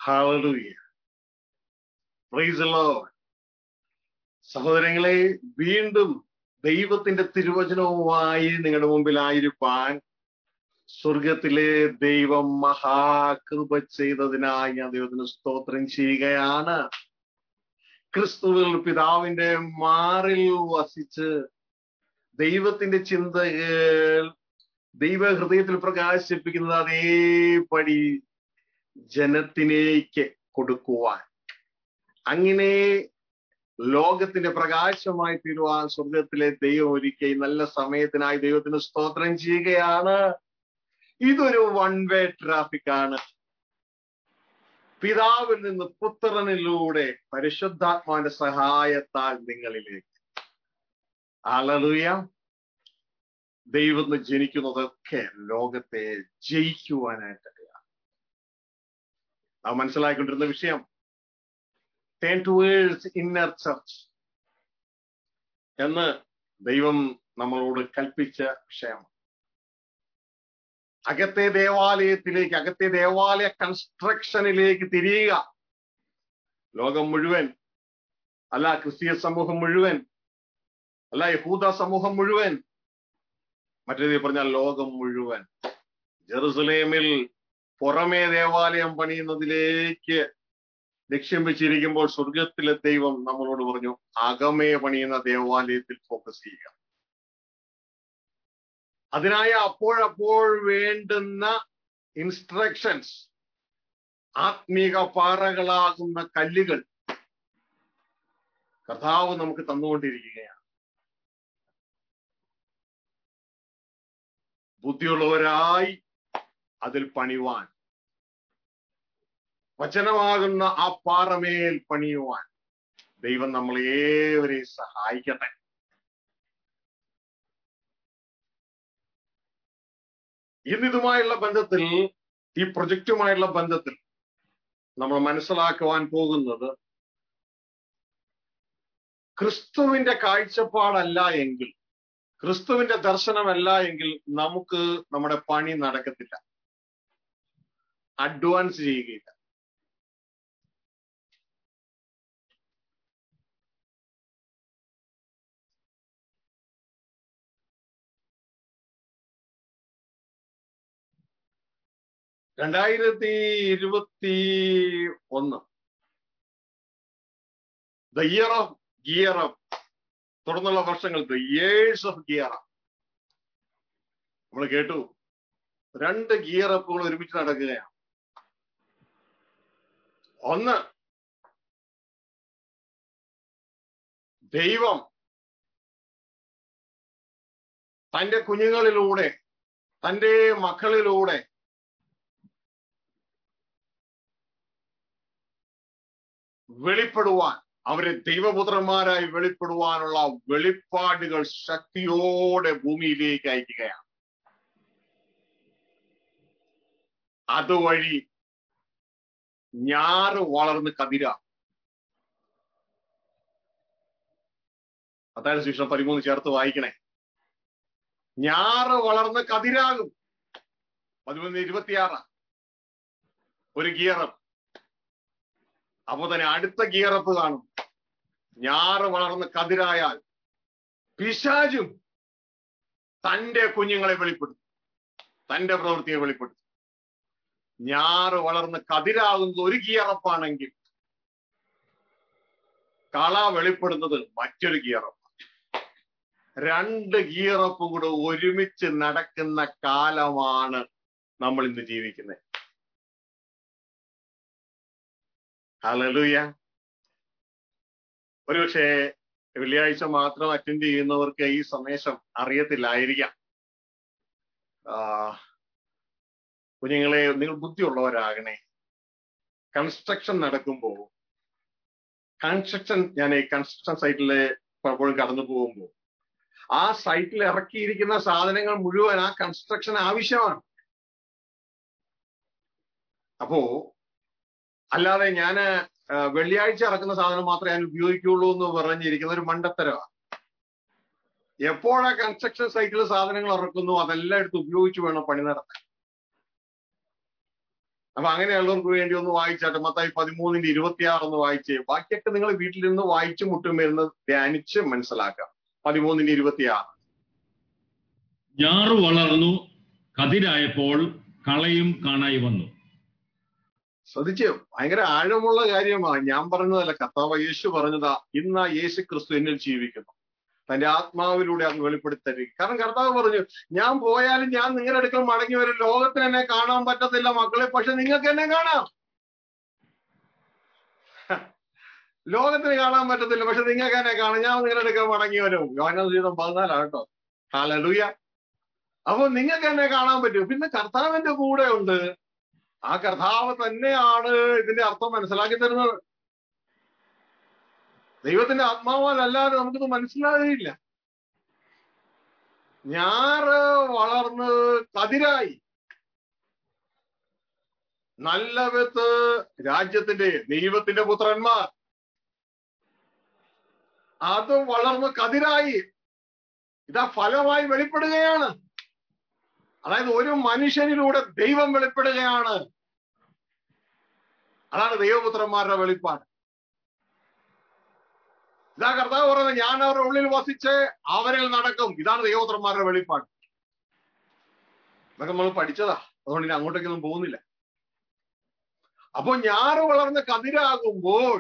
Hallelujah. Praise the Lord. സഹോദരങ്ങളെ വീണ്ടും ദൈവത്തിന്റെ തിരുവചനവുമായി നിങ്ങളുടെ മുമ്പിലായിരിക്കാൻ സ്വർഗത്തിലെ ദൈവം മഹാകൃപ ചെയ്തതിനായി ഞാൻ ദൈവത്തിന് സ്തോത്രം ചെയ്യുകയാണ് ക്രിസ്തുവിൽ പിതാവിന്റെ മാറിൽ വസിച്ച് ദൈവത്തിന്റെ ചിന്തകൾ ദൈവ ഹൃദയത്തിൽ പ്രകാശിപ്പിക്കുന്നത് അതേപടി ജനത്തിലേക്ക് കൊടുക്കുവാൻ അങ്ങനെ ലോകത്തിന്റെ പ്രകാശമായി തീരുവാൻ സ്വർഗത്തിലെ ദൈവം ഒരുക്കി നല്ല സമയത്തിനായി ദൈവത്തിന് സ്തോത്രം ചെയ്യുകയാണ് ഇതൊരു വൺ വേ ട്രാഫിക് ആണ് പിതാവിൽ നിന്ന് പുത്രനിലൂടെ പരിശുദ്ധാത്മാവിന്റെ സഹായത്താൽ നിങ്ങളിലേക്ക് അലലുയ ദൈവം ജനിക്കുന്നതൊക്കെ ലോകത്തെ ജയിക്കുവാനായിട്ടൊക്കെയാണ് അത് മനസ്സിലാക്കിക്കൊണ്ടിരുന്ന വിഷയം ടേൺ ടുവേഴ്സ് ഇന്നർ ചർച്ച് എന്ന് ദൈവം നമ്മളോട് കൽപ്പിച്ച വിഷയമാണ് അകത്തെ ദേവാലയത്തിലേക്ക് അകത്തെ ദേവാലയ കൺസ്ട്രക്ഷനിലേക്ക് തിരിയുക ലോകം മുഴുവൻ അല്ല ക്രിസ്തീയ സമൂഹം മുഴുവൻ അല്ല യഹൂദ സമൂഹം മുഴുവൻ മറ്റേത് പറഞ്ഞാൽ ലോകം മുഴുവൻ ജെറുസലേമിൽ പുറമേ ദേവാലയം പണിയുന്നതിലേക്ക് ലക്ഷ്യം വെച്ചിരിക്കുമ്പോൾ സ്വർഗത്തിലെ ദൈവം നമ്മളോട് പറഞ്ഞു അകമേ പണിയുന്ന ദേവാലയത്തിൽ ഫോക്കസ് ചെയ്യുക അതിനായ അപ്പോഴപ്പോൾ വേണ്ടുന്ന ഇൻസ്ട്രക്ഷൻസ് ആത്മീക പാറകളാകുന്ന കല്ലുകൾ കർത്താവ് നമുക്ക് തന്നുകൊണ്ടിരിക്കുകയാണ് ബുദ്ധിയുള്ളവരായി അതിൽ പണിവാൻ വചനമാകുന്ന ആ പാറമേൽ പണിയുവാൻ ദൈവം നമ്മളെ ഏവരെയും സഹായിക്കട്ടെ ഇന്നിതുമായുള്ള ബന്ധത്തിൽ ഈ പ്രൊജക്റ്റുമായുള്ള ബന്ധത്തിൽ നമ്മൾ മനസ്സിലാക്കുവാൻ പോകുന്നത് ക്രിസ്തുവിന്റെ കാഴ്ചപ്പാടല്ല എങ്കിൽ ക്രിസ്തുവിന്റെ ദർശനമല്ല എങ്കിൽ നമുക്ക് നമ്മുടെ പണി നടക്കത്തില്ല അഡ്വാൻസ് ചെയ്യുകയില്ല രണ്ടായിരത്തി ഇരുപത്തി ഒന്ന് the year of gear up തുടർന്നുള്ള വർഷങ്ങൾ the years of gear up നമ്മൾ കേട്ടു രണ്ട് ഗിയർ അപ്പുകൾ ഒരുമിച്ച് നടക്കുകയാണ് ഒന്ന് ദൈവം തന്റെ കുഞ്ഞുങ്ങളിലൂടെ തന്റെ മക്കളിലൂടെ വെളിപ്പെടുവാൻ അവരെ ദൈവപുത്രന്മാരായി വെളിപ്പെടുവാനുള്ള വെളിപ്പാടുകൾ ശക്തിയോടെ ഭൂമിയിലേക്ക് അയക്കുകയാണ് അതുവഴി ഞാറ് വളർന്ന് കതിര അതായത് ശിക്ഷ പതിമൂന്ന് ചേർത്ത് വായിക്കണേ ഞാറ് വളർന്ന് കതിരാകും പതിമൂന്ന് ഇരുപത്തിയാറ് ഒരു ഗിയറപ്പ് അപ്പൊ തന്നെ അടുത്ത ഗിയറപ്പ് കാണും ഞാറ് വളർന്ന് കതിരായാൽ പിശാചും തന്റെ കുഞ്ഞുങ്ങളെ വെളിപ്പെടുത്തും തന്റെ പ്രവൃത്തിയെ വെളിപ്പെടുത്തും ഞാറ് വളർന്ന് കതിരാകുന്നത് ഒരു ഗിയറപ്പാണെങ്കിൽ കള വെളിപ്പെടുന്നത് മറ്റൊരു ഗിയറപ്പ് രണ്ട് ഗിയറപ്പും കൂടെ ഒരുമിച്ച് നടക്കുന്ന കാലമാണ് നമ്മൾ ഇന്ന് ജീവിക്കുന്നത് ഹലലൂയ ഒരുപക്ഷെ വെള്ളിയാഴ്ച മാത്രം അറ്റൻഡ് ചെയ്യുന്നവർക്ക് ഈ സന്ദേശം അറിയത്തില്ലായിരിക്കാം കുഞ്ഞുങ്ങളെ നിങ്ങൾ ബുദ്ധിയുള്ളവരാകണേ കൺസ്ട്രക്ഷൻ നടക്കുമ്പോൾ കൺസ്ട്രക്ഷൻ ഞാൻ ഈ കൺസ്ട്രക്ഷൻ സൈറ്റില് പലപ്പോഴും കടന്നു പോകുമ്പോൾ ആ സൈറ്റിൽ ഇറക്കിയിരിക്കുന്ന സാധനങ്ങൾ മുഴുവൻ ആ കൺസ്ട്രക്ഷൻ ആവശ്യമാണ് അപ്പോ അല്ലാതെ ഞാന് വെള്ളിയാഴ്ച ഇറക്കുന്ന സാധനം മാത്രമേ ഞാൻ ഉപയോഗിക്കുള്ളൂ എന്ന് പറഞ്ഞിരിക്കുന്ന ഒരു മണ്ടത്തരമാണ് എപ്പോഴാ കൺസ്ട്രക്ഷൻ സൈറ്റിൽ സാധനങ്ങൾ ഇറക്കുന്നു അതെല്ലാം എടുത്ത് ഉപയോഗിച്ച് വേണം പണി നടത്താൻ അപ്പൊ അങ്ങനെയുള്ളവർക്ക് വേണ്ടി ഒന്ന് വായിച്ചാട്ടെ മത്തായി പതിമൂന്നിന്റെ ഇരുപത്തിയാറ് ഒന്ന് വായിച്ചേ ബാക്കിയൊക്കെ നിങ്ങൾ വീട്ടിലിരുന്ന് വായിച്ച് മുട്ടും വരുന്ന ധ്യാനിച്ച് മനസ്സിലാക്കാം പതിമൂന്നിന്റെ ഇരുപത്തിയാറ് ഞാറു വളർന്നു കതിരായപ്പോൾ കളയും കാണായി വന്നു ശ്രദ്ധിച്ച് ഭയങ്കര ആഴമുള്ള കാര്യമാണ് ഞാൻ പറഞ്ഞതല്ല കർത്താവ് യേശു പറഞ്ഞതാ ഇന്ന് ആ യേശു ക്രിസ്തു എന്നിൽ ജീവിക്കുന്നു തന്റെ ആത്മാവിലൂടെ അത് വെളിപ്പെടുത്തരുത് കാരണം കർത്താവ് പറഞ്ഞു ഞാൻ പോയാലും ഞാൻ നിങ്ങളുടെ അടുക്കൽ മടങ്ങി വരും ലോകത്തിന് എന്നെ കാണാൻ പറ്റത്തില്ല മക്കളെ പക്ഷെ നിങ്ങൾക്ക് എന്നെ കാണാം ലോകത്തിന് കാണാൻ പറ്റത്തില്ല പക്ഷെ നിങ്ങൾക്ക് എന്നെ കാണാം ഞാൻ നിങ്ങളുടെ അടുക്കൽ മടങ്ങി വരും യോഹന ജീവിതം പതിനാലാണ് കേട്ടോ ഹാലലൂയ അപ്പൊ നിങ്ങൾക്ക് എന്നെ കാണാൻ പറ്റും പിന്നെ കർത്താവിന്റെ കൂടെ ഉണ്ട് ആ കർത്താവ് തന്നെയാണ് ഇതിന്റെ അർത്ഥം മനസ്സിലാക്കി തരുന്നത് ദൈവത്തിന്റെ ആത്മാവാലല്ലാതെ നമുക്കിത് മനസ്സിലാകുകയില്ല ഞാറ് വളർന്ന് കതിരായി നല്ല വിത്ത് രാജ്യത്തിന്റെ ദൈവത്തിന്റെ പുത്രന്മാർ അത് വളർന്ന് കതിരായി ഇതാ ഫലമായി വെളിപ്പെടുകയാണ് അതായത് ഒരു മനുഷ്യനിലൂടെ ദൈവം വെളിപ്പെടുകയാണ് അതാണ് ദൈവപുത്രന്മാരുടെ വെളിപ്പാട് ഇതാ കർത്താവ് പറയുന്നത് ഞാൻ അവരുടെ ഉള്ളിൽ വസിച്ച് അവരിൽ നടക്കും ഇതാണ് ദൈവപുത്രന്മാരുടെ വെളിപ്പാട് ഇതൊക്കെ നമ്മൾ പഠിച്ചതാ അതുകൊണ്ട് ഇനി അങ്ങോട്ടേക്കൊന്നും പോകുന്നില്ല അപ്പൊ ഞാറ് വളർന്ന് കതിരാകുമ്പോൾ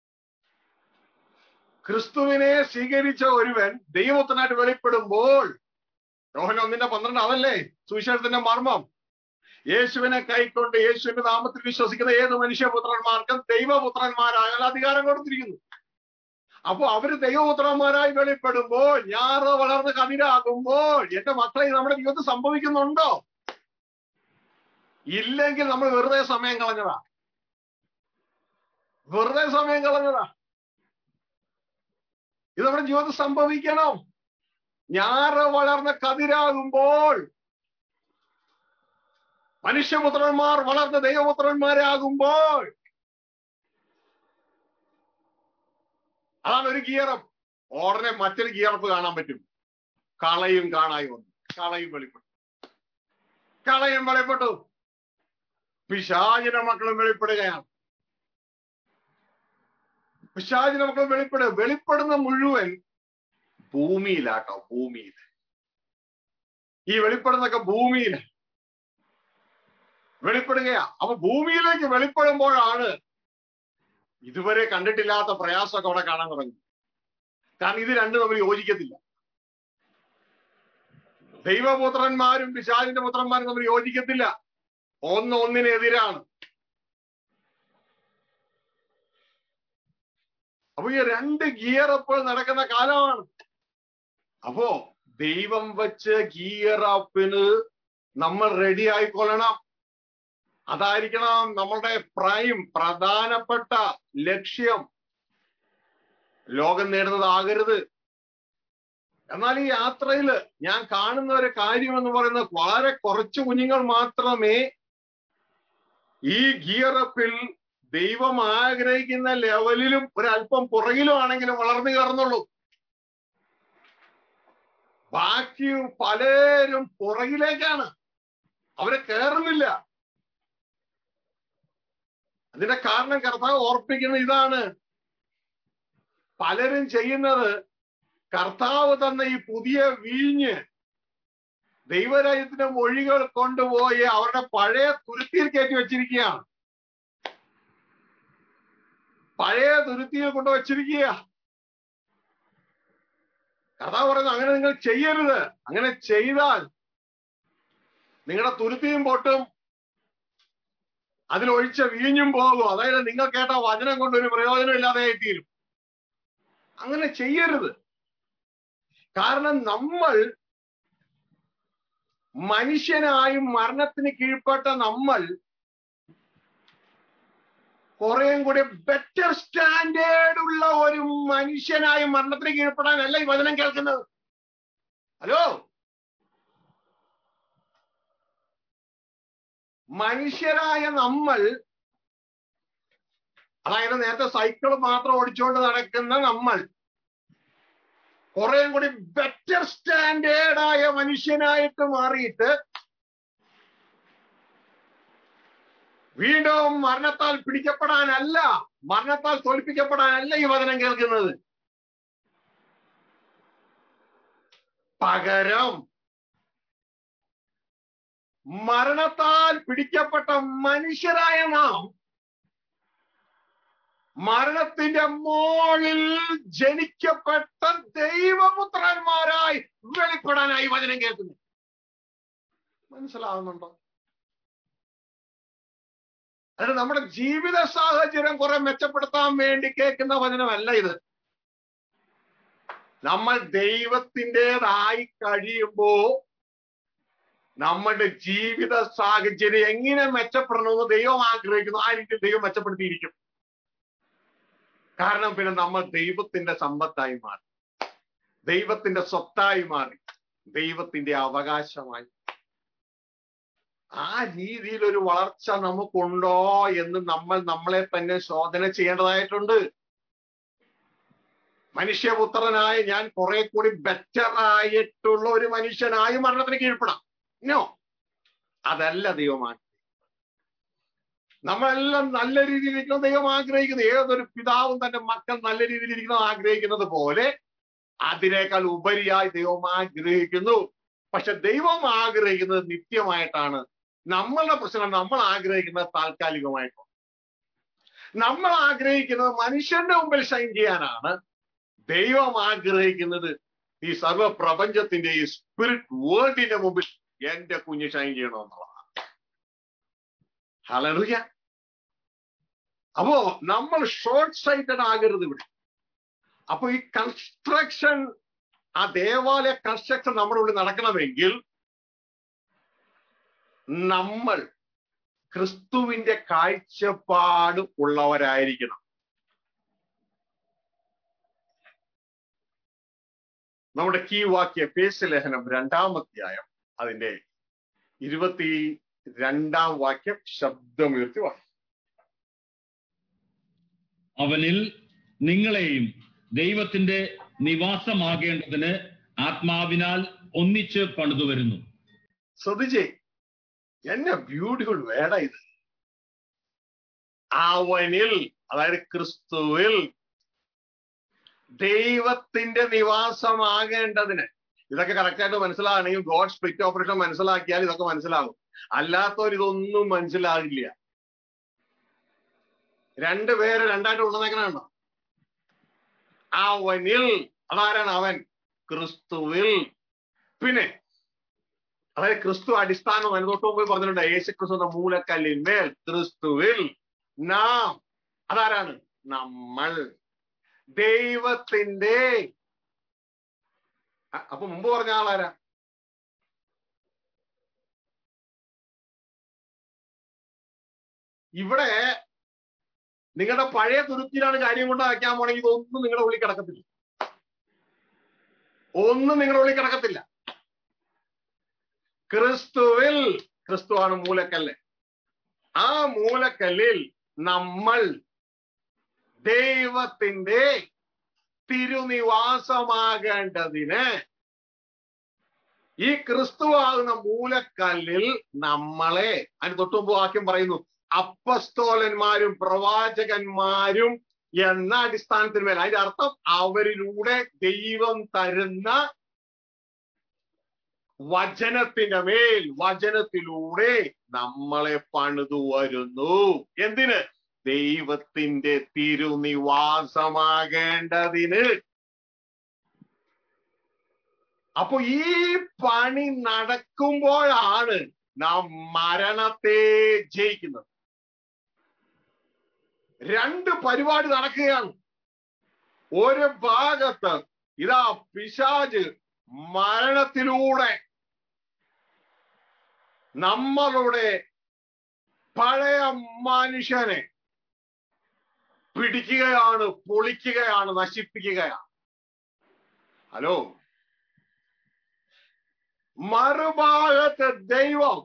ക്രിസ്തുവിനെ സ്വീകരിച്ച ഒരുവൻ ദൈവത്തിനായിട്ട് വെളിപ്പെടുമ്പോൾ യോഹന ഒന്നിന്റെ പന്ത്രണ്ട് അതല്ലേ സുവിശേഷത്തിന്റെ മർമ്മം യേശുവിനെ കൈക്കൊണ്ട് യേശുവിന്റെ നാമത്തിൽ വിശ്വസിക്കുന്ന ഏത് മനുഷ്യപുത്രന്മാർക്കും ദൈവപുത്രന്മാരായാൽ അധികാരം കൊടുത്തിരിക്കുന്നു അപ്പൊ അവര് ദൈവപുത്രന്മാരായി വെളിപ്പെടുമ്പോൾ ഞാറ് വളർന്ന് കതിരാകുമ്പോൾ എന്റെ മക്കളെ നമ്മുടെ ജീവിതത്തിൽ സംഭവിക്കുന്നുണ്ടോ ഇല്ലെങ്കിൽ നമ്മൾ വെറുതെ സമയം കളഞ്ഞതാ വെറുതെ സമയം കളഞ്ഞതാ ഇത് നമ്മുടെ ജീവിതത്തിൽ സംഭവിക്കണം ഞാറ് വളർന്ന കതിരാകുമ്പോൾ മനുഷ്യപുത്രന്മാർ വളർന്ന ദൈവപുത്രന്മാരാകുമ്പോൾ അതാണ് ഒരു ഗിയറപ്പ് ഉടനെ മറ്റൊരു ഗിയറപ്പ് കാണാൻ പറ്റും കളയും കാണായി വന്നു കളയും വെളിപ്പെട്ടു കളയും വെളിപ്പെട്ടു പിശാചിന്റെ മക്കളും വെളിപ്പെടുകയാണ് പിശാചിന്റെ മക്കളും വെളിപ്പെടുക വെളിപ്പെടുന്ന മുഴുവൻ ഭൂമിയിലാട്ടോ ഭൂമിയിൽ ഈ വെളിപ്പെടുന്നൊക്കെ ഭൂമിയിൽ വെളിപ്പെടുകയാ അപ്പൊ ഭൂമിയിലേക്ക് വെളിപ്പെടുമ്പോഴാണ് ഇതുവരെ കണ്ടിട്ടില്ലാത്ത പ്രയാസമൊക്കെ അവിടെ കാണാൻ തുടങ്ങി കാരണം ഇത് രണ്ടും തമ്മിൽ യോജിക്കത്തില്ല ദൈവപുത്രന്മാരും പിശാചിന്റെ പുത്രന്മാരും തമ്മിൽ യോജിക്കത്തില്ല ഒന്ന് ഒന്നിനെതിരാണ് അപ്പൊ ഈ രണ്ട് ഗിയർ അപ്പോൾ നടക്കുന്ന കാലമാണ് അപ്പോ ദൈവം വെച്ച് ഗിയർ അപ്പിന് നമ്മൾ റെഡി ആയിക്കൊള്ളണം അതായിരിക്കണം നമ്മളുടെ പ്രൈം പ്രധാനപ്പെട്ട ലക്ഷ്യം ലോകം നേടുന്നതാകരുത് എന്നാൽ ഈ യാത്രയിൽ ഞാൻ കാണുന്ന ഒരു കാര്യം എന്ന് പറയുന്നത് വളരെ കുറച്ച് കുഞ്ഞുങ്ങൾ മാത്രമേ ഈ ഗിയറപ്പിൽ ദൈവം ആഗ്രഹിക്കുന്ന ലെവലിലും ഒരല്പം പുറകിലും ആണെങ്കിലും വളർന്നു കയറുന്നുള്ളൂ ബാക്കി പലരും പുറകിലേക്കാണ് അവരെ കയറുന്നില്ല അതിന്റെ കാരണം കർത്താവ് ഓർപ്പിക്കുന്ന ഇതാണ് പലരും ചെയ്യുന്നത് കർത്താവ് തന്ന ഈ പുതിയ വീഞ്ഞ് ദൈവരാജ്യത്തിന്റെ മൊഴികൾ കൊണ്ടുപോയി അവരുടെ പഴയ തുരുത്തിയിൽ കയറ്റി വെച്ചിരിക്കുകയാണ് പഴയ തുരുത്തിയിൽ കൊണ്ട് വച്ചിരിക്കുക കർത്താവ് പറയുന്നു അങ്ങനെ നിങ്ങൾ ചെയ്യരുത് അങ്ങനെ ചെയ്താൽ നിങ്ങളുടെ തുരുത്തിയും പൊട്ടും അതിലൊഴിച്ച വീഞ്ഞും പോകും അതായത് നിങ്ങൾ കേട്ട വചനം കൊണ്ട് ഒരു പ്രയോജനം ഇല്ലാതെ തീരും അങ്ങനെ ചെയ്യരുത് കാരണം നമ്മൾ മനുഷ്യനായും മരണത്തിന് കീഴ്പ്പെട്ട നമ്മൾ കുറേയും കൂടി ബെറ്റർ സ്റ്റാൻഡേർഡ് ഉള്ള ഒരു മനുഷ്യനായി മരണത്തിന് കീഴ്പ്പെടാനല്ല ഈ വചനം കേൾക്കുന്നത് ഹലോ മനുഷ്യരായ നമ്മൾ അതായത് നേരത്തെ സൈക്കിൾ മാത്രം ഓടിച്ചുകൊണ്ട് നടക്കുന്ന നമ്മൾ കുറേയും കൂടി ബെറ്റർ സ്റ്റാൻഡേർഡായ മനുഷ്യനായിട്ട് മാറിയിട്ട് വീണ്ടും മരണത്താൽ പിടിക്കപ്പെടാനല്ല മരണത്താൽ തോൽപ്പിക്കപ്പെടാനല്ല ഈ വചനം കേൾക്കുന്നത് പകരം മരണത്താൽ പിടിക്കപ്പെട്ട മനുഷ്യരായ നാം മരണത്തിന്റെ മോളിൽ ജനിക്കപ്പെട്ട ദൈവപുത്രന്മാരായി വെളിപ്പെടാനായി വചനം കേൾക്കുന്നു മനസ്സിലാവുന്നുണ്ടോ അത് നമ്മുടെ ജീവിത സാഹചര്യം കുറെ മെച്ചപ്പെടുത്താൻ വേണ്ടി കേൾക്കുന്ന വചനമല്ല ഇത് നമ്മൾ ദൈവത്തിൻ്റെതായി കഴിയുമ്പോ നമ്മുടെ ജീവിത സാഹചര്യം എങ്ങനെ മെച്ചപ്പെടണമെന്ന് ദൈവം ആഗ്രഹിക്കുന്നു ആ രീതിയിൽ ദൈവം മെച്ചപ്പെടുത്തിയിരിക്കും കാരണം പിന്നെ നമ്മൾ ദൈവത്തിന്റെ സമ്പത്തായി മാറി ദൈവത്തിന്റെ സ്വത്തായി മാറി ദൈവത്തിന്റെ അവകാശമായി ആ രീതിയിൽ ഒരു വളർച്ച നമുക്കുണ്ടോ എന്ന് നമ്മൾ നമ്മളെ തന്നെ ശോധന ചെയ്യേണ്ടതായിട്ടുണ്ട് മനുഷ്യപുത്രനായ ഞാൻ കുറെ കൂടി ബെറ്റർ ആയിട്ടുള്ള ഒരു മനുഷ്യനായി മരണത്തിന് കീഴ്പ്പെടാം നോ അതല്ല ദൈവമാണ് നമ്മളെല്ലാം നല്ല രീതിയിൽ ഇരിക്കണം ദൈവം ആഗ്രഹിക്കുന്നത് ഏതൊരു പിതാവും തന്റെ മക്കൾ നല്ല രീതിയിൽ ഇരിക്കണം ആഗ്രഹിക്കുന്നത് പോലെ അതിനേക്കാൾ ഉപരിയായി ദൈവം ആഗ്രഹിക്കുന്നു പക്ഷെ ദൈവം ആഗ്രഹിക്കുന്നത് നിത്യമായിട്ടാണ് നമ്മളുടെ പ്രശ്നം നമ്മൾ ആഗ്രഹിക്കുന്നത് താൽക്കാലികമായിട്ടാണ് നമ്മൾ ആഗ്രഹിക്കുന്നത് മനുഷ്യന്റെ മുമ്പിൽ ഷൈൻ ചെയ്യാനാണ് ദൈവം ആഗ്രഹിക്കുന്നത് ഈ സർവ പ്രപഞ്ചത്തിന്റെ ഈ സ്പിരിറ്റ് വേൾഡിന്റെ മുമ്പിൽ എന്റെ കുഞ്ഞ് ഷൈൻ ചെയ്യണമെന്നുള്ളതാണ് ഹലറിയ അപ്പോ നമ്മൾ ഷോർട്ട് സൈറ്റഡ് ആകരുത് ഇവിടെ അപ്പൊ ഈ കൺസ്ട്രക്ഷൻ ആ ദേവാലയ കൺസ്ട്രക്ഷൻ നമ്മുടെ ഉള്ളിൽ നടക്കണമെങ്കിൽ നമ്മൾ ക്രിസ്തുവിന്റെ കാഴ്ചപ്പാട് ഉള്ളവരായിരിക്കണം നമ്മുടെ കീ വാക്യ പേസ് ലേഖനം രണ്ടാമധ്യായം അതിന്റെ ഇരുപത്തി രണ്ടാം വാക്യം ശബ്ദമുയർത്തി വായിക്കും അവനിൽ നിങ്ങളെയും ദൈവത്തിന്റെ നിവാസമാകേണ്ടതിന് ആത്മാവിനാൽ ഒന്നിച്ച് പണിതു വരുന്നു ശ്രദ്ധിച്ചേ എന്നെ ബ്യൂട്ടിഫുൾ വേട ഇത് അവനിൽ അതായത് ക്രിസ്തുവിൽ ദൈവത്തിന്റെ നിവാസമാകേണ്ടതിന് ഇതൊക്കെ കറക്റ്റായിട്ട് മനസ്സിലാകണമെങ്കിൽ ഗോഡ് സ്പ്ലിറ്റ് ഓപ്പറേഷൻ മനസ്സിലാക്കിയാൽ ഇതൊക്കെ മനസ്സിലാകും അല്ലാത്തവർ ഇതൊന്നും മനസ്സിലാകില്ല രണ്ട് പേര് രണ്ടായിട്ട് ഉള്ളതേക്കണോ അവനിൽ അതാരാണ് അവൻ ക്രിസ്തുവിൽ പിന്നെ അതായത് ക്രിസ്തു അടിസ്ഥാനം അതിന് തൊട്ട് മുമ്പ് പറഞ്ഞിട്ടുണ്ട് യേശു ക്രിസ്തു എന്ന മൂലക്കല്ലിന്മേൽ ക്രിസ്തുവിൽ നാം അതാരാണ് നമ്മൾ ദൈവത്തിന്റെ അ- അപ്പൊ മുമ്പ് പറഞ്ഞ ആളാരാ ഇവിടെ നിങ്ങളുടെ പഴയ തുരുത്തിലാണ് കാര്യം കൊണ്ട് വയ്ക്കാൻ പോണെങ്കിൽ ഇതൊന്നും നിങ്ങളുടെ ഉള്ളിൽ കിടക്കത്തില്ല ഒന്നും നിങ്ങളുടെ ഉള്ളിൽ കിടക്കത്തില്ല ക്രിസ്തുവിൽ ക്രിസ്തുവാണ് മൂലക്കല്ല് ആ മൂലക്കല്ലിൽ നമ്മൾ ദൈവത്തിന്റെ തിരുനിവാസമാകേണ്ടതിന് ഈ ക്രിസ്തുവാകുന്ന മൂലക്കല്ലിൽ നമ്മളെ അതിന് തൊട്ടുമുമ്പ് വാക്യം പറയുന്നു അപ്പസ്തോലന്മാരും പ്രവാചകന്മാരും എന്ന അടിസ്ഥാനത്തിന്മേൽ അതിന്റെ അർത്ഥം അവരിലൂടെ ദൈവം തരുന്ന വചനത്തിന്റെ മേൽ വചനത്തിലൂടെ നമ്മളെ പണിതു വരുന്നു എന്തിന് ദൈവത്തിന്റെ തിരുനിവാസമാകേണ്ടതിന് അപ്പൊ ഈ പണി നടക്കുമ്പോഴാണ് നാം മരണത്തെ ജയിക്കുന്നത് രണ്ട് പരിപാടി നടക്കുകയാണ് ഒരു ഭാഗത്ത് ഇതാ പിശാജ് മരണത്തിലൂടെ നമ്മളുടെ പഴയ മനുഷ്യനെ പിടിക്കുകയാണ് പൊളിക്കുകയാണ് നശിപ്പിക്കുകയാണ് ഹലോ മറുഭാഗത്ത് ദൈവം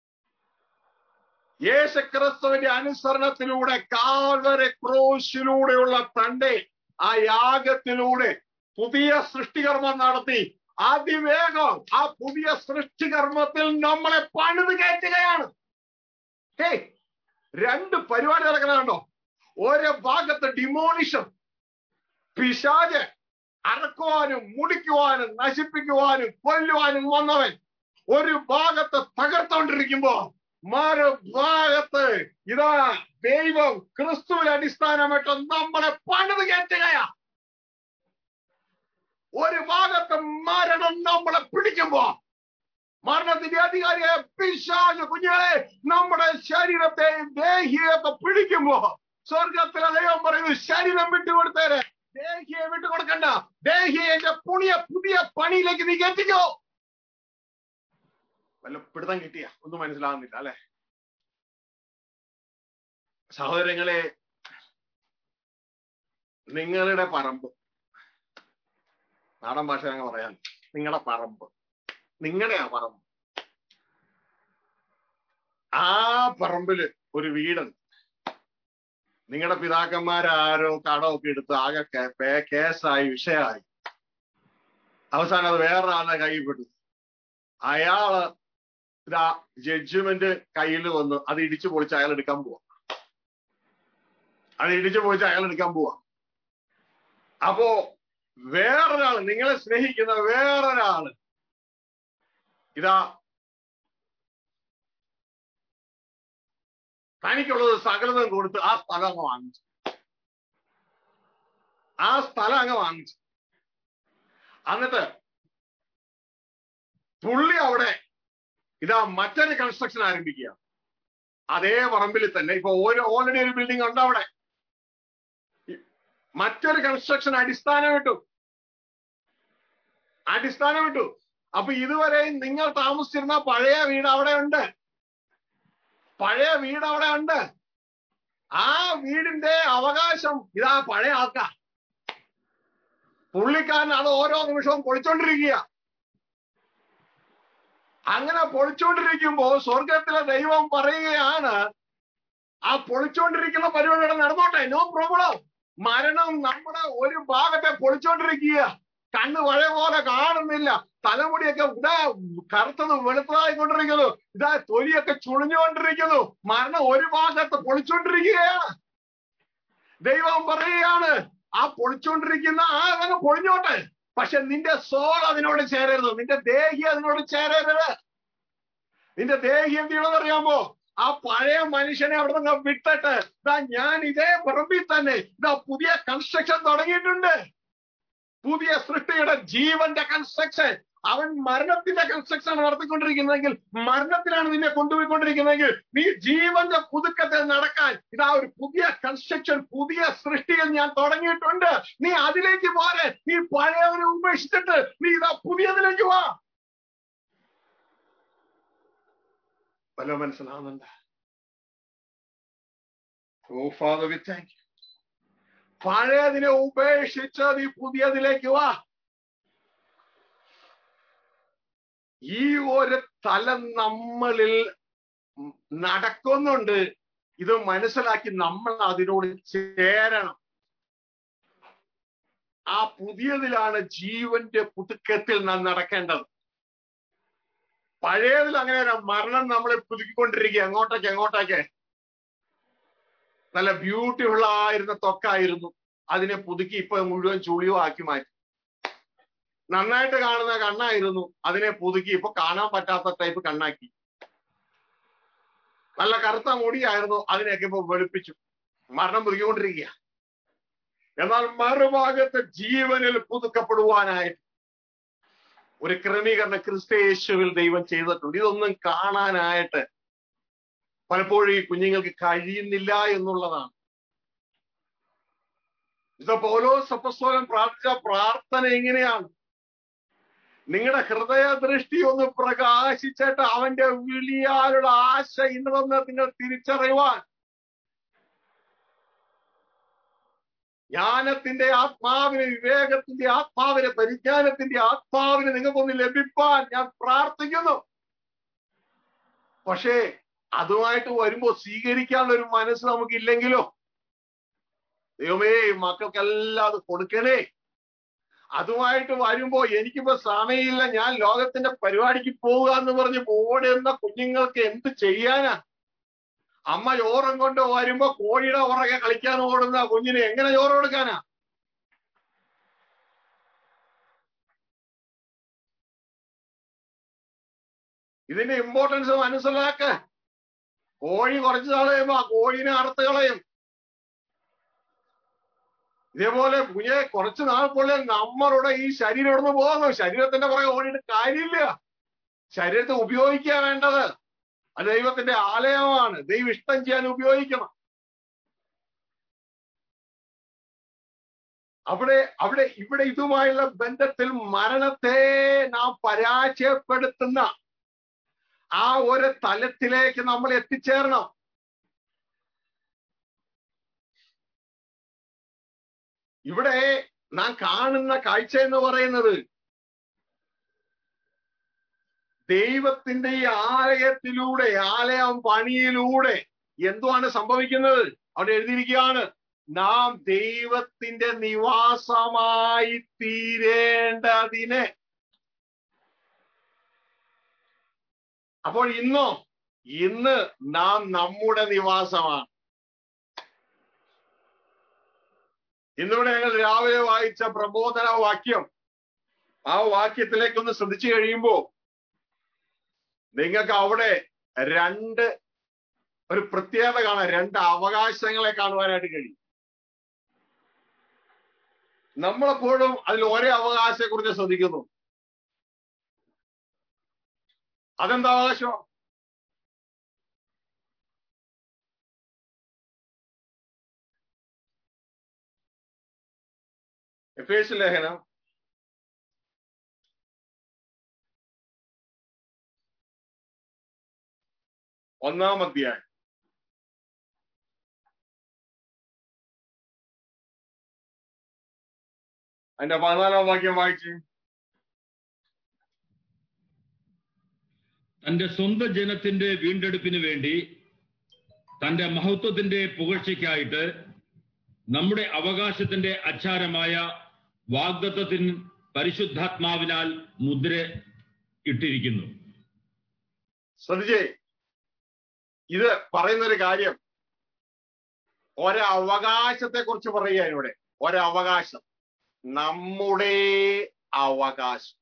യേശുക്രിസ്തുവിന്റെ അനുസരണത്തിലൂടെ കാൽവരെ ക്രോശിലൂടെയുള്ള തന്റെ ആ യാഗത്തിലൂടെ പുതിയ സൃഷ്ടികർമ്മം നടത്തി അതിവേഗം ആ പുതിയ സൃഷ്ടികർമ്മത്തിൽ നമ്മളെ പണിത് കയറ്റുകയാണ് ഹേ രണ്ട് പരിപാടി നടക്കണുണ്ടോ ഓരോ ഭാഗത്ത് ഡിമോണിഷൻ പിശാജ് അറക്കുവാനും മുടിക്കുവാനും നശിപ്പിക്കുവാനും കൊല്ലുവാനും വന്നവൻ ഒരു ഭാഗത്ത് തകർത്തോണ്ടിരിക്കുമ്പോ മറുഭാഗത്ത് ഇതാ ദൈവം ക്രിസ്തുവിൽ അടിസ്ഥാനമായിട്ട് നമ്മളെ പണിത് കയറ്റുകയാ ഒരു ഭാഗത്ത് മരണം നമ്മളെ പിടിക്കുമ്പോ മരണത്തിന്റെ അധികാരിയായ പിശാച് കുഞ്ഞുങ്ങളെ നമ്മുടെ ശരീരത്തെയും ദേഹിയൊക്കെ പിടിക്കുമ്പോ സ്വർഗത്തിലെ ദൈവം പറയുന്നു ശരീരം വിട്ടുകൊടുത്തേരെ ദേഹിയെ വിട്ടുകൊടുക്കണ്ട ദേഹിയെ പുതിയ പുതിയ പണിയിലേക്ക് നീ കയറ്റിക്കോ വല്ല പിടുത്തം കിട്ടിയ ഒന്നും മനസ്സിലാകുന്നില്ല അല്ലെ സഹോദരങ്ങളെ നിങ്ങളുടെ പറമ്പ് നാടൻ ഭാഷ ഞങ്ങൾ പറയാൻ നിങ്ങളുടെ പറമ്പ് നിങ്ങളുടെ ആ പറമ്പ് ആ പറമ്പില് ഒരു വീടുണ്ട് നിങ്ങളുടെ പിതാക്കന്മാരാരോ കടമൊക്കെ എടുത്ത് ആകെ കേ- പേ- കേസായി വിഷയമായി അവസാനം അത് വേറൊരാളുടെ കയ്യിൽ പെട്ടു അയാള് ഇതാ ജഡ്ജ്മെന്റ് കയ്യിൽ വന്ന് അത് ഇടിച്ചു പൊളിച്ച് അയാൾ എടുക്കാൻ പോവാ അത് ഇടിച്ചു പൊളിച്ച് അയാൾ എടുക്കാൻ പോവാ അപ്പോ വേറൊരാൾ നിങ്ങളെ സ്നേഹിക്കുന്ന വേറൊരാള് ഇതാ തനിക്കുള്ളത് സകലതും കൊടുത്ത് ആ സ്ഥലം അങ്ങ് വാങ്ങിച്ചു ആ സ്ഥലം അങ്ങ് വാങ്ങിച്ചു എന്നിട്ട് പുള്ളി അവിടെ ഇതാ മറ്റൊരു കൺസ്ട്രക്ഷൻ ആരംഭിക്കുക അതേ പറമ്പിൽ തന്നെ ഇപ്പൊ ഓരോ ഓൾറെഡി ഒരു ബിൽഡിംഗ് ഉണ്ട് അവിടെ ഇ- മറ്റൊരു കൺസ്ട്രക്ഷൻ അടിസ്ഥാനം ഇട്ടു അടിസ്ഥാനം ഇട്ടു അപ്പൊ ഇതുവരെ നിങ്ങൾ താമസിച്ചിരുന്ന പഴയ വീട് അവിടെ ഉണ്ട് പഴയ വീട് അവിടെ ഉണ്ട് ആ വീടിന്റെ അവകാശം ഇതാ പഴയ ആൾക്കാ പുള്ളിക്കാരൻ അത് ഓരോ നിമിഷവും പൊളിച്ചോണ്ടിരിക്കുക അങ്ങനെ പൊളിച്ചോണ്ടിരിക്കുമ്പോ സ്വർഗത്തിലെ ദൈവം പറയുകയാണ് ആ പൊളിച്ചോണ്ടിരിക്കുന്ന പരിപാടിയുടെ നടന്നോട്ടെ നോ പ്രോബ്ലം മരണം നമ്മുടെ ഒരു ഭാഗത്തെ പൊളിച്ചോണ്ടിരിക്കുക കണ്ണ് പഴയ പോലെ കാണുന്നില്ല തലമുടിയൊക്കെ ഇതാ കറുത്തത് വെളുത്തതായിക്കൊണ്ടിരിക്കുന്നു ഇതാ തൊലിയൊക്കെ ചുളിഞ്ഞുകൊണ്ടിരിക്കുന്നു മരണം ഒരു ഭാഗത്ത് പൊളിച്ചോണ്ടിരിക്കുകയാണ് ദൈവം പറയുകയാണ് ആ പൊളിച്ചോണ്ടിരിക്കുന്ന ആ അതങ്ങ് പൊളിഞ്ഞോട്ടെ പക്ഷെ നിന്റെ സോൾ അതിനോട് ചേരരുത് നിന്റെ ദേഹി അതിനോട് ചേരരുത് നിന്റെ ദേഹി എന്ത് ചെയ്യണമെന്ന് അറിയാമോ ആ പഴയ മനുഷ്യനെ അവിടെ നിന്ന് വിട്ടിട്ട് ഇതാ ഞാൻ ഇതേ പറമ്പിൽ തന്നെ ഇതാ പുതിയ കൺസ്ട്രക്ഷൻ തുടങ്ങിയിട്ടുണ്ട് പുതിയ സൃഷ്ടിയുടെ ജീവന്റെ കൺസ്ട്രക്ഷൻ അവൻ മരണത്തിന്റെ കൺസ്ട്രക്ഷൻ നടത്തിക്കൊണ്ടിരിക്കുന്നതെങ്കിൽ മരണത്തിലാണ് നിന്നെ കൊണ്ടുപോയിക്കൊണ്ടിരിക്കുന്നതെങ്കിൽ നീ ജീവന്റെ പുതുക്കത്തിൽ നടക്കാൻ ഇതാ ഒരു പുതിയ കൺസ്ട്രക്ഷൻ പുതിയ സൃഷ്ടികൾ ഞാൻ തുടങ്ങിയിട്ടുണ്ട് നീ അതിലേക്ക് പോരെ നീ പഴയവനെ ഉപേക്ഷിച്ചിട്ട് നീ ഇതാ പുതിയതിലേക്ക് വാ വല്ല മനസ്സിലാവുന്നുണ്ട് ഓ ഫാദർ വി താങ്ക് പഴയതിനെ ഉപേക്ഷിച്ച് നീ പുതിയതിലേക്ക് വാ ഈ ഒരു തലം നമ്മളിൽ നടക്കുന്നുണ്ട് ഇത് മനസ്സിലാക്കി നമ്മൾ അതിനോട് ചേരണം ആ പുതിയതിലാണ് ജീവന്റെ പുതുക്കത്തിൽ നാം നടക്കേണ്ടത് പഴയതിൽ അങ്ങനെ മരണം നമ്മളെ പുതുക്കിക്കൊണ്ടിരിക്കുക എങ്ങോട്ടേക്ക് എങ്ങോട്ടേക്ക് നല്ല ബ്യൂട്ടിഫുൾ ആയിരുന്ന ത്വക്കായിരുന്നു അതിനെ പുതുക്കി ഇപ്പൊ മുഴുവൻ ചുളിയോ ആക്കി മാറ്റി നന്നായിട്ട് കാണുന്ന കണ്ണായിരുന്നു അതിനെ പുതുക്കി ഇപ്പൊ കാണാൻ പറ്റാത്ത ടൈപ്പ് കണ്ണാക്കി നല്ല കറുത്ത മുടിയായിരുന്നു അതിനെയൊക്കെ ഇപ്പൊ വെളുപ്പിച്ചു മരണം പുതുക്കിക്കൊണ്ടിരിക്കുക എന്നാൽ മറുഭാഗത്ത് ജീവനിൽ പുതുക്കപ്പെടുവാനായിട്ട് ഒരു ക്രമീകരണം ക്രിസ്തയേശുവിൽ ദൈവം ചെയ്തിട്ടുണ്ട് ഇതൊന്നും കാണാനായിട്ട് പലപ്പോഴും ഈ കുഞ്ഞുങ്ങൾക്ക് കഴിയുന്നില്ല എന്നുള്ളതാണ് ഇത് പോലോ സപ്പസ്വലം പ്രാർത്ഥിച്ച പ്രാർത്ഥന എങ്ങനെയാണ് നിങ്ങളുടെ ഹൃദയ ദൃഷ്ടി ഒന്ന് പ്രകാശിച്ചിട്ട് അവന്റെ വിളിയാലുള്ള ആശ ഇന്നതെന്ന് നിങ്ങൾ തിരിച്ചറിയുവാൻ ജ്ഞാനത്തിന്റെ ആത്മാവിന് വിവേകത്തിന്റെ ആത്മാവിന് പരിജ്ഞാനത്തിന്റെ ആത്മാവിന് നിങ്ങൾക്കൊന്ന് ലഭിപ്പാൻ ഞാൻ പ്രാർത്ഥിക്കുന്നു പക്ഷേ അതുമായിട്ട് വരുമ്പോ സ്വീകരിക്കാനുള്ള ഒരു മനസ്സ് നമുക്കില്ലെങ്കിലോ ദൈവമേ മക്കൾക്കെല്ലാം അത് കൊടുക്കണേ അതുമായിട്ട് വരുമ്പോ എനിക്കിപ്പോ സമയമില്ല ഞാൻ ലോകത്തിന്റെ പരിപാടിക്ക് പോവുക എന്ന് പറഞ്ഞ് ഓടുന്ന കുഞ്ഞുങ്ങൾക്ക് എന്ത് ചെയ്യാനാ അമ്മ ചോറും കൊണ്ട് വരുമ്പോ കോഴിയുടെ പുറകെ കളിക്കാൻ ഓടുന്ന കുഞ്ഞിന് എങ്ങനെ ചോറ് കൊടുക്കാനാ ഇതിന്റെ ഇമ്പോർട്ടൻസ് മനസ്സിലാക്ക കോഴി കുറച്ച് നാൾ കഴിയുമ്പോ ആ കോഴീനെ അറുത്ത് കളയും ഇതേപോലെ കുഞ്ഞെ കുറച്ച് നാൾ പോലെ നമ്മളുടെ ഈ ശരീരം ഇവിടുന്ന് പോകുന്നു ശരീരത്തിന്റെ പുറകെ ഓടിയിട്ട് കാര്യമില്ല ശരീരത്തെ ഉപയോഗിക്കുക വേണ്ടത് അത് ദൈവത്തിന്റെ ആലയമാണ് ദൈവം ഇഷ്ടം ചെയ്യാൻ ഉപയോഗിക്കണം അവിടെ അവിടെ ഇവിടെ ഇതുമായുള്ള ബന്ധത്തിൽ മരണത്തെ നാം പരാജയപ്പെടുത്തുന്ന ആ ഒരു തലത്തിലേക്ക് നമ്മൾ എത്തിച്ചേരണം ഇവിടെ നാം കാണുന്ന കാഴ്ച എന്ന് പറയുന്നത് ദൈവത്തിന്റെ ഈ ആലയത്തിലൂടെ ആലയം പണിയിലൂടെ എന്തുവാണ് സംഭവിക്കുന്നത് അവിടെ എഴുതിയിരിക്കുകയാണ് നാം ദൈവത്തിന്റെ നിവാസമായി തീരേണ്ടതിന് അപ്പോൾ ഇന്നോ ഇന്ന് നാം നമ്മുടെ നിവാസമാണ് ഇന്നിവിടെ ഞങ്ങൾ രാവിലെ വായിച്ച പ്രബോധന വാക്യം ആ വാക്യത്തിലേക്കൊന്ന് ശ്രദ്ധിച്ചു കഴിയുമ്പോ നിങ്ങൾക്ക് അവിടെ രണ്ട് ഒരു പ്രത്യേകത കാണാൻ രണ്ട് അവകാശങ്ങളെ കാണുവാനായിട്ട് കഴിയും നമ്മളെപ്പോഴും അതിൽ ഒരേ അവകാശത്തെ കുറിച്ച് ശ്രദ്ധിക്കുന്നു അതെന്താ അവകാശം എഫേസ് ലേഖനം ഒന്നാം അധ്യായം അതിന്റെ പതിനാലാം വാക്യം വായിച്ച് തന്റെ സ്വന്തം ജനത്തിന്റെ വീണ്ടെടുപ്പിന് വേണ്ടി തന്റെ മഹത്വത്തിന്റെ പുകഴ്ചയ്ക്കായിട്ട് നമ്മുടെ അവകാശത്തിന്റെ അച്ചാരമായ വാഗ്ദത്വത്തിൻ പരിശുദ്ധാത്മാവിനാൽ മുദ്ര ഇട്ടിരിക്കുന്നു ശ്രദ്ധിച്ചേ ഇത് പറയുന്ന ഒരു കാര്യം ഒരവകാശത്തെ കുറിച്ച് പറയുക ഇവിടെ ഒരവകാശം നമ്മുടെ അവകാശം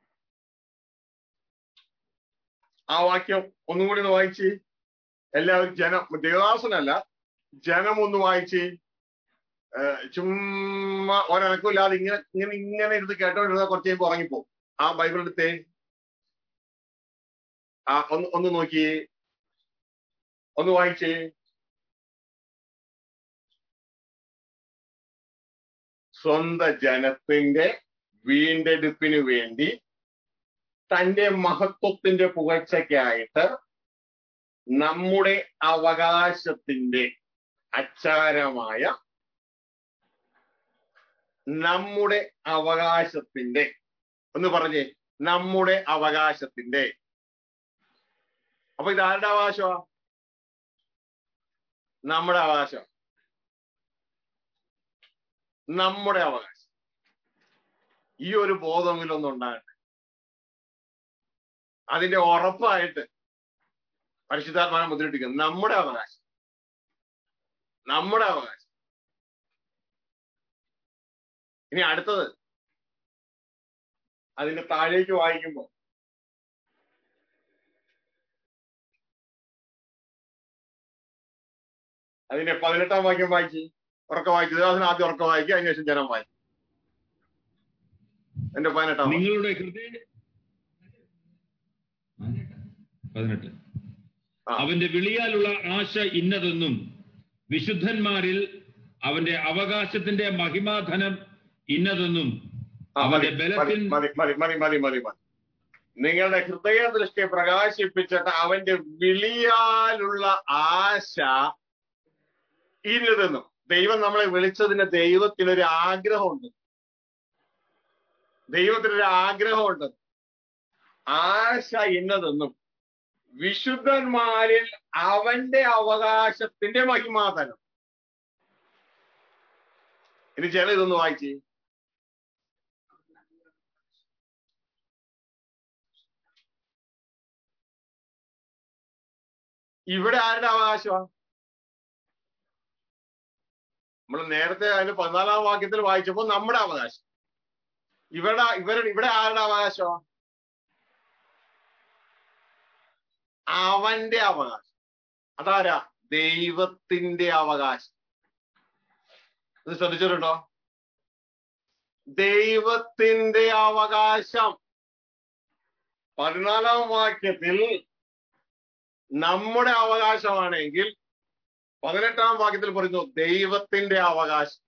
ആ വാക്യം ഒന്നും കൂടി ഒന്ന് വായിച്ച് എല്ലാവരും ജനം ദേവദാസനല്ല ജനം ഒന്ന് വായിച്ച് ഏഹ് ചുമ്മാ ഒരനക്കമില്ലാതെ ഇങ്ങനെ ഇങ്ങനെ ഇങ്ങനെ ഇരുന്ന് കേട്ടോണ്ടിരുന്ന കുറച്ച് കഴിയുമ്പോൾ ഉറങ്ങിപ്പോവും ആ ബൈബിൾ എടുത്തേ ആ ഒന്ന് ഒന്ന് നോക്കിയേ ഒന്ന് വായിച്ചേ സ്വന്ത ജനത്തിന്റെ വീണ്ടെടുപ്പിന് വേണ്ടി തന്റെ മഹത്വത്തിന്റെ പുകഴ്ചയ്ക്കായിട്ട് നമ്മുടെ അവകാശത്തിന്റെ അച്ചാരമായ നമ്മുടെ അവകാശത്തിന്റെ ഒന്ന് പറഞ്ഞേ നമ്മുടെ അവകാശത്തിന്റെ അപ്പൊ ഇത് ആരുടെ അവകാശമാ നമ്മുടെ അവകാശം നമ്മുടെ അവകാശം ഈ ഒരു ബോധമെങ്കിലും ഒന്നും ഉണ്ടാകട്ടെ അതിന്റെ ഉറപ്പായിട്ട് പരിശുദ്ധാത്മാനെ മുദ്രയിട്ടിരിക്കുന്നത് നമ്മുടെ അവകാശം നമ്മുടെ അവകാശം ഇനി അടുത്തത് അതിന്റെ താഴേക്ക് വായിക്കുമ്പോ അതിന്റെ പതിനെട്ടാം വാക്യം വായിച്ച് ഉറക്കം വായിച്ചു ദേവാസന ആദ്യം ഉറക്കം വായിക്കുക അതിന് ശേഷം ജനം വായിക്കും എന്റെ പതിനെട്ടാം വാക്യം. നിങ്ങളുടെ ഹൃദയ പതിനെട്ട് ആ. അവന്റെ വിളിയാലുള്ള ആശ ഇന്നതെന്നും വിശുദ്ധന്മാരിൽ അവന്റെ അവകാശത്തിന്റെ മഹിമാധനം ഇന്നതെന്നും ആ, മതി, അവന്റെ മതി, ബലത്തിൻ മതി, മതി, മതി, മതി, മതി, മതി. നിങ്ങളുടെ ഹൃദയ ദൃഷ്ടി പ്രകാശിപ്പിച്ചിട്ട് അവന്റെ വിളിയാലുള്ള ആശ ഇന്നതെന്നും ദൈവം നമ്മളെ വിളിച്ചതിന് ദൈവത്തിനൊരു ആഗ്രഹമുണ്ട് ദൈവത്തിനൊരു ആഗ്രഹമുണ്ട് ആശ ഇന്നതെന്നും വിശുദ്ധന്മാരിൽ അവന്റെ അവകാശത്തിന്റെ മഹിമാതനം ഇനി ചില ഇതൊന്ന് വായിച്ചേ ഇവിടെ ആരുടെ അവകാശമാണ് നമ്മൾ നേരത്തെ അതിന് പതിനാലാം വാക്യത്തിൽ വായിച്ചപ്പോൾ നമ്മുടെ അവകാശം ഇവിടെ ഇവരുടെ ഇവിടെ ആരുടെ അവകാശം അവന്റെ അവകാശം അതാരാ ദൈവത്തിന്റെ അവകാശം ഇത് ശ്രദ്ധിച്ചിട്ടുണ്ടോ ദൈവത്തിന്റെ അവകാശം പതിനാലാം വാക്യത്തിൽ നമ്മുടെ അവകാശമാണെങ്കിൽ പതിനെട്ടാം വാക്യത്തിൽ പറയുന്നു ദൈവത്തിന്റെ അവകാശം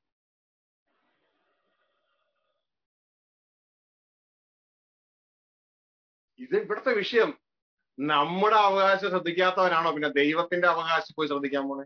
ഇത് ഇവിടുത്തെ വിഷയം നമ്മുടെ അവകാശം ശ്രദ്ധിക്കാത്തവനാണോ പിന്നെ ദൈവത്തിന്റെ അവകാശം പോയി ശ്രദ്ധിക്കാൻ പോണേ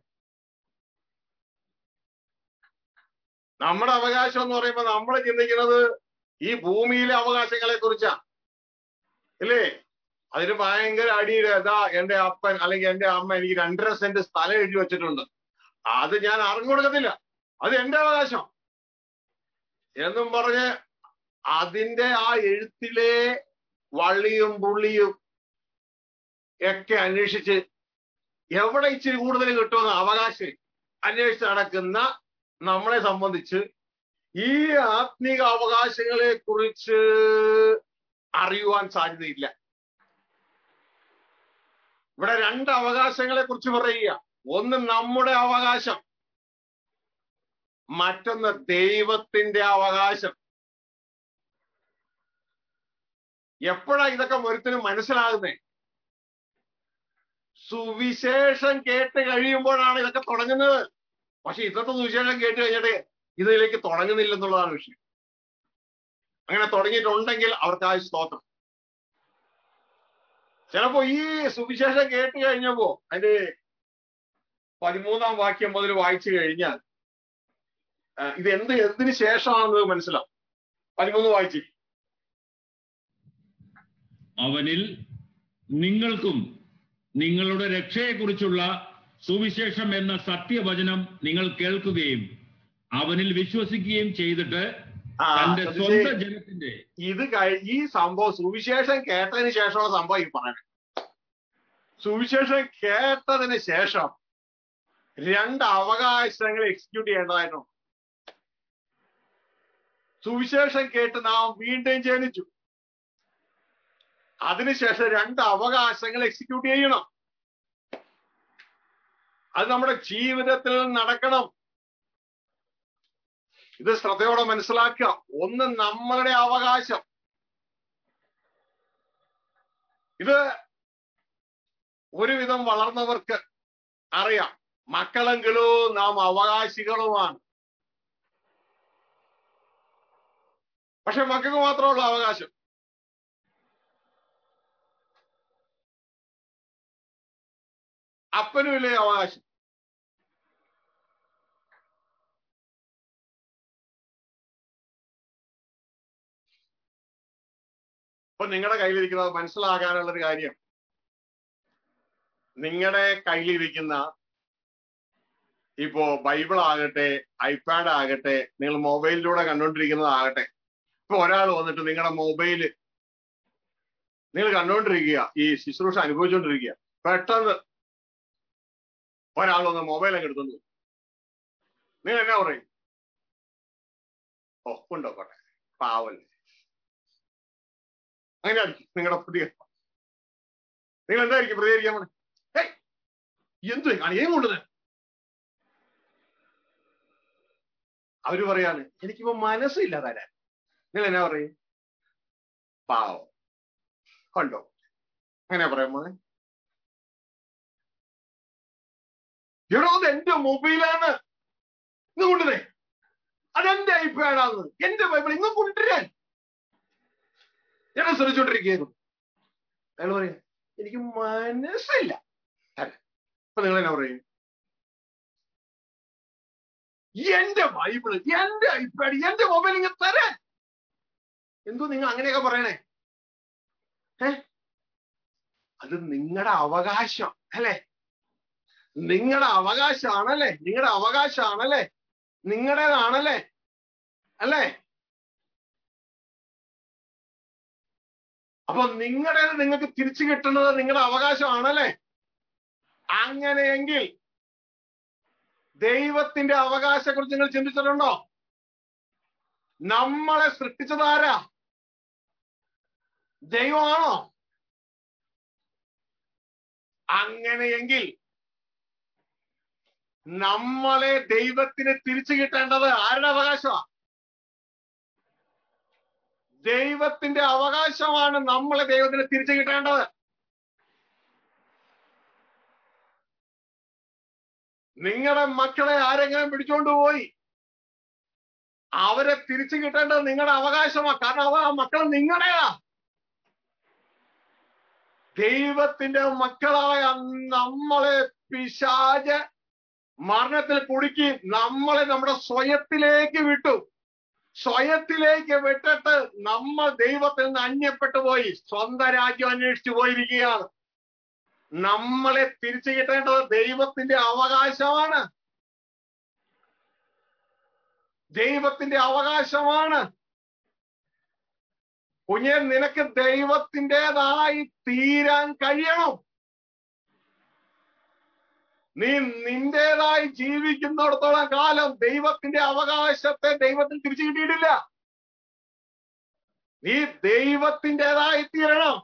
നമ്മുടെ അവകാശം എന്ന് പറയുമ്പോൾ നമ്മൾ ചിന്തിക്കുന്നത് ഈ ഭൂമിയിലെ അവകാശങ്ങളെ കുറിച്ചാ ഇല്ലേ അതിന് ഭയങ്കര അടിയുടെ ഇതാ എന്റെ അപ്പൻ അല്ലെങ്കിൽ എന്റെ അമ്മ എനിക്ക് രണ്ടര സെന്റ് സ്ഥലം എഴുതി വെച്ചിട്ടുണ്ട് അത് ഞാൻ അറിഞ്ഞു കൊടുക്കത്തില്ല അത് എന്റെ അവകാശം എന്നും പറഞ്ഞ് അതിന്റെ ആ എഴുത്തിലെ വള്ളിയും പുള്ളിയും ഒക്കെ അന്വേഷിച്ച് എവിടെ ഇച്ചിരി കൂടുതൽ കിട്ടുമെന്ന് അവകാശം അന്വേഷിച്ച് നടക്കുന്ന നമ്മളെ സംബന്ധിച്ച് ഈ ആത്മീക അവകാശങ്ങളെ കുറിച്ച് അറിയുവാൻ സാധ്യതയില്ല ഇവിടെ രണ്ട് അവകാശങ്ങളെ കുറിച്ച് പറയുക ഒന്ന് നമ്മുടെ അവകാശം മറ്റൊന്ന് ദൈവത്തിന്റെ അവകാശം എപ്പോഴാ ഇതൊക്കെ ഒരുത്തിന് മനസ്സിലാകുന്നേ സുവിശേഷം കേട്ട് കഴിയുമ്പോഴാണ് ഇതൊക്കെ തുടങ്ങുന്നത് പക്ഷെ ഇന്നത്തെ സുവിശേഷം കേട്ട് കഴിഞ്ഞിട്ട് ഇതിലേക്ക് തുടങ്ങുന്നില്ലെന്നുള്ളതാണ് വിഷയം അങ്ങനെ തുടങ്ങിയിട്ടുണ്ടെങ്കിൽ അവർക്ക് ആ സ്തോത്രം ചിലപ്പോ ഈ സുവിശേഷം കേട്ട് കഴിഞ്ഞപ്പോ അതിന്റെ പതിമൂന്നാം വാക്യം മുതൽ വായിച്ചു കഴിഞ്ഞാൽ ആ, ഇത് എന്ത് എന്തിന് ശേഷമാണെന്ന് മനസ്സിലാവും പതിമൂന്ന് വായിച്ചു അവനിൽ നിങ്ങൾക്കും നിങ്ങളുടെ രക്ഷയെക്കുറിച്ചുള്ള സുവിശേഷം എന്ന സത്യവചനം നിങ്ങൾ കേൾക്കുകയും അവനിൽ വിശ്വസിക്കുകയും ചെയ്തിട്ട് ആ തന്റെ ശ്രദ്ധിച്ചേ. സ്വന്തം ജനത്തിന്റെ ഇത് കഴി ഈ സംഭവം സുവിശേഷം കേട്ടതിന് ശേഷമുള്ള സംഭവം ഈ പറയുന്നത് സുവിശേഷം കേട്ടതിന് ശേഷം രണ്ട് അവകാശങ്ങൾ എക്സിക്യൂട്ട് ചെയ്യേണ്ടതായിട്ടുണ്ട് സുവിശേഷം കേട്ട് നാം വീണ്ടും ജനിച്ചു അതിനുശേഷം രണ്ട് അവകാശങ്ങൾ എക്സിക്യൂട്ട് ചെയ്യണം അത് നമ്മുടെ ജീവിതത്തിൽ നടക്കണം ഇത് ശ്രദ്ധയോടെ മനസ്സിലാക്കുക ഒന്ന് നമ്മളുടെ അവകാശം ഇത് ഒരുവിധം വളർന്നവർക്ക് അറിയാം മക്കളെങ്കിലോ നാം അവകാശികളുമാണ് പക്ഷെ മക്കൾക്ക് മാത്രമുള്ള അവകാശം അപ്പനുമില്ലേ അവകാശം ഇപ്പൊ നിങ്ങളുടെ കയ്യിലിരിക്കുന്നത് മനസ്സിലാകാനുള്ള ഒരു കാര്യം നിങ്ങളുടെ കയ്യിലിരിക്കുന്ന ഇപ്പോ ബൈബിൾ ആകട്ടെ ഐപാഡ് ആകട്ടെ നിങ്ങൾ മൊബൈലിലൂടെ കണ്ടുകൊണ്ടിരിക്കുന്നതാകട്ടെ ഇപ്പൊ ഒരാൾ വന്നിട്ട് നിങ്ങളുടെ മൊബൈല് നിങ്ങൾ കണ്ടുകൊണ്ടിരിക്കുക ഈ ശുശ്രൂഷ അനുഭവിച്ചുകൊണ്ടിരിക്കുക പെട്ടെന്ന് ഒരാൾ വന്ന് മൊബൈൽ അങ്ങ് എടുത്തോണ്ട് പോകും. നിങ്ങൾ എന്നാ പറയും ഓ കൊണ്ടോക്കോട്ടെ പാവല്ലേ അങ്ങനെയായിരിക്കും നിങ്ങളുടെ പ്രതികരണം നിങ്ങൾ എന്തായിരിക്കും പ്രതികരിക്കാൻ പോണെ ഏയ് എന്തു കാണി ഏം കൊണ്ടത് അവര് പറയാണ് എനിക്കിപ്പോ മനസ്സില്ല തരാൻ നിങ്ങൾ എന്നാ പറയും പാവം കണ്ടോ അങ്ങനെ പറയാൻ പോണെ എടോ അത് എന്റെ മൊബൈലാണ് ഇന്ന് കൊണ്ടുവരേ അതെന്റെ ഐപാഡാണ് എന്റെ ബൈബിൾ ഇന്ന് കൊണ്ടുവരാൻ ഞാൻ ശ്രമിച്ചോണ്ടിരിക്കുന്നു അയാൾ പറയാ എനിക്ക് മനസ്സില്ല അല്ല അപ്പൊ നിങ്ങൾ എന്നാ പറയും എന്റെ ബൈബിള് എന്റെ ഐപാഡ് എന്റെ മൊബൈൽ ഇങ്ങനെ തരാൻ എന്തോ നിങ്ങൾ അങ്ങനെയൊക്കെ പറയണേ ഏ അത് നിങ്ങളുടെ അവകാശം അല്ലേ നിങ്ങളുടെ അവകാശമാണല്ലേ നിങ്ങളുടെ അവകാശമാണല്ലേ നിങ്ങളുടേതാണല്ലേ അല്ലേ അപ്പൊ നിങ്ങളുടേത് നിങ്ങൾക്ക് തിരിച്ചു കിട്ടുന്നത് നിങ്ങളുടെ അവകാശമാണല്ലേ അങ്ങനെയെങ്കിൽ ദൈവത്തിന്റെ അവകാശത്തെ കുറിച്ച് നിങ്ങൾ ചിന്തിച്ചിട്ടുണ്ടോ നമ്മളെ സൃഷ്ടിച്ചതാരാ ദൈവമാണോ അങ്ങനെയെങ്കിൽ നമ്മളെ ദൈവത്തിന് തിരിച്ചു കിട്ടേണ്ടത് ആരുടെ അവകാശമാണ് ദൈവത്തിന്റെ അവകാശമാണ് നമ്മളെ ദൈവത്തിന് തിരിച്ചു കിട്ടേണ്ടത് നിങ്ങളുടെ മക്കളെ ആരെങ്കിലും പിടിച്ചോണ്ട് പോയി അവരെ തിരിച്ചു കിട്ടേണ്ടത് നിങ്ങളുടെ അവകാശമാണ് കാരണം അവ ആ മക്കൾ നിങ്ങളുടെയാ ദൈവത്തിന്റെ മക്കളായ നമ്മളെ പിശാജ് മരണത്തിൽ കുടുക്കി നമ്മളെ നമ്മുടെ സ്വയത്തിലേക്ക് വിട്ടു സ്വയത്തിലേക്ക് വിട്ടിട്ട് നമ്മൾ ദൈവത്തിൽ നിന്ന് അന്യപ്പെട്ടു പോയി സ്വന്തം രാജ്യം അന്വേഷിച്ചു പോയിരിക്കുകയാണ് നമ്മളെ തിരിച്ചു കിട്ടേണ്ടത് ദൈവത്തിന്റെ അവകാശമാണ് ദൈവത്തിന്റെ അവകാശമാണ് കുഞ്ഞെ നിനക്ക് ദൈവത്തിൻ്റെതായി തീരാൻ കഴിയണം നീ നിന്റേതായി ജീവിക്കുന്നിടത്തോളം കാലം ദൈവത്തിന്റെ അവകാശത്തെ ദൈവത്തിന് തിരിച്ചു കിട്ടിയിട്ടില്ല നീ ദൈവത്തിൻ്റെതായി തീരണം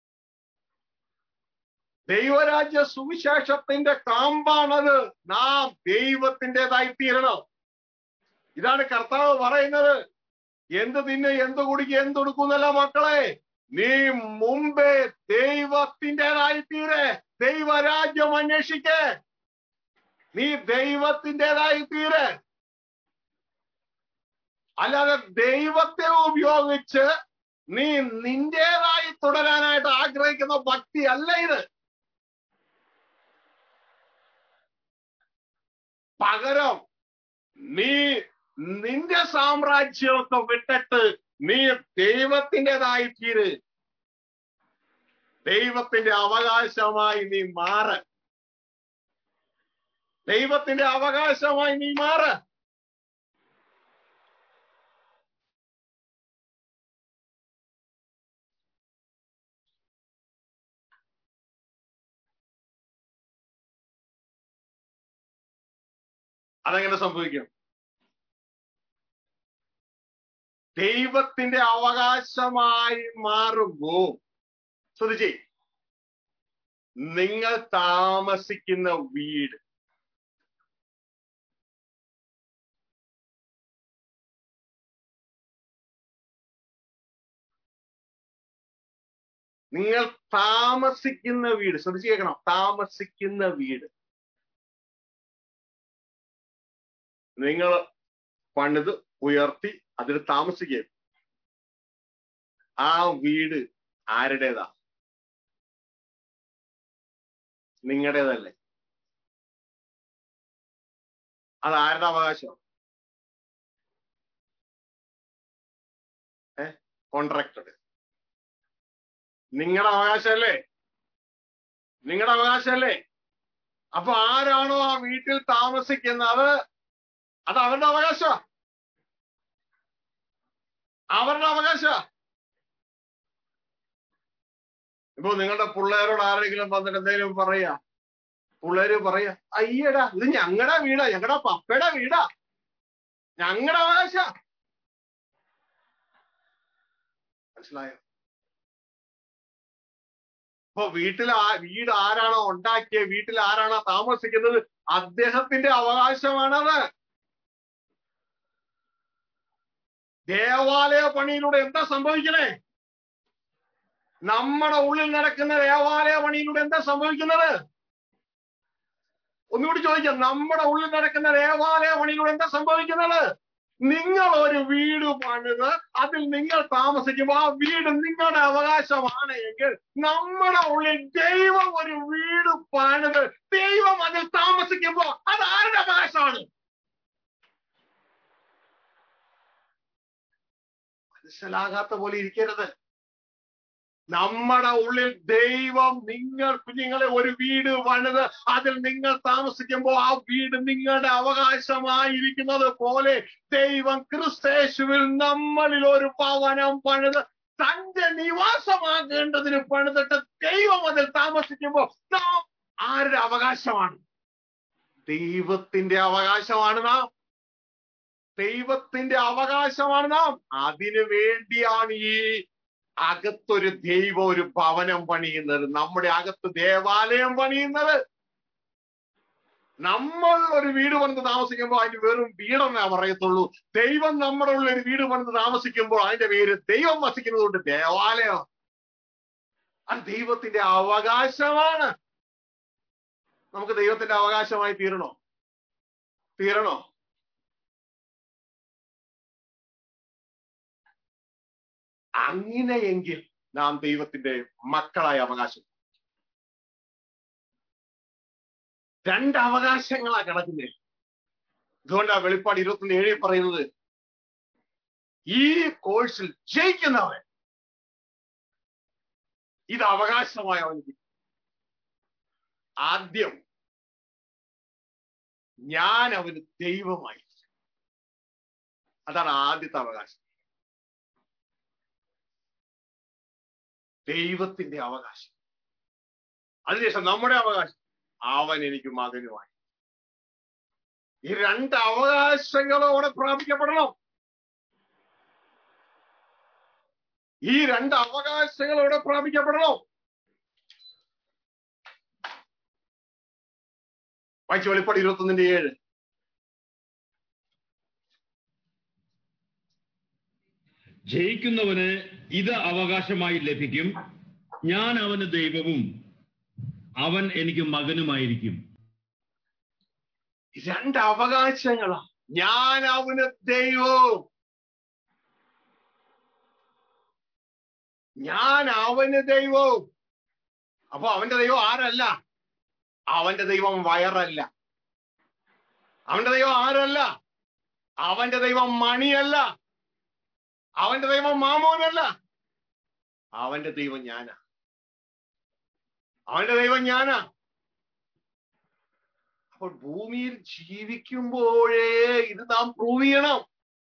ദൈവരാജ്യ സുവിശേഷത്തിന്റെ കാമ്പാണത് നാം ദൈവത്തിൻ്റെതായി തീരണം ഇതാണ് കർത്താവ് പറയുന്നത് എന്ത് തിന്ന് എന്ത് കുടിക്കുക എന്തൊടുക്കുന്നല്ല മക്കളെ നീ മുമ്പേ ദൈവത്തിൻ്റെതായി തീരെ ദൈവരാജ്യം അന്വേഷിക്കേ നീ ദൈവത്തിൻ്റെതായി തീരെ അല്ലാതെ ദൈവത്തെ ഉപയോഗിച്ച് നീ നിന്റേതായി തുടരാനായിട്ട് ആഗ്രഹിക്കുന്ന ഭക്തി അല്ല ഇത് പകരം നീ നിന്റെ സാമ്രാജ്യമൊക്കെ വിട്ടിട്ട് നീ ദൈവത്തിൻ്റെതായി തീര് ദൈവത്തിന്റെ അവകാശമായി നീ മാറ് ദൈവത്തിന്റെ അവകാശമായി നീ മാറ് അതെങ്ങനെ സംഭവിക്കും ദൈവത്തിന്റെ അവകാശമായി മാറുമ്പോ ശ്രദ്ധിച്ചേ നിങ്ങൾ താമസിക്കുന്ന വീട് നിങ്ങൾ താമസിക്കുന്ന വീട് ശ്രദ്ധിച്ച് കേൾക്കണം താമസിക്കുന്ന വീട് നിങ്ങൾ പണിത് ഉയർത്തി അതിൽ താമസിക്കുക ആ വീട് ആരുടേതാ നിങ്ങളുടേതല്ലേ അത് ആരുടെ അവകാശം ഏ കോൺട്രാക്ടഡ് നിങ്ങളുടെ അവകാശമല്ലേ നിങ്ങളുടെ അവകാശമല്ലേ അപ്പൊ ആരാണോ ആ വീട്ടിൽ താമസിക്കുന്നത് അത് അവരുടെ അവകാശ അവരുടെ അവകാശ ഇപ്പൊ നിങ്ങളുടെ പിള്ളേരോട് ആരെങ്കിലും വന്നിട്ട് എന്തെങ്കിലും പറയാ പിള്ളേര് പറയാ അയ്യടാ ഇത് ഞങ്ങളുടെ വീടാ ഞങ്ങളുടെ പപ്പയുടെ വീടാ ഞങ്ങളുടെ അവകാശ മനസ്സിലായോ അപ്പൊ വീട്ടിൽ ആ വീട് ആരാണോ ഉണ്ടാക്കിയ വീട്ടിൽ ആരാണോ താമസിക്കുന്നത് അദ്ദേഹത്തിന്റെ അവകാശമാണത് ദേവാലയ പണിയിലൂടെ എന്താ സംഭവിക്കണേ നമ്മുടെ ഉള്ളിൽ നടക്കുന്ന ദേവാലയ പണിയിലൂടെ എന്താ സംഭവിക്കുന്നത് ഒന്നുകൂടി ചോദിക്കാം നമ്മുടെ ഉള്ളിൽ നടക്കുന്ന ദേവാലയ പണിയിലൂടെ എന്താ സംഭവിക്കുന്നത് നിങ്ങൾ ഒരു വീട് പണിത് അതിൽ നിങ്ങൾ താമസിക്കുമ്പോൾ ആ വീട് നിങ്ങളുടെ അവകാശമാണ് എങ്കിൽ നമ്മുടെ ഉള്ളിൽ ദൈവം ഒരു വീട് പണിത് ദൈവം അതിൽ താമസിക്കുമ്പോൾ അത് ആരുടെ അവകാശമാണ് മനസ്സിലാകാത്ത പോലെ ഇരിക്കരുത് നമ്മുടെ ഉള്ളിൽ ദൈവം നിങ്ങൾ കുഞ്ഞുങ്ങളെ ഒരു വീട് പണിത് അതിൽ നിങ്ങൾ താമസിക്കുമ്പോൾ ആ വീട് നിങ്ങളുടെ അവകാശമായിരിക്കുന്നത് പോലെ ദൈവം ക്രിസ്തേശുവിൽ നമ്മളിൽ ഒരു ഭവനം പണിത് തന്റെ നിവാസമാകേണ്ടതിന് പണിതിട്ട് ദൈവം അതിൽ താമസിക്കുമ്പോൾ നാം ആരുടെ അവകാശമാണ് ദൈവത്തിന്റെ അവകാശമാണ് നാം ദൈവത്തിന്റെ അവകാശമാണ് നാം അതിനു വേണ്ടിയാണ് ഈ അകത്തൊരു ദൈവം ഒരു ഭവനം പണിയുന്നത് നമ്മുടെ അകത്ത് ദേവാലയം പണിയുന്നത് നമ്മൾ ഒരു വീട് പണിത് താമസിക്കുമ്പോൾ അതിന് വെറും വീടെന്നാ പറയത്തുള്ളൂ ദൈവം നമ്മുടെ ഉള്ളിൽ ഒരു വീട് പണിത് താമസിക്കുമ്പോൾ അതിന്റെ പേര് ദൈവം വസിക്കുന്നത് കൊണ്ട് ദേവാലയം അത് ദൈവത്തിന്റെ അവകാശമാണ് നമുക്ക് ദൈവത്തിന്റെ അവകാശമായി തീരണോ തീരണോ അങ്ങനെയെങ്കിൽ നാം ദൈവത്തിന്റെ മക്കളായ അവകാശം രണ്ട് അവകാശങ്ങളാ കിടക്കുന്നത് ഇതുകൊണ്ടാ വെളിപ്പാട് ഇരുപത്തി ഏഴിൽ പറയുന്നത് ഈ കോഴ്സിൽ ജയിക്കുന്നവൻ ഇത് അവകാശമായ അവന് ആദ്യം ഞാൻ അവന് ദൈവമായി അതാണ് ആദ്യത്തെ അവകാശം ദൈവത്തിന്റെ അവകാശം അതിനുശേഷം നമ്മുടെ അവകാശം അവൻ എനിക്ക് മകനുമായി ഈ രണ്ട് അവകാശങ്ങളോടെ പ്രാപിക്കപ്പെടണം ഈ രണ്ട് അവകാശങ്ങളോടെ പ്രാപിക്കപ്പെടണം വായിച്ചു വെളിപ്പാട് ഇരുപത്തൊന്നിന്റെ ഏഴ് ജയിക്കുന്നവന് ഇത് അവകാശമായി ലഭിക്കും ഞാൻ അവന് ദൈവവും അവൻ എനിക്ക് മകനുമായിരിക്കും രണ്ട് അവകാശങ്ങളാ ഞാൻ അവന് ദൈവവും ഞാൻ അവന് ദൈവവും അപ്പൊ അവന്റെ ദൈവം ആരല്ല അവന്റെ ദൈവം വയറല്ല അവന്റെ ദൈവം ആരല്ല അവന്റെ ദൈവം മണിയല്ല അവന്റെ ദൈവം മാമോനല്ല അവന്റെ ദൈവം ഞാനാ അവന്റെ ദൈവം ഞാനാ അപ്പോൾ ഭൂമിയിൽ ജീവിക്കുമ്പോഴേ ഇത് നാം പ്രൂവ് ചെയ്യണം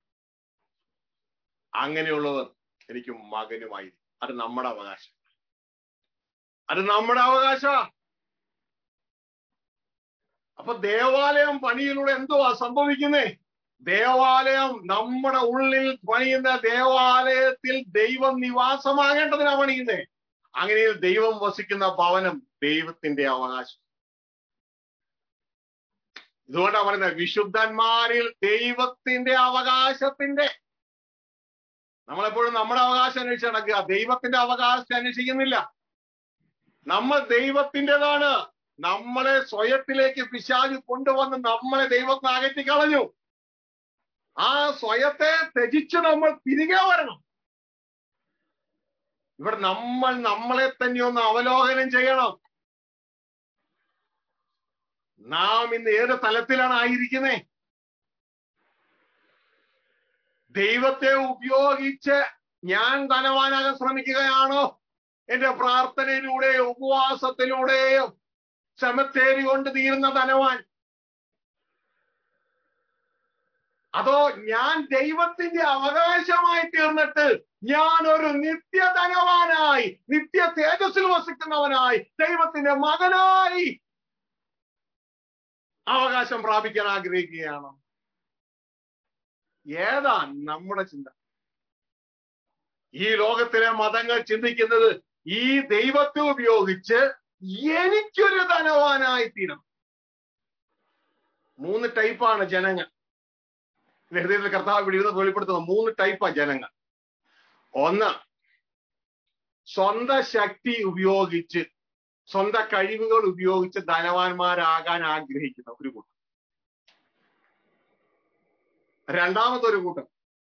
അങ്ങനെയുള്ളവർ എനിക്ക് മകനുമായി അത് നമ്മുടെ അവകാശം അത് നമ്മുടെ അവകാശ അപ്പൊ ദേവാലയം പണിയിലൂടെ എന്തുവാ സംഭവിക്കുന്നേ ദേവാലയം നമ്മുടെ ഉള്ളിൽ പണിയുന്ന ദേവാലയത്തിൽ ദൈവം നിവാസമാകേണ്ടതിനാ പണിയുന്നേ അങ്ങനെ ദൈവം വസിക്കുന്ന ഭവനം ദൈവത്തിന്റെ അവകാശം ഇതുകൊണ്ടാണ് പറയുന്നത് വിശുദ്ധന്മാരിൽ ദൈവത്തിന്റെ അവകാശത്തിന്റെ നമ്മളെപ്പോഴും നമ്മുടെ അവകാശം അന്വേഷിച്ച് നടക്കുക ദൈവത്തിന്റെ അവകാശം അന്വേഷിക്കുന്നില്ല നമ്മൾ ദൈവത്തിൻ്റെതാണ് നമ്മളെ സ്വയത്തിലേക്ക് പിശാചു കൊണ്ടുവന്ന് നമ്മളെ ദൈവത്തെ അകറ്റി കളഞ്ഞു ആ സ്വയത്തെ ത്യജിച്ച് നമ്മൾ തിരികെ വരണം ഇവിടെ നമ്മൾ നമ്മളെ തന്നെ ഒന്ന് അവലോകനം ചെയ്യണം നാം ഇന്ന് ഏത് തലത്തിലാണ് ആയിരിക്കുന്നേ ദൈവത്തെ ഉപയോഗിച്ച് ഞാൻ ധനവാനാകാൻ ശ്രമിക്കുകയാണോ എന്റെ പ്രാർത്ഥനയിലൂടെയോ ഉപവാസത്തിലൂടെയോ ചെമത്തേരി കൊണ്ട് തീരുന്ന ധനവാൻ അതോ ഞാൻ ദൈവത്തിന്റെ അവകാശമായി തീർന്നിട്ട് ഞാൻ ഒരു നിത്യധനവാനായി നിത്യ തേജസ്സിൽ വസിക്കുന്നവനായി ദൈവത്തിന്റെ മകനായി അവകാശം പ്രാപിക്കാൻ ആഗ്രഹിക്കുകയാണോ ഏതാ നമ്മുടെ ചിന്ത ഈ ലോകത്തിലെ മതങ്ങൾ ചിന്തിക്കുന്നത് ഈ ദൈവത്തെ ഉപയോഗിച്ച് എനിക്കൊരു ധനവാനായി തീരണം മൂന്ന് ടൈപ്പാണ് ജനങ്ങൾ ഹൃദയത്തിൽ കർത്താവ് വിടുന്നത് വെളിപ്പെടുത്തുന്ന മൂന്ന് ടൈപ്പാ ജനങ്ങൾ ഒന്ന് സ്വന്തം ശക്തി ഉപയോഗിച്ച് സ്വന്തം കഴിവുകൾ ഉപയോഗിച്ച് ധനവാന്മാരാകാൻ ആഗ്രഹിക്കുന്ന ഒരു കൂട്ടം രണ്ടാമത്തെ ഒരു കൂട്ടം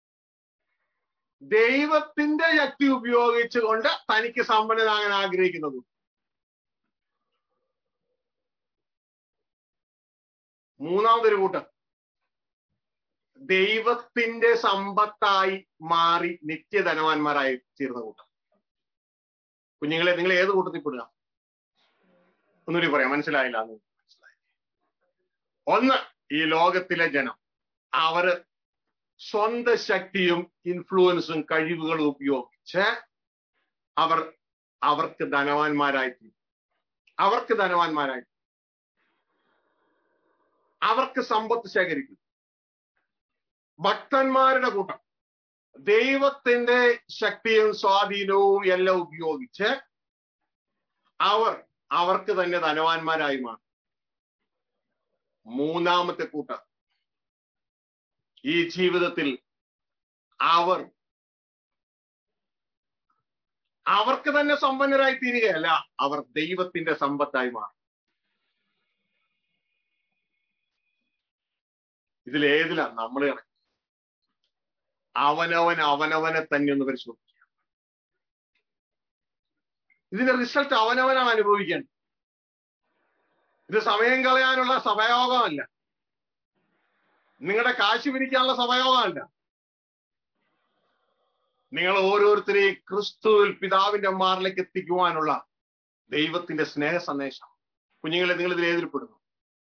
ദൈവത്തിന്റെ ശക്തി ഉപയോഗിച്ചുകൊണ്ട് തനിക്ക് സമ്പന്നനാകാൻ ആഗ്രഹിക്കുന്ന കൂട്ടം മൂന്നാമതൊരു കൂട്ടം ദൈവത്തിന്റെ സമ്പത്തായി മാറി നിത്യധനവാന്മാരായി തീർന്ന കൂട്ടം കുഞ്ഞുങ്ങളെ നിങ്ങൾ ഏത് കൂട്ടത്തിൽ പെടുക ഒന്നുകൂടി പറയാം മനസ്സിലായില്ല മനസ്സിലായി ഒന്ന് ഈ ലോകത്തിലെ ജനം അവര് സ്വന്തം ശക്തിയും ഇൻഫ്ലുവൻസും കഴിവുകളും ഉപയോഗിച്ച് അവർ അവർക്ക് ധനവാന്മാരായി തീരും അവർക്ക് ധനവാന്മാരായി അവർക്ക് സമ്പത്ത് ശേഖരിക്കും ഭക്തന്മാരുടെ കൂട്ടം ദൈവത്തിന്റെ ശക്തിയും സ്വാധീനവും എല്ലാം ഉപയോഗിച്ച് അവർ അവർക്ക് തന്നെ ധനവാന്മാരായി മാറും മൂന്നാമത്തെ കൂട്ടം ഈ ജീവിതത്തിൽ അവർ അവർക്ക് തന്നെ സമ്പന്നരായി തീരുകയല്ല അവർ ദൈവത്തിന്റെ സമ്പത്തായി മാറും ഇതിലേതിലാ നമ്മൾ കിടക്കുന്നത് അവനവൻ അവനവനെ തന്നെ ഒന്ന് പരിശോധിക്കുക ഇതിന്റെ റിസൾട്ട് അവനവനാണ് അനുഭവിക്കേണ്ടത് ഇത് സമയം കളയാനുള്ള സമയോഗമല്ല നിങ്ങളുടെ കാശ് പിരിക്കാനുള്ള സമയോഗമല്ല നിങ്ങൾ ഓരോരുത്തരെയും ക്രിസ്തുവിൽ പിതാവിന്റെ മാറിലേക്ക് എത്തിക്കുവാനുള്ള ദൈവത്തിന്റെ സ്നേഹ സന്ദേശം കുഞ്ഞുങ്ങളെ നിങ്ങൾ ഇതിൽ ഏതിൽപ്പെടുന്നു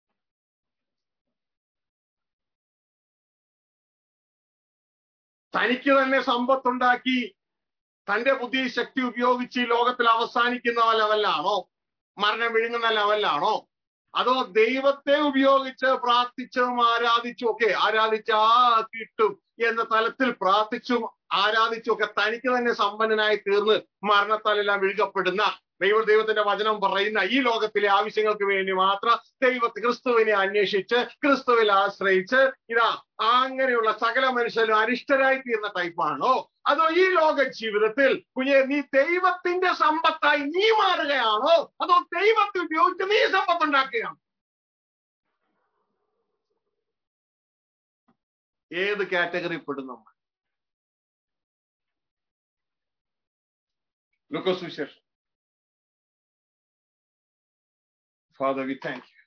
തനിക്ക് തന്നെ സമ്പത്തുണ്ടാക്കി തന്റെ ബുദ്ധി ശക്തി ഉപയോഗിച്ച് ഈ ലോകത്തിൽ അവസാനിക്കുന്ന ലെവലിലാണോ മരണം വിഴുങ്ങുന്ന ലെവലിലാണോ അതോ ദൈവത്തെ ഉപയോഗിച്ച് പ്രാർത്ഥിച്ചും ആരാധിച്ചും ഒക്കെ ആരാധിച്ചാ കിട്ടും എന്ന തലത്തിൽ പ്രാർത്ഥിച്ചും ആരാധിച്ചും ഒക്കെ തനിക്ക് തന്നെ സമ്പന്നനായി തീർന്ന് മരണത്താലെല്ലാം വിഴുകപ്പെടുന്ന ദൈവ ദൈവത്തിന്റെ വചനം പറയുന്ന ഈ ലോകത്തിലെ ആവശ്യങ്ങൾക്ക് വേണ്ടി മാത്രം ദൈവത്തെ ക്രിസ്തുവിനെ അന്വേഷിച്ച് ക്രിസ്തുവിൽ ആശ്രയിച്ച് ഇതാ അങ്ങനെയുള്ള സകല മനുഷ്യരും അരിഷ്ടരായി തീർന്ന ടൈപ്പാണോ അതോ ഈ ലോക ജീവിതത്തിൽ കുഞ്ഞെ നീ ദൈവത്തിന്റെ സമ്പത്തായി നീ മാറുകയാണോ അതോ ദൈവത്തെ ഉപയോഗിച്ച് നീ സമ്പത്തുണ്ടാക്കുകയാണോ ഏത് കാറ്റഗറി പെടും നമ്മൾ ലുക്കോസ് വിശേഷം Father, we thank you.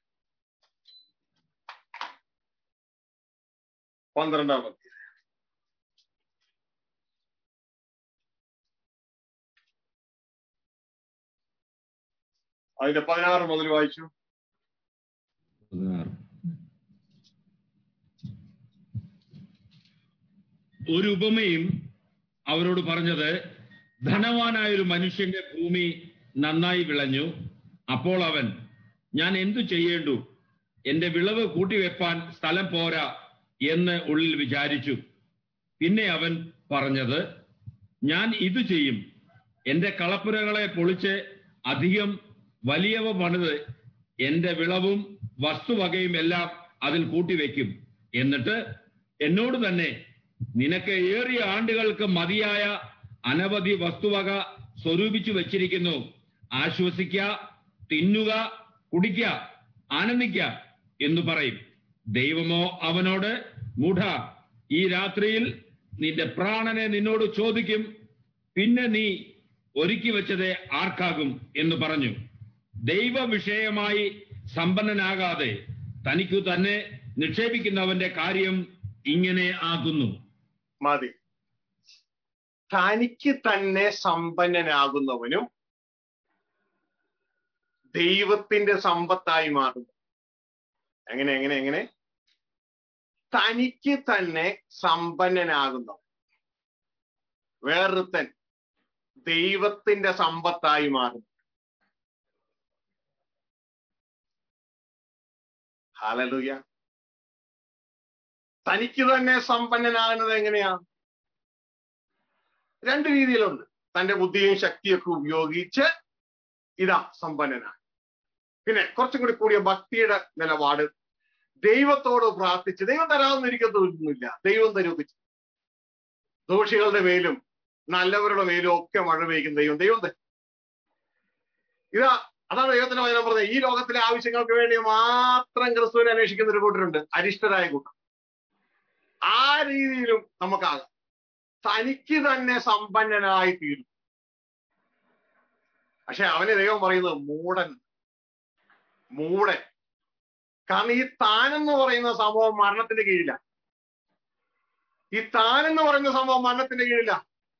പന്ത്രണ്ടാം അധ്യായം അതിന്റെ പതിനാറ് മുതൽ വായിച്ചു പതിനാറ് ഒരു ഉപമയും അവരോട് പറഞ്ഞത് ധനവാനായ ഒരു മനുഷ്യന്റെ ഭൂമി നന്നായി വിളഞ്ഞു അപ്പോൾ അവൻ ഞാൻ എന്തു ചെയ്യേണ്ടു എന്റെ വിളവ് കൂട്ടിവെപ്പാൻ സ്ഥലം പോരാ എന്ന് ഉള്ളിൽ വിചാരിച്ചു പിന്നെ അവൻ പറഞ്ഞത് ഞാൻ ഇത് ചെയ്യും എന്റെ കളപ്പുരകളെ പൊളിച്ച് അധികം വലിയവ പണിത് എന്റെ വിളവും വസ്തുവകയും എല്ലാം അതിൽ കൂട്ടിവെക്കും എന്നിട്ട് എന്നോട് തന്നെ നിനക്ക് ഏറിയ ആണ്ടുകൾക്ക് മതിയായ അനവധി വസ്തുവക സ്വരൂപിച്ചു വെച്ചിരിക്കുന്നു ആശ്വസിക്ക തിന്നുക കുടിക്ക ആനന്ദിക്ക എന്ന് പറയും ദൈവമോ അവനോട് മൂഢ ഈ രാത്രിയിൽ നിന്റെ പ്രാണനെ നിന്നോട് ചോദിക്കും പിന്നെ നീ ഒരുക്കി വെച്ചത് ആർക്കാകും എന്ന് പറഞ്ഞു ദൈവ വിഷയമായി സമ്പന്നനാകാതെ തനിക്കു തന്നെ നിക്ഷേപിക്കുന്നവന്റെ കാര്യം ഇങ്ങനെ ആകുന്നു മതി തനിക്ക് തന്നെ സമ്പന്നനാകുന്നവനും ദൈവത്തിന്റെ സമ്പത്തായി മാറുന്നു എങ്ങനെ എങ്ങനെ എങ്ങനെ തനിക്ക് തന്നെ സമ്പന്നനാകുന്നവൻ വേറൊരുത്തൻ ദൈവത്തിന്റെ സമ്പത്തായി മാറുന്നു ഹാലലുയ തനിക്ക് തന്നെ സമ്പന്നനാകുന്നത് എങ്ങനെയാ രണ്ട് രീതിയിലുണ്ട് തന്റെ ബുദ്ധിയും ശക്തിയൊക്കെ ഉപയോഗിച്ച് ഇതാ സമ്പന്നനാണ് പിന്നെ കുറച്ചും കൂടി കൂടിയ ഭക്തിയുടെ നിലപാട് ദൈവത്തോട് പ്രാർത്ഥിച്ച് ദൈവം തരാമെന്നിരിക്കത്തൊന്നുമില്ല ദൈവം തരുമൊക്കെ ചെയ്യും. ദോഷികളുടെ മേലും നല്ലവരുടെ മേലും ഒക്കെ മഴ പെയ്ക്കും ദൈവം ദൈവം തരും ഇതാ അതാണ് ദൈവത്തിന്റെ വചനം പറഞ്ഞത് ഈ ലോകത്തിലെ ആവശ്യങ്ങൾക്ക് വേണ്ടി മാത്രം ക്രിസ്തുവിനെ അന്വേഷിക്കുന്ന ഒരു കൂട്ടരുണ്ട് അരിഷ്ടരായ കൂട്ടം ആ രീതിയിലും നമുക്കാകാം തനിക്ക് തന്നെ സമ്പന്നനായി തീരും പക്ഷെ അവനെ ദൈവം പറയുന്നത് മൂടൻ മൂടൻ കാരണം ഈ താനെന്ന് പറയുന്ന സംഭവം മരണത്തിന്റെ കീഴില ഈ താനെന്ന് പറയുന്ന സംഭവം മരണത്തിന്റെ കീഴില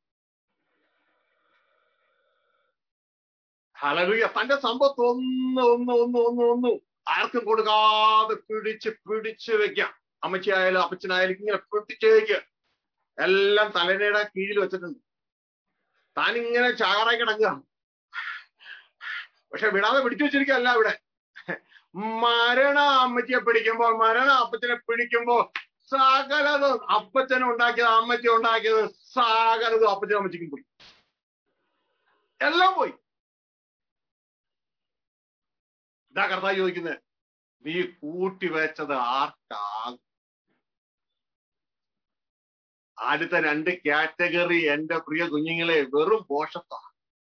ഹലലുയ തന്റെ സമ്പത്ത് ഒന്ന് ഒന്ന് ഒന്ന് ഒന്ന് ഒന്ന് ആർക്കും കൊടുക്കാതെ പിടിച്ച് പിടിച്ച് വെക്കാം അമ്മച്ചിയായാലും അപ്പച്ചനായാലും ഇങ്ങനെ പിടിച്ച് വെക്കുക എല്ലാം തലനയുടെ കീഴിൽ വെച്ചിട്ടുണ്ട് താൻ ഇങ്ങനെ ചാറായി കിടക്കുക പക്ഷെ വിടാതെ പിടിച്ചു വെച്ചിരിക്കുകയല്ല ഇവിടെ മരണ അമ്മച്ചിയെ പിടിക്കുമ്പോൾ മരണ അപ്പച്ചനെ പിടിക്കുമ്പോൾ സകലതും അപ്പച്ചൻ ഉണ്ടാക്കിയത് അമ്മച്ചി ഉണ്ടാക്കിയത് സകലതും അപ്പച്ചനും അമ്മച്ചിക്കും പോയി എല്ലാം പോയി ഇതാ കർത്താവ് ചോദിക്കുന്നത് നീ കൂട്ടി വെച്ചത് ആർക്കാകും അടുത്ത രണ്ട് കാറ്റഗറി എന്റെ പ്രിയ കുഞ്ഞുങ്ങളെ വെറും പോഷത്വ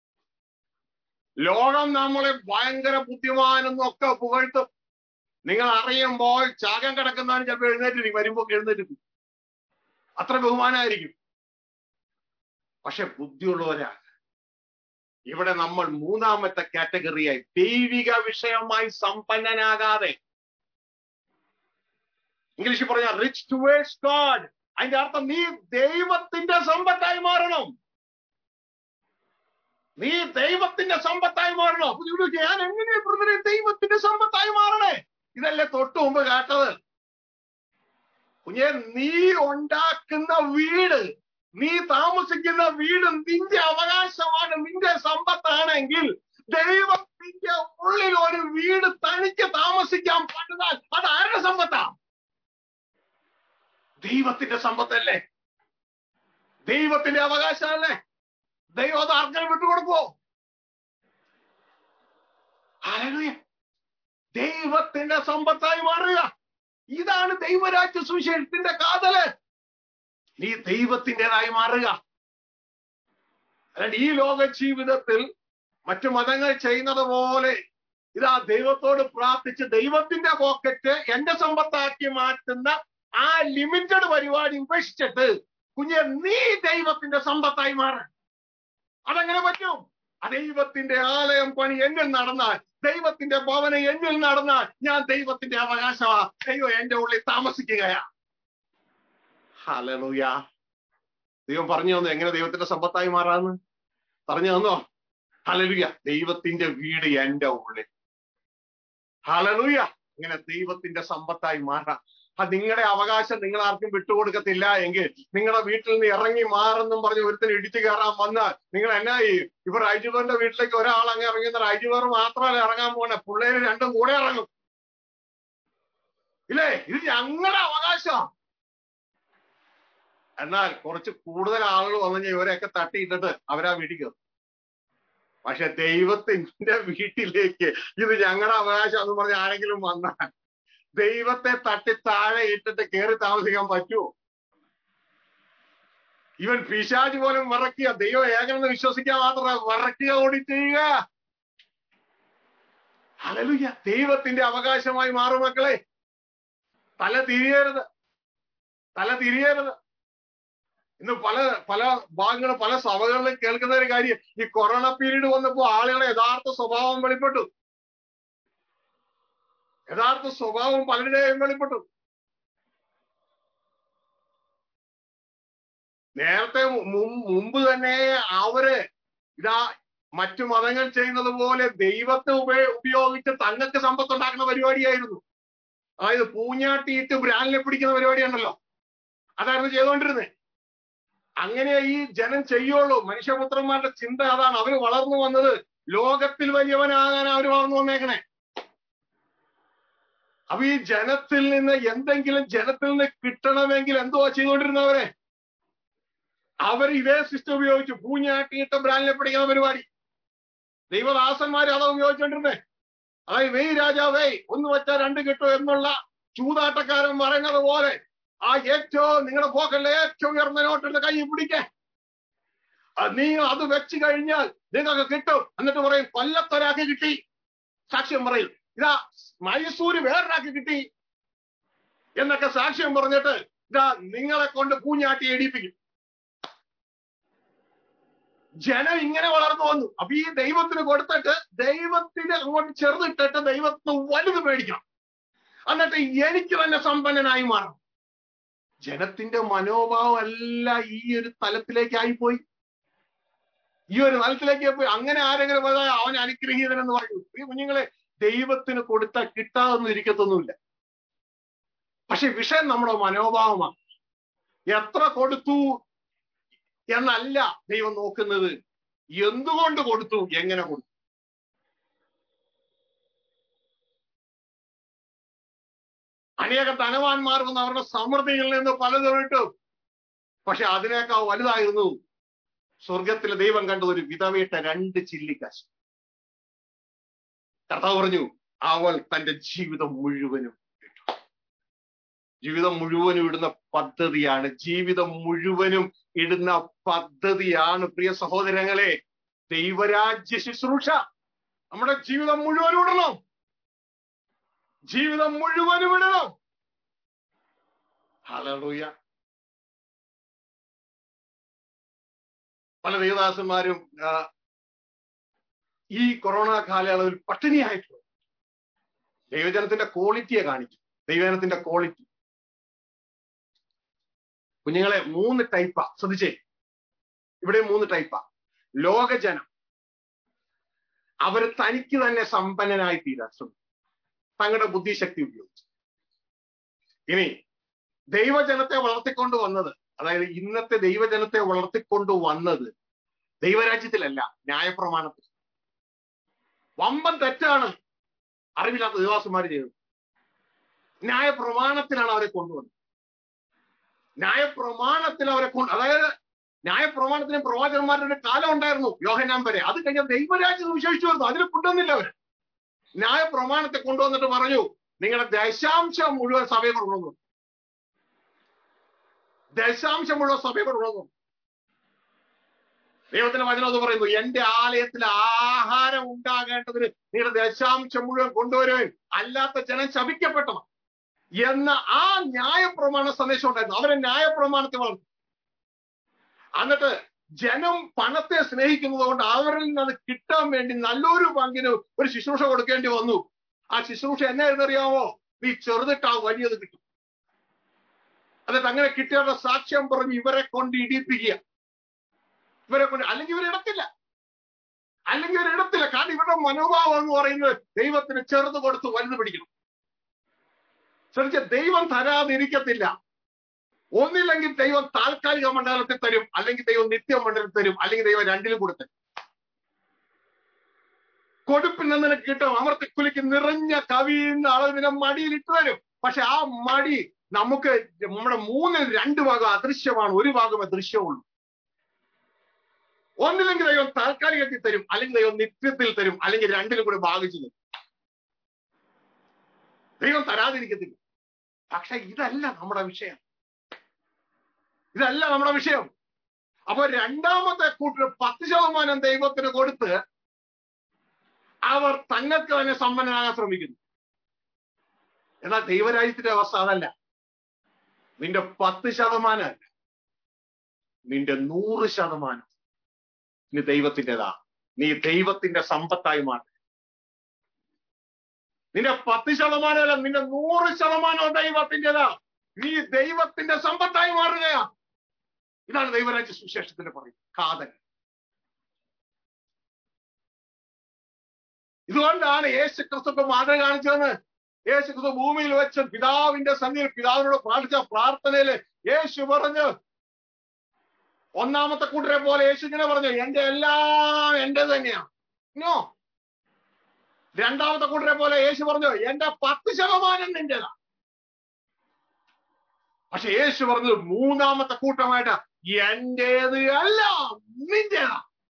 ലോകം നമ്മളെ ഭയങ്കര ബുദ്ധിമാനെന്നും ഒക്കെ പുകഴ്ത്തും നിങ്ങൾ അറിയുമ്പോൾ ചാകം കിടക്കുന്നവന് ചിലപ്പോൾ എഴുന്നേറ്റിരിക്കും വരുമ്പോ എഴുന്നേറ്റ് അത്ര ബഹുമാനമായിരിക്കും പക്ഷെ ബുദ്ധിയുള്ളവരാണ് ഇവിടെ നമ്മൾ മൂന്നാമത്തെ കാറ്റഗറിയായി ദൈവിക വിഷയമായി സമ്പന്നനാകാതെ ഇംഗ്ലീഷിൽ പറഞ്ഞ റിച്ച് ടുവേഴ്സ് ഗോഡ് അതിന്റെ അർത്ഥം നീ ദൈവത്തിന്റെ സമ്പത്തായി മാറണം നീ ദൈവത്തിന്റെ സമ്പത്തായി മാറണം അപ്പൊ നിങ്ങൾ ചോദിക്കും, ഞാൻ എങ്ങനെ ബ്രദറെ ദൈവത്തിന്റെ സമ്പത്തായി മാറണേ ഇതല്ലേ തൊട്ട് മുമ്പ് കേട്ടത് കുഞ്ഞെ നീ ഉണ്ടാക്കുന്ന വീട് നീ താമസിക്കുന്ന വീട് നിന്റെ അവകാശമാണ് നിന്റെ സമ്പത്താണെങ്കിൽ ദൈവത്തിന്റെ ഉള്ളിൽ ഒരു വീട് തനിക്ക് താമസിക്കാൻ പറ്റുന്നാൽ അത് ആരുടെ സമ്പത്താ ദൈവത്തിന്റെ സമ്പത്തല്ലേ ദൈവത്തിന്റെ അവകാശമല്ലേ ദൈവം അത് ആർക്കും വിട്ടുകൊടുക്കുവോ ഹല്ലേലൂയ ദൈവത്തിന്റെ സമ്പത്തായി മാറുക ഇതാണ് ദൈവരാജ്യ സുവിശേഷത്തിന്റെ കാതല് നീ ദൈവത്തിൻ്റെതായി മാറുക അല്ലാണ്ട് ഈ ലോക ജീവിതത്തിൽ മറ്റു മതങ്ങൾ ചെയ്യുന്നത് പോലെ ഇതാ ദൈവത്തോട് പ്രാർത്ഥിച്ച് ദൈവത്തിന്റെ പോക്കറ്റ് എന്റെ സമ്പത്താക്കി മാറ്റുന്ന ആ ലിമിറ്റഡ് പരിപാടി ഉപേക്ഷിച്ചിട്ട് കുഞ്ഞെ നീ ദൈവത്തിന്റെ സമ്പത്തായി മാറ അതെങ്ങനെ പറ്റും ആ ദൈവത്തിന്റെ ആലയം പണി എന്നിൽ നടന്നാൽ ദൈവത്തിന്റെ ഭവനം എന്നിൽ നടന്നാൽ ഞാൻ ദൈവത്തിന്റെ അവകാശമാ ദൈവം എന്റെ ഉള്ളിൽ താമസിക്കുകയാ ഹലലൂയ ദൈവം പറഞ്ഞു തന്നു എങ്ങനെ ദൈവത്തിന്റെ സമ്പത്തായി മാറാന്ന് പറഞ്ഞു തന്നോ ഹലലുയ ദൈവത്തിന്റെ വീട് എന്റെ ഉള്ളിൽ ഹലലുയ ഇങ്ങനെ ദൈവത്തിന്റെ സമ്പത്തായി മാറാം അത് നിങ്ങളുടെ അവകാശം നിങ്ങൾ ആർക്കും വിട്ടുകൊടുക്കത്തില്ല എങ്കിൽ നിങ്ങളുടെ വീട്ടിൽ നിന്ന് ഇറങ്ങി മാറെന്നും പറഞ്ഞ് ഒരുത്തിന് ഇടിച്ചു കയറാൻ വന്നാൽ നിങ്ങൾ എന്നാ ചെയ്യും ഇപ്പൊ റൈജുബറിന്റെ വീട്ടിലേക്ക് ഒരാൾ അങ്ങ് ഇറങ്ങുന്ന റൈജുബർ മാത്രമല്ല ഇറങ്ങാൻ പോണേ പിള്ളേര് രണ്ടും കൂടെ ഇറങ്ങും ഇല്ലേ ഇത് ഞങ്ങളുടെ അവകാശം എന്നാൽ കുറച്ച് കൂടുതൽ ആളുകൾ വന്നു കഴിഞ്ഞാൽ ഇവരെയൊക്കെ തട്ടിയിട്ടിട്ട് അവരാ വീട്ടിൽ പക്ഷെ ദൈവത്തിന്റെ വീട്ടിലേക്ക് ഇത് ഞങ്ങളുടെ അവകാശം എന്ന് പറഞ്ഞ് ആരെങ്കിലും വന്നാൽ ദൈവത്തെ തട്ടി താഴെ ഇട്ടിട്ട് കയറി താമസിക്കാൻ പറ്റുമോ ഇവൻ പിശാജ് പോലും വിറക്കുക ദൈവം ഏകനെന്ന് വിശ്വസിക്കാൻ മാത്രമല്ല വിറക്കുക കൂടി ചെയ്യുക അലലുയ്യ ദൈവത്തിന്റെ അവകാശമായി മാറും മക്കളെ തല തിരിയരുത് തല തിരിയരുത് ഇന്ന് പല പല ഭാഗങ്ങളും പല സഭകളിലും കേൾക്കുന്ന ഒരു കാര്യം ഈ കൊറോണ പീരീഡ് വന്നപ്പോ ആളുകളെ യഥാർത്ഥ സ്വഭാവം വെളിപ്പെട്ടു യഥാർത്ഥ സ്വഭാവം പലരുടെയും വെളിപ്പെട്ടു നേരത്തെ മു- മുമ്പ് തന്നെ അവര് ഇതാ മറ്റു മതങ്ങൾ ചെയ്യുന്നത് പോലെ ദൈവത്തെ ഉപയോ ഉപയോഗിച്ച് തങ്ങൾക്ക് സമ്പത്ത് ഉണ്ടാക്കുന്ന പരിപാടിയായിരുന്നു അതായത് പൂഞ്ഞാട്ടിയിട്ട് ബ്രാലിനെ പിടിക്കുന്ന പരിപാടിയാണല്ലോ അതായിരുന്നു ചെയ്തുകൊണ്ടിരുന്നത് അങ്ങനെ ഈ ജനം ചെയ്യുള്ളൂ മനുഷ്യപുത്രന്മാരുടെ ചിന്ത അതാണ് അവര് വളർന്നു വന്നത് ലോകത്തിൽ വലിയവനാകാൻ അവർ വളർന്നു വന്നേക്കണേ അപ്പൊ ഈ ജനത്തിൽ നിന്ന് എന്തെങ്കിലും ജനത്തിൽ നിന്ന് കിട്ടണമെങ്കിൽ എന്തുവാ ചെയ്തുകൊണ്ടിരുന്നവരെ അവർ ഇതേ സിസ്റ്റം ഉപയോഗിച്ചു പൂഞ്ഞാട്ടിയിട്ട് ബ്രാലിനെ പിടിക്കുന്ന പരിപാടി ദൈവദാസന്മാർ അതാ ഉപയോഗിച്ചോണ്ടിരുന്നേ അതായത് വെയ് രാജാവേ ഒന്ന് വെച്ചാൽ രണ്ട് കിട്ടും എന്നുള്ള ചൂതാട്ടക്കാരൻ പറയുന്നത് പോലെ ആ ഏറ്റവും നിങ്ങളുടെ പോക്കലിലെ ഏറ്റവും ഉയർന്ന നോട്ടെടുത്ത് കൈ പിടിക്കേ നീ അത് വെച്ച് കഴിഞ്ഞാൽ നിങ്ങൾക്ക് കിട്ടും എന്നിട്ട് പറയും കൊല്ലത്തൊരാൾക്ക് കിട്ടി സാക്ഷ്യം പറയും ഇതാ മൈസൂര് വേറൊരാൾക്ക് കിട്ടി എന്നൊക്കെ സാക്ഷ്യം പറഞ്ഞിട്ട് ഇതാ നിങ്ങളെ കൊണ്ട് പൂഞ്ഞാട്ടി എടിപ്പിക്കും ജനം ഇങ്ങനെ വളർന്നു വന്നു അപ്പൊ ഈ ദൈവത്തിന് കൊടുത്തിട്ട് ദൈവത്തിന് അങ്ങോട്ട് ചെറുതിട്ടിട്ട് ദൈവത്തിന് വലുത് മേടിക്കണം എന്നിട്ട് എനിക്ക് തന്നെ സമ്പന്നനായി മാറണം ജനത്തിന്റെ മനോഭാവം അല്ല ഈ ഒരു തലത്തിലേക്കായി പോയി ഈ ഒരു തലത്തിലേക്ക് പോയി അങ്ങനെ ആരെങ്കിലും പോയാൽ അവൻ അനുഗ്രഹീതനെന്ന് പറയും ഈ കുഞ്ഞുങ്ങളെ ദൈവത്തിന് കൊടുത്താൽ കിട്ടാതൊന്നും ഇരിക്കത്തൊന്നുമില്ല പക്ഷെ വിഷയം നമ്മുടെ മനോഭാവമാണ് എത്ര കൊടുത്തു എന്നല്ല ദൈവം നോക്കുന്നത് എന്തുകൊണ്ട് കൊടുത്തു എങ്ങനെ കൊടുത്തു അനേക ധനവാന്മാർ വന്ന് അവരുടെ സമൃദ്ധിയിൽ നിന്ന് പലതും ഇട്ടു പക്ഷെ അതിനേക്കാൾ വലുതായിരുന്നു സ്വർഗത്തിലെ ദൈവം കണ്ടത് ഒരു വിധവയിട്ട രണ്ട് ചില്ലിക്കാശ് കർത്താവ് പറഞ്ഞു അവൾ തന്റെ ജീവിതം മുഴുവനും ഇട്ടു ജീവിതം മുഴുവനും ഇടുന്ന പദ്ധതിയാണ് ജീവിതം മുഴുവനും ഇടുന്ന പദ്ധതിയാണ് പ്രിയ സഹോദരങ്ങളെ ദൈവരാജ്യ ശുശ്രൂഷ നമ്മുടെ ജീവിതം മുഴുവനും ഇടണം ജീവിതം മുഴുവനും ഇടണം ഹല്ലേലൂയ പല ദേവദാസന്മാരും ആ, ഈ കൊറോണ കാലയളവിൽ പട്ടിണിയായിട്ടു ദൈവജനത്തിന്റെ ക്വാളിറ്റിയെ കാണിക്കും ദൈവജനത്തിന്റെ ക്വാളിറ്റി കുഞ്ഞുങ്ങളെ മൂന്ന് ടൈപ്പാ ശ്രദ്ധിച്ചേ ഇവിടെ മൂന്ന് ടൈപ്പാ ലോകജനം അവർ തനിക്ക് തന്നെ സമ്പന്നനായി തീരാൻ ശ്രമിക്കും തങ്ങളുടെ ബുദ്ധിശക്തി ഉപയോഗിച്ച് ഇനി ദൈവജനത്തെ വളർത്തിക്കൊണ്ട് വന്നത് അതായത് ഇന്നത്തെ ദൈവജനത്തെ വളർത്തിക്കൊണ്ട് വന്നത് ദൈവരാജ്യത്തിലല്ല ന്യായപ്രമാണത്തിൽ വമ്പൻ തെറ്റാണ് അറിവില്ലാത്ത ദേവാസന്മാർ ചെയ്തത് ന്യായപ്രമാണത്തിലാണ് അവരെ കൊണ്ടുവന്നത് ന്യായപ്രമാണത്തിൽ അവരെ കൊണ്ട് അതായത് ന്യായപ്രമാണത്തിന് പ്രവാചകന്മാരുടെ ഒരു കാലം ഉണ്ടായിരുന്നു യോഹനാൻ വരെ അത് കഴിഞ്ഞാൽ ദൈവരാജ്യം വിശേഷിച്ചു വരുന്നു അതിന് കൊണ്ടുവന്നില്ല അവര് ന്യായപ്രമാണത്തെ കൊണ്ടുവന്നിട്ട് പറഞ്ഞു നിങ്ങളുടെ ദശാംശം മുഴുവൻ സഭയെ കൊണ്ടുവന്നു ദശാംശം മുഴുവൻ സഭയെ കൊണ്ടുവന്നു ദൈവത്തിന്റെ വചനം എന്ന് പറയുന്നു എന്റെ ആലയത്തിൽ ആഹാരം ഉണ്ടാകേണ്ടതിന് നിങ്ങളുടെ ദശാംശം മുഴുവൻ കൊണ്ടുവരുവാൻ അല്ലാത്ത ജനം ശപിക്കപ്പെട്ടതാണ് എന്ന ആ ന്യായപ്രമാണ സന്ദേശം ഉണ്ടായിരുന്നു അവരെ ന്യായപ്രമാണത്തെ വളർന്നു എന്നിട്ട് ജനം പണത്തെ സ്നേഹിക്കുന്നത് കൊണ്ട് അവരിൽ നിന്ന് അത് കിട്ടാൻ വേണ്ടി നല്ലൊരു പങ്കിന് ഒരു ശുശ്രൂഷ കൊടുക്കേണ്ടി വന്നു ആ ശുശ്രൂഷ എന്നായിരുന്നറിയാമോ നീ ചെറുതിട്ടാ വലിയത് കിട്ടും എന്നിട്ട് അങ്ങനെ കിട്ടിയവരുടെ സാക്ഷ്യം പറഞ്ഞ് ഇവരെ കൊണ്ട് ഇടിപ്പിക്കുക ഇവരെ കൊണ്ട് അല്ലെങ്കിൽ ഇവർ ഇടത്തില്ല അല്ലെങ്കിൽ ഇവർ ഇടത്തില്ല കാരണം ഇവരുടെ മനോഭാവം എന്ന് പറയുന്നത് ദൈവത്തിന് ചെറുത് കൊടുത്ത് വലുത് പിടിക്കണം ശ്രദ്ധിച്ച ദൈവം തരാതിരിക്കത്തില്ല ഒന്നില്ലെങ്കിൽ ദൈവം താൽക്കാലിക മണ്ഡലത്തിൽ തരും അല്ലെങ്കിൽ ദൈവം നിത്യ മണ്ഡലത്തിൽ തരും അല്ലെങ്കിൽ ദൈവം രണ്ടിലും കൂടെ തരും കൊടുപ്പിന് നിനക്ക് കിട്ടും അമർത്തിക്കുലിക്ക് നിറഞ്ഞ കവിയുന്ന അളവിനെ മടിയിൽ ഇട്ട് തരും പക്ഷെ ആ മടി നമുക്ക് നമ്മുടെ മൂന്നിൽ രണ്ട് ഭാഗം അദൃശ്യമാണ് ഒരു ഭാഗമേ ദൃശ്യമുള്ളൂ ഒന്നില്ലെങ്കിൽ ദൈവം താൽക്കാലികത്തിൽ തരും അല്ലെങ്കിൽ ദൈവം നിത്യത്തിൽ തരും അല്ലെങ്കിൽ രണ്ടിലും കൂടെ ഭാഗിച്ചു തരും ദൈവം തരാതിരിക്കത്തില്ല പക്ഷെ ഇതല്ല നമ്മുടെ വിഷയം ഇതല്ല നമ്മുടെ വിഷയം അപ്പൊ രണ്ടാമത്തെ കൂട്ടർ പത്ത് ശതമാനം ദൈവത്തിന് കൊടുത്ത് അവർ തങ്ങൾക്ക് തന്നെ സമ്പന്നനാകാൻ ശ്രമിക്കുന്നു എന്നാൽ ദൈവരാജ്യത്തിന്റെ അവസ്ഥ അതല്ല നിന്റെ പത്ത് ശതമാനം അല്ല നിന്റെ നൂറ് ശതമാനം നീ ദൈവത്തിൻ്റെതാ നീ ദൈവത്തിന്റെ സമ്പത്തായി മാറി നിന്റെ പത്ത് ശതമാനമല്ല നിന്റെ നൂറ് ശതമാനവും ദൈവത്തിൻ്റെതാ നീ ദൈവത്തിന്റെ സമ്പത്തായി മാറുകയാ ഇതാണ് ദൈവരാജ്യ സുവിശേഷത്തിന്റെ പറയും കാതൽ ഇതുകൊണ്ടാണ് യേശു ക്രിസ്തു മാതൃക കാണിച്ചതെന്ന് യേശു ക്രിസ്തു ഭൂമിയിൽ വെച്ച് പിതാവിന്റെ സന്നിധിയിൽ പിതാവിനോട് പ്രാർത്ഥിച്ച പ്രാർത്ഥനയില് യേശു പറഞ്ഞു ഒന്നാമത്തെ കൂട്ടരെ പോലെ യേശു ഇങ്ങനെ പറഞ്ഞു എന്റെ എല്ലാം എന്റെ തന്നെയാണ് നോ രണ്ടാമത്തെ കൂട്ടരെ പോലെ യേശു പറഞ്ഞു എന്റെ പത്ത് ശതമാനം നിന്റേതാ പക്ഷെ യേശു പറഞ്ഞത് മൂന്നാമത്തെ കൂട്ടമായിട്ട് എന്റേത് എല്ലാം നിന്റേതാ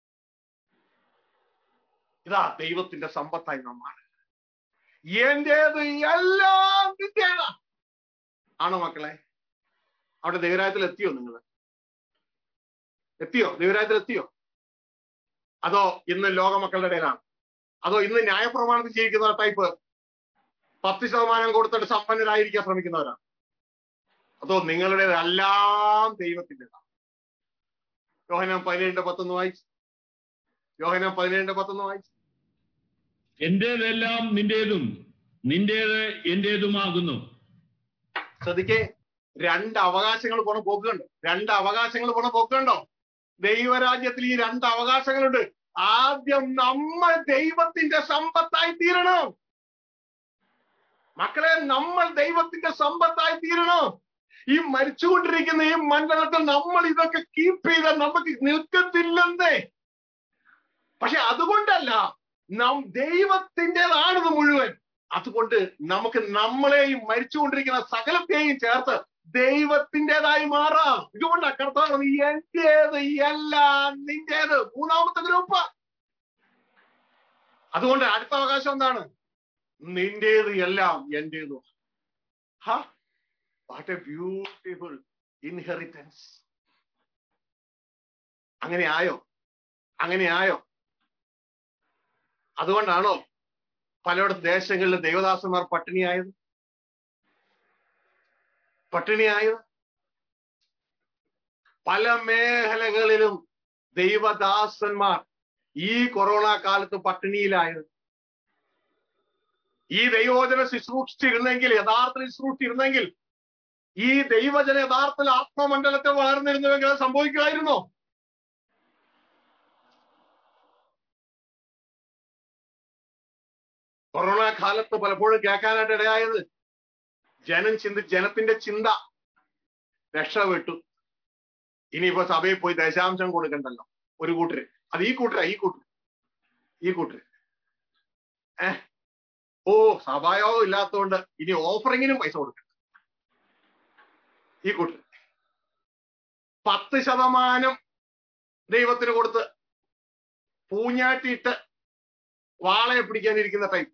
ഇതാ ദൈവത്തിന്റെ സമ്പത്തായി നമ്മാണ് എന്റേത് എല്ലാം നിന്റേതാ ആണോ മക്കളെ അവിടെ ദൈവരായത്തിൽ എത്തിയോ നിങ്ങൾ എത്തിയോ ദൈവരായത്തിൽ എത്തിയോ അതോ ഇന്ന് ലോകമക്കളുടെ ഇടയിലാണ് അതോ ഇന്ന് ന്യായപ്രമാണത്തിൽ ജീവിക്കുന്ന ടൈപ്പ് പത്ത് ശതമാനം കൊടുത്തിട്ട് സമ്പന്നരായിരിക്കാൻ ശ്രമിക്കുന്നവരാണ് അതോ നിങ്ങളുടേതെല്ലാം ദൈവത്തിൻ്റെതാണ് യോഹനം പതിനേഴിന്റെ പത്തൊന്ന് വായിച്ചു യോഹനം പതിനേഴിന്റെ പത്തൊന്ന് വായിച്ചു എന്റേതെല്ലാം നിന്റേതും നിന്റേത് എന്റേതുമാകുന്നു ശ്രദ്ധിക്കേ രണ്ട് അവകാശങ്ങൾ പോണ പോക്കുണ്ടോ രണ്ട് അവകാശങ്ങൾ പോണ പോക്കുണ്ടോ ദൈവരാജ്യത്തിൽ ഈ രണ്ട് അവകാശങ്ങളുണ്ട് ആദ്യം നമ്മൾ ദൈവത്തിന്റെ സമ്പത്തായി തീരണം മക്കളെ നമ്മൾ ദൈവത്തിന്റെ സമ്പത്തായി തീരണം ഈ മരിച്ചുകൊണ്ടിരിക്കുന്ന ഈ മണ്ഡലത്തിൽ നമ്മൾ ഇതൊക്കെ കീപ്പ് ചെയ്താൽ നമുക്ക് നിൽക്കത്തില്ലെന്നേ പക്ഷെ അതുകൊണ്ടല്ല നാം ദൈവത്തിൻ്റെതാണിത് മുഴുവൻ അതുകൊണ്ട് നമുക്ക് നമ്മളെയും മരിച്ചുകൊണ്ടിരിക്കുന്ന സകലത്തെയും ചേർത്ത് ദൈവത്തിൻ്റെതായി മാറാം ഇതുകൊണ്ട് കർത്താവ് പറഞ്ഞു, എന്റേത് എല്ലാം നിന്റേത് മൂന്നാമത്തെ ഗ്രൂപ്പ് അതുകൊണ്ട് അടുത്ത അവകാശം എന്താണ് നിന്റേത് എല്ലാം എന്റേതും വാട്ട് എ ബ്യൂട്ടിഫുൾ ഇൻഹെറിറ്റൻസ് അങ്ങനെ ആയോ അങ്ങനെ ആയോ അതുകൊണ്ടാണോ പലയിടത്ത് ദേശങ്ങളിൽ ദേവദാസന്മാർ പട്ടിണിയായത് പട്ടിണിയായത് പല മേഖലകളിലും ദൈവദാസന്മാർ ഈ കൊറോണ കാലത്ത് പട്ടിണിയിലായത് ഈ ദൈവോചന ശുശ്രൂഷിച്ചിരുന്നെങ്കിൽ യഥാർത്ഥ ശുശ്രൂഷിച്ചിരുന്നെങ്കിൽ ഈ ദൈവജന യഥാർത്ഥത്തിൽ ആത്മമണ്ഡലത്തെ വളർന്നിരുന്നുവെങ്കിൽ അത് സംഭവിക്കുമായിരുന്നോ കൊറോണ കാലത്ത് പലപ്പോഴും കേൾക്കാനായിട്ട് ഇടയായത് ജനം ചിന്ത ജനത്തിന്റെ ചിന്ത രക്ഷപ്പെട്ടു ഇനിയിപ്പോ സഭയിൽ പോയി ദശാംശം കൊടുക്കണ്ടല്ലോ ഒരു കൂട്ടര് അത് ഈ കൂട്ടരാ ഈ കൂട്ടര് ഈ കൂട്ടര് ഏ ഓ സഭായോഗം ഇല്ലാത്തതുകൊണ്ട് ഇനി ഓഫറിങ്ങിനും പൈസ കൊടുക്കണം ഈ കൂട്ടര് പത്ത് ശതമാനം ദൈവത്തിന് കൊടുത്ത് പൂഞ്ഞാട്ടിയിട്ട് വാളയെ പിടിക്കാനിരിക്കുന്ന ടൈം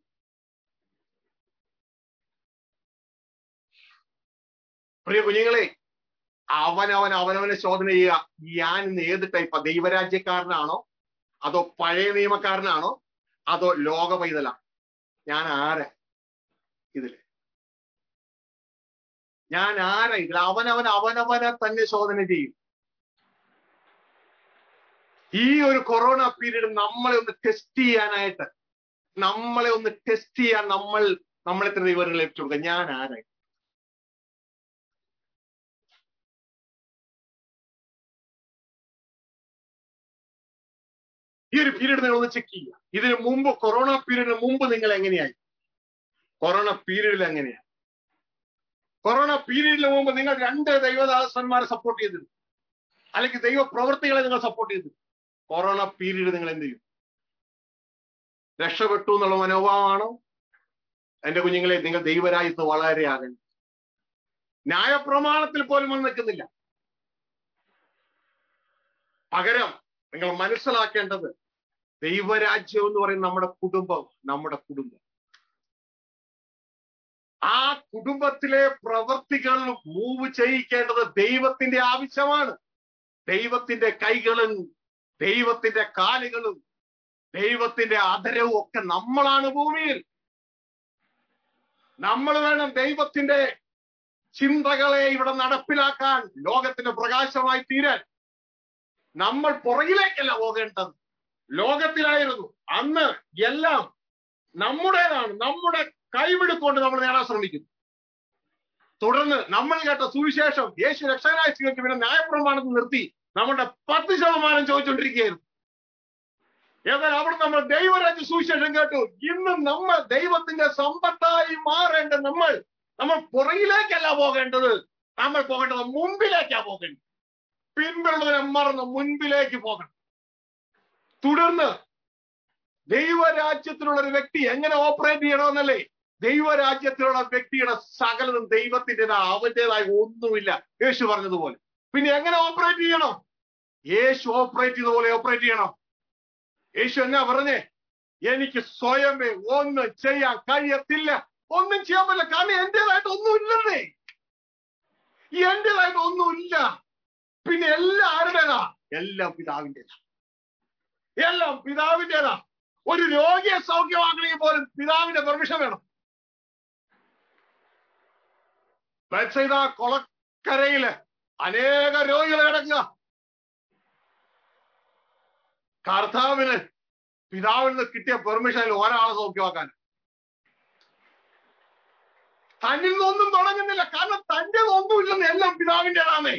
പ്രിയ കുഞ്ഞുങ്ങളെ അവനവൻ അവനവനെ ശോധന ചെയ്യുക ഞാൻ ഇന്ന് ഏത് ടൈപ്പാ ദൈവരാജ്യക്കാരനാണോ അതോ പഴയ നിയമക്കാരനാണോ അതോ ലോക പൈതലാണ് ഞാൻ ആരാ ഇതില് ഞാൻ ആരാ ഇതിൽ അവനവൻ അവനവനെ തന്നെ ശോധന ചെയ്യും ഈ ഒരു കൊറോണ പീരീഡ് നമ്മളെ ഒന്ന് ടെസ്റ്റ് ചെയ്യാനായിട്ട് നമ്മളെ ഒന്ന് ടെസ്റ്റ് ചെയ്യാൻ നമ്മൾ നമ്മളെ തന്നെ വിവരങ്ങൾ ലഭിച്ചു കൊടുക്കുക ഞാൻ ആരായി ഈ ഒരു പീരീഡ് നിങ്ങൾ ഒന്ന് ചെക്ക് ചെയ്യുക ഇതിന് മുമ്പ് കൊറോണ പീരീഡിന് മുമ്പ് നിങ്ങൾ എങ്ങനെയായി കൊറോണ പീരീഡിൽ എങ്ങനെയാ കൊറോണ പീരീഡിന് മുമ്പ് നിങ്ങൾ രണ്ട് ദൈവദാസന്മാരെ സപ്പോർട്ട് ചെയ്തിരുന്നു അല്ലെങ്കിൽ ദൈവ പ്രവൃത്തികളെ നിങ്ങൾ സപ്പോർട്ട് ചെയ്തു കൊറോണ പീരീഡ് നിങ്ങൾ എന്ത് ചെയ്യും രക്ഷപ്പെട്ടു എന്നുള്ള മനോഭാവമാണോ എന്റെ കുഞ്ഞുങ്ങളെ നിങ്ങൾ ദൈവരാജ്യത്ത് വളരെ ആകണം ന്യായപ്രമാണത്തിൽ പോലും വന്ന് നിൽക്കുന്നില്ല പകരം നിങ്ങൾ മനസ്സിലാക്കേണ്ടത് ദൈവരാജ്യം എന്ന് പറയുന്നത് നമ്മുടെ കുടുംബം നമ്മുടെ കുടുംബം ആ കുടുംബത്തിലെ പ്രവൃത്തികൾ മൂവ് ചെയ്യിക്കേണ്ടത് ദൈവത്തിന്റെ ആവശ്യമാണ് ദൈവത്തിന്റെ കൈകളും ദൈവത്തിന്റെ കാലുകളും ദൈവത്തിന്റെ അധരവും ഒക്കെ നമ്മളാണ് ഭൂമിയിൽ നമ്മൾ വേണം ദൈവത്തിന്റെ ചിന്തകളെ ഇവിടെ നടപ്പിലാക്കാൻ ലോകത്തിന്റെ പ്രകാശമായി തീരാൻ നമ്മൾ പുറകിലേക്കല്ല പോകേണ്ടത് ലോകത്തിലായിരുന്നു അന്ന് എല്ലാം നമ്മുടേതാണ് നമ്മുടെ കൈവിടുക്കൊണ്ട് നമ്മൾ നേടാൻ ശ്രമിക്കുന്നു തുടർന്ന് നമ്മൾ കേട്ട സുവിശേഷം യേശു രക്ഷകനായ സ്വീകരിച്ച് പിന്നെ ന്യായപ്രമാണത്തിൽ നിർത്തി നമ്മുടെ പത്ത് ശതമാനം ചോദിച്ചുകൊണ്ടിരിക്കുകയായിരുന്നു എന്നാൽ അവിടെ നമ്മൾ ദൈവരാജ്യ സുവിശേഷം കേട്ടു ഇന്ന് നമ്മൾ ദൈവത്തിന്റെ സമ്പത്തായി മാറേണ്ട നമ്മൾ നമ്മൾ പുറകിലേക്കല്ല പോകേണ്ടത് നമ്മൾ പോകേണ്ടത് മുമ്പിലേക്കാ പോകേണ്ടത് പിൻപുള്ളതിനെ മറന്ന് മുൻപിലേക്ക് പോകണം തുടർന്ന് ദൈവരാജ്യത്തിലുള്ള ഒരു വ്യക്തി എങ്ങനെ ഓപ്പറേറ്റ് ചെയ്യണമെന്നല്ലേ ദൈവരാജ്യത്തിലുള്ള വ്യക്തിയുടെ സകലതും ദൈവത്തിൻ്റെതാ അവന്റേതായ ഒന്നുമില്ല യേശു പറഞ്ഞതുപോലെ പിന്നെ എങ്ങനെ ഓപ്പറേറ്റ് ചെയ്യണം യേശു ഓപ്പറേറ്റ് ചെയ്തതുപോലെ ഓപ്പറേറ്റ് ചെയ്യണം യേശു എന്നാ പറഞ്ഞേ എനിക്ക് സ്വയമേ ഒന്നും ചെയ്യാൻ കഴിയത്തില്ല ഒന്നും ചെയ്യാൻ പറ്റില്ല കാരണം എന്റേതായിട്ട് ഒന്നുമില്ലെന്നേ എന്റേതായിട്ട് ഒന്നുമില്ല പിന്നെ എല്ലാം ആരുടേതാ എല്ലാം പിതാവിൻ്റെതാ എല്ലാം പിതാവിൻ്റെതാ ഒരു രോഗിയെ സൗഖ്യമാക്കണമെങ്കിൽ പോലും പിതാവിന്റെ പെർമിഷൻ വേണം ബത്സൈദ കൊളക്കരയില് അനേക രോഗികൾ കിടക്കുക കർത്താവിന് പിതാവിൽ നിന്ന് കിട്ടിയ പെർമിഷനിൽ ഒരാളെ സൗഖ്യമാക്കാൻ തന്നിൽ നിന്നൊന്നും തുടങ്ങുന്നില്ല കാരണം തന്റെ ഒന്നുമില്ലെന്ന് എല്ലാം പിതാവിൻ്റെതാണേ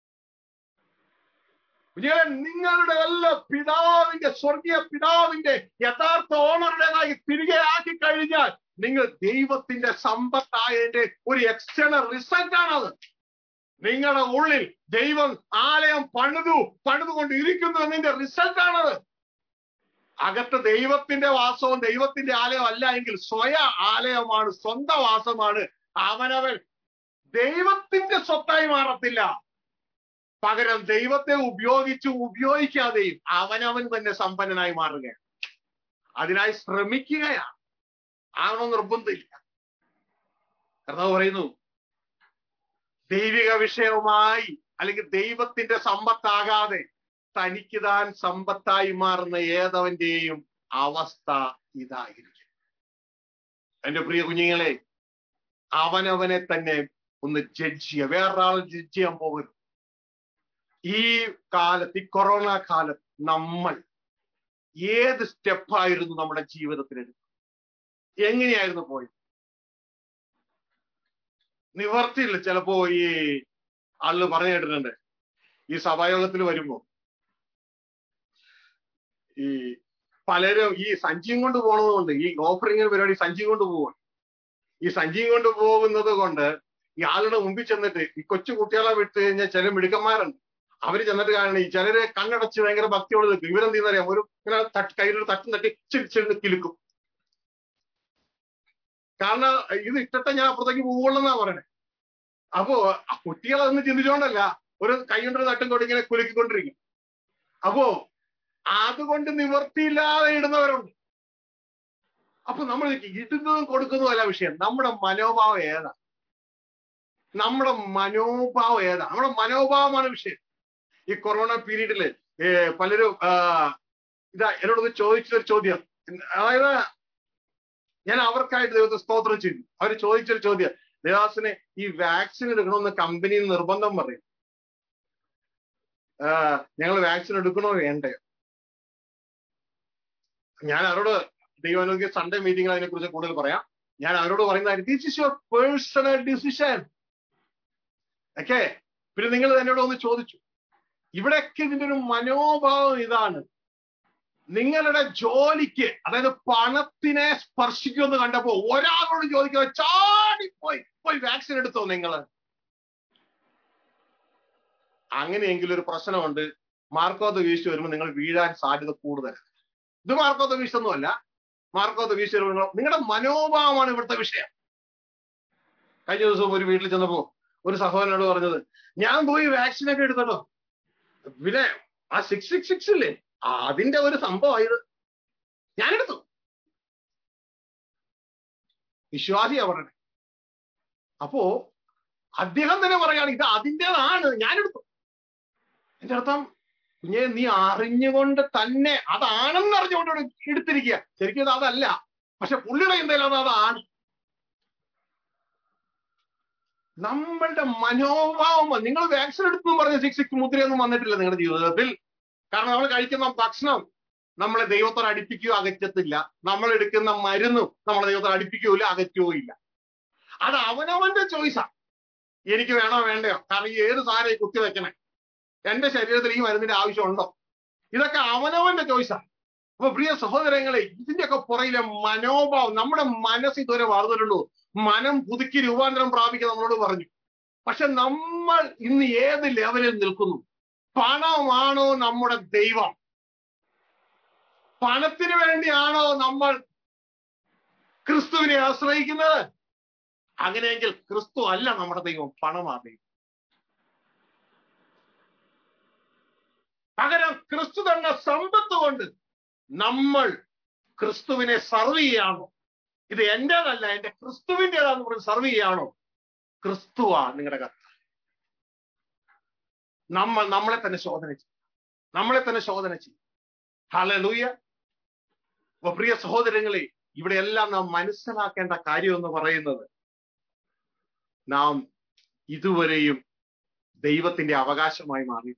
കുഞ്ഞുങ്ങളെ നിങ്ങളുടെ എല്ലാ പിതാവിന്റെ സ്വർഗീയ പിതാവിന്റെ യഥാർത്ഥ ഓണറുടേതായി തിരികെ ആക്കി കഴിഞ്ഞാൽ നിങ്ങൾ ദൈവത്തിന്റെ സമ്പത്തായതിന്റെ ഒരു എക്സ്റ്റേണൽ റിസൾട്ട് ആണത് നിങ്ങളുടെ ഉള്ളിൽ ദൈവം ആലയം പണിതു പണിതുകൊണ്ട് ഇരിക്കുന്നു എന്നതിന്റെ റിസൾട്ട് ആണത് അകത്ത് ദൈവത്തിന്റെ വാസവും ദൈവത്തിന്റെ ആലയം അല്ല എങ്കിൽ സ്വയ ആലയമാണ് സ്വന്തം വാസമാണ് അവനവൻ ദൈവത്തിന്റെ സ്വത്തായി മാറത്തില്ല പകരം ദൈവത്തെ ഉപയോഗിച്ചും ഉപയോഗിക്കാതെയും അവനവൻ തന്നെ സമ്പന്നനായി മാറുകയാണ് അതിനായി ശ്രമിക്കുകയാണ് ആണോ നിർബന്ധമില്ല കർത്താവ് പറയുന്നു ദൈവിക വിഷയവുമായി അല്ലെങ്കിൽ ദൈവത്തിന്റെ സമ്പത്താകാതെ തനിക്ക് താൻ സമ്പത്തായി മാറുന്ന ഏതവന്റെയും അവസ്ഥ ഇതായിരിക്കും എന്റെ പ്രിയ കുഞ്ഞുങ്ങളെ അവനവനെ തന്നെ ഒന്ന് ജഡ്ജ് ചെയ്യുക വേറൊരാൾ ജഡ്ജ് ചെയ്യാൻ പോകരുത് ഈ കാലത്ത് ഈ കൊറോണ കാലത്ത് നമ്മൾ ഏത് സ്റ്റെപ്പായിരുന്നു നമ്മുടെ ജീവിതത്തിൽ എടുത്തത് എങ്ങനെയായിരുന്നു പോയത് നിവർത്തിയില്ല ചിലപ്പോ ഈ ആള് പറഞ്ഞു കേട്ടിട്ടുണ്ട് ഈ സഭായോഗത്തിൽ വരുമ്പോ ഈ പലരും ഈ സഞ്ചിയും കൊണ്ട് പോണതുകൊണ്ട് ഈ ഓഫറിംഗ് പരിപാടി സഞ്ചിയും കൊണ്ട് പോവാണ് ഈ സഞ്ചിയും കൊണ്ട് പോകുന്നത് കൊണ്ട് ഈ ആളുടെ മുമ്പിൽ ചെന്നിട്ട് ഈ കൊച്ചു കുട്ടികളെ വിട്ട് കഴിഞ്ഞാൽ ചില മിടുക്കന്മാരുണ്ട് അവര് ചെന്നിട്ട് കാണണം ഈ ചിലര് കണ്ണടച്ച് ഭയങ്കര ഭക്തിയോട് നിൽക്കും ഇവരെന്ത് ചെയ്യുന്നറിയാം ഒരു ഇങ്ങനെ തട്ട് കയ്യിലൊരു തട്ടും തട്ടി ചിരിച്ചിരുന്ന് കിലുക്കും കാരണം ഇത് ഇട്ടിട്ട് ഞാൻ അപ്പുറത്തേക്ക് പോവുള്ളൂ പറയണേ അപ്പോ ആ കുട്ടികളതൊന്നും ചിന്തിച്ചോണ്ടല്ല ഒരു കൈ കൊണ്ടൊരു തട്ടും കൊണ്ട് ഇങ്ങനെ കുലുക്കിക്കൊണ്ടിരിക്കും അപ്പോ അതുകൊണ്ട് നിവർത്തിയില്ലാതെ ഇടുന്നവരുണ്ട് അപ്പൊ നമ്മൾ ഇടുന്നതും കൊടുക്കുന്നതും അല്ല വിഷയം നമ്മുടെ മനോഭാവം ഏതാ നമ്മുടെ മനോഭാവം ഏതാ നമ്മുടെ മനോഭാവമാണ് വിഷയം ഈ കൊറോണ പീരീഡില് പലരും ഇതാ എന്നോടൊന്ന് ചോദിച്ചൊരു ചോദ്യം അതായത് ഞാൻ അവർക്കായിട്ട് ദൈവത്തെ സ്തോത്രം ചെയ്തു അവർ ചോദിച്ചൊരു ചോദ്യം ദേവാസിനെ ഈ വാക്സിൻ എടുക്കണമെന്ന് കമ്പനി നിർബന്ധം പറയും ഞങ്ങൾ വാക്സിൻ എടുക്കണോ വേണ്ടയോ ഞാൻ അവരോട് ദൈവാനുഗ്യ സൺഡേ മീറ്റിംഗിൽ അതിനെ കുറിച്ച് കൂടുതൽ പറയാം ഞാൻ അവരോട് പറയുന്ന this is your personal decision okay പിന്നെ നിങ്ങൾ എന്നോട് ഒന്ന് ചോദിച്ചു ഇവിടെയൊക്കെ ഇതിന്റെ ഒരു മനോഭാവം ഇതാണ് നിങ്ങളുടെ ജോലിക്ക് അതായത് പണത്തിനെ സ്പർശിക്കുമെന്ന് കണ്ടപ്പോ ഒരാളോട് ചോദിക്കുക ചാടിപ്പോയി പോയി വാക്സിൻ എടുത്തോ നിങ്ങൾ അങ്ങനെയെങ്കിലും ഒരു പ്രശ്നമുണ്ട് മാർക്കോത്ത് വീഴ്ച വരുമ്പോൾ നിങ്ങൾ വീഴാൻ സാധ്യത കൂടുതലാണ് ഇത് മാർക്കോത്ത വീഴ്ചയൊന്നുമല്ല മാർക്കോത്ത വീഴ്ച വരുമ്പോൾ നിങ്ങളുടെ മനോഭാവമാണ് ഇവിടുത്തെ വിഷയം കഴിഞ്ഞ ദിവസം ഒരു വീട്ടിൽ ചെന്നപ്പോ ഒരു സഹോദരനോട് പറഞ്ഞത് ഞാൻ പോയി വാക്സിനൊക്കെ എടുത്തോ പിന്നെ ആ സിക്സ് സിക്സ് സിക്സ് ഇല്ലേ അതിന്റെ ഒരു സംഭവമായത് ഞാനെടുത്തു വിശ്വാസിയാ പറയണേ അപ്പോ അദ്ദേഹം തന്നെ പറയാണ് ഇത് അതിൻ്റെതാണ് ഞാനെടുത്തു എന്റെ അർത്ഥം കുഞ്ഞെ നീ അറിഞ്ഞുകൊണ്ട് തന്നെ അതാണെന്ന് അറിഞ്ഞുകൊണ്ട് എടുത്തിരിക്കുക ശരിക്കും ഇത് അതല്ല പക്ഷെ പുള്ളിയുടെ എന്തായാലും അത് അതാണ് നമ്മളുടെ മനോഭാവം നിങ്ങൾ വാക്സിൻ എടുത്തു പറഞ്ഞ സിക്സ് സിക്സ് മുദ്രയൊന്നും വന്നിട്ടില്ല നിങ്ങളുടെ ജീവിതത്തിൽ കാരണം നമ്മൾ കഴിക്കുന്ന ഭക്ഷണം നമ്മളെ ദൈവത്തോട് അടുപ്പിക്കുകയോ അകറ്റത്തില്ല നമ്മൾ എടുക്കുന്ന മരുന്നും നമ്മളെ ദൈവത്തോട് അടുപ്പിക്കുകയില്ല അകറ്റുകയോ ഇല്ല അത് അവനവന്റെ ചോയ്സാ എനിക്ക് വേണോ വേണ്ടയോ കാരണം ഈ ഏത് സാധനം കുത്തി വെക്കണേ എന്റെ ശരീരത്തിൽ ഈ മരുന്നിന്റെ ആവശ്യമുണ്ടോ ഇതൊക്കെ അവനവന്റെ ചോയ്സാ അപ്പൊ പ്രിയ സഹോദരങ്ങളെ ഇതിന്റെയൊക്കെ പുറയിലെ മനോഭാവം നമ്മുടെ മനസ്സ് ഇതുവരെ വളർന്നിട്ടുള്ളൂ മനം പുതുക്കി രൂപാന്തരം പ്രാപിക്കാൻ നമ്മളോട് പറഞ്ഞു പക്ഷെ നമ്മൾ ഇന്ന് ഏത് ലെവലിൽ നിൽക്കുന്നു പണമാണോ നമ്മുടെ ദൈവം പണത്തിന് വേണ്ടിയാണോ നമ്മൾ ക്രിസ്തുവിനെ ആശ്രയിക്കുന്നത് അങ്ങനെയെങ്കിൽ ക്രിസ്തു അല്ല നമ്മുടെ ദൈവം പണമാ ദൈവം പകരം ക്രിസ്തു തന്ന സമ്പത്ത് കൊണ്ട് നമ്മൾ ക്രിസ്തുവിനെ സർവ് ചെയ്യാണോ ഇത് എന്റേതല്ല എന്റെ ക്രിസ്തുവിൻ്റെതാന്ന് പറഞ്ഞ് സർവ് ചെയ്യാണോ ക്രിസ്തുവാ നിങ്ങളുടെ കത്ത് നമ്മൾ നമ്മളെ തന്നെ ശോധന ചെയ്യും നമ്മളെ തന്നെ ശോധന ചെയ്യും ഹലലൂയ അപ്പൊ പ്രിയ സഹോദരങ്ങളെ ഇവിടെ എല്ലാം നാം മനസ്സിലാക്കേണ്ട കാര്യം എന്ന് പറയുന്നത് നാം ഇതുവരെയും ദൈവത്തിന്റെ അവകാശമായി മാറി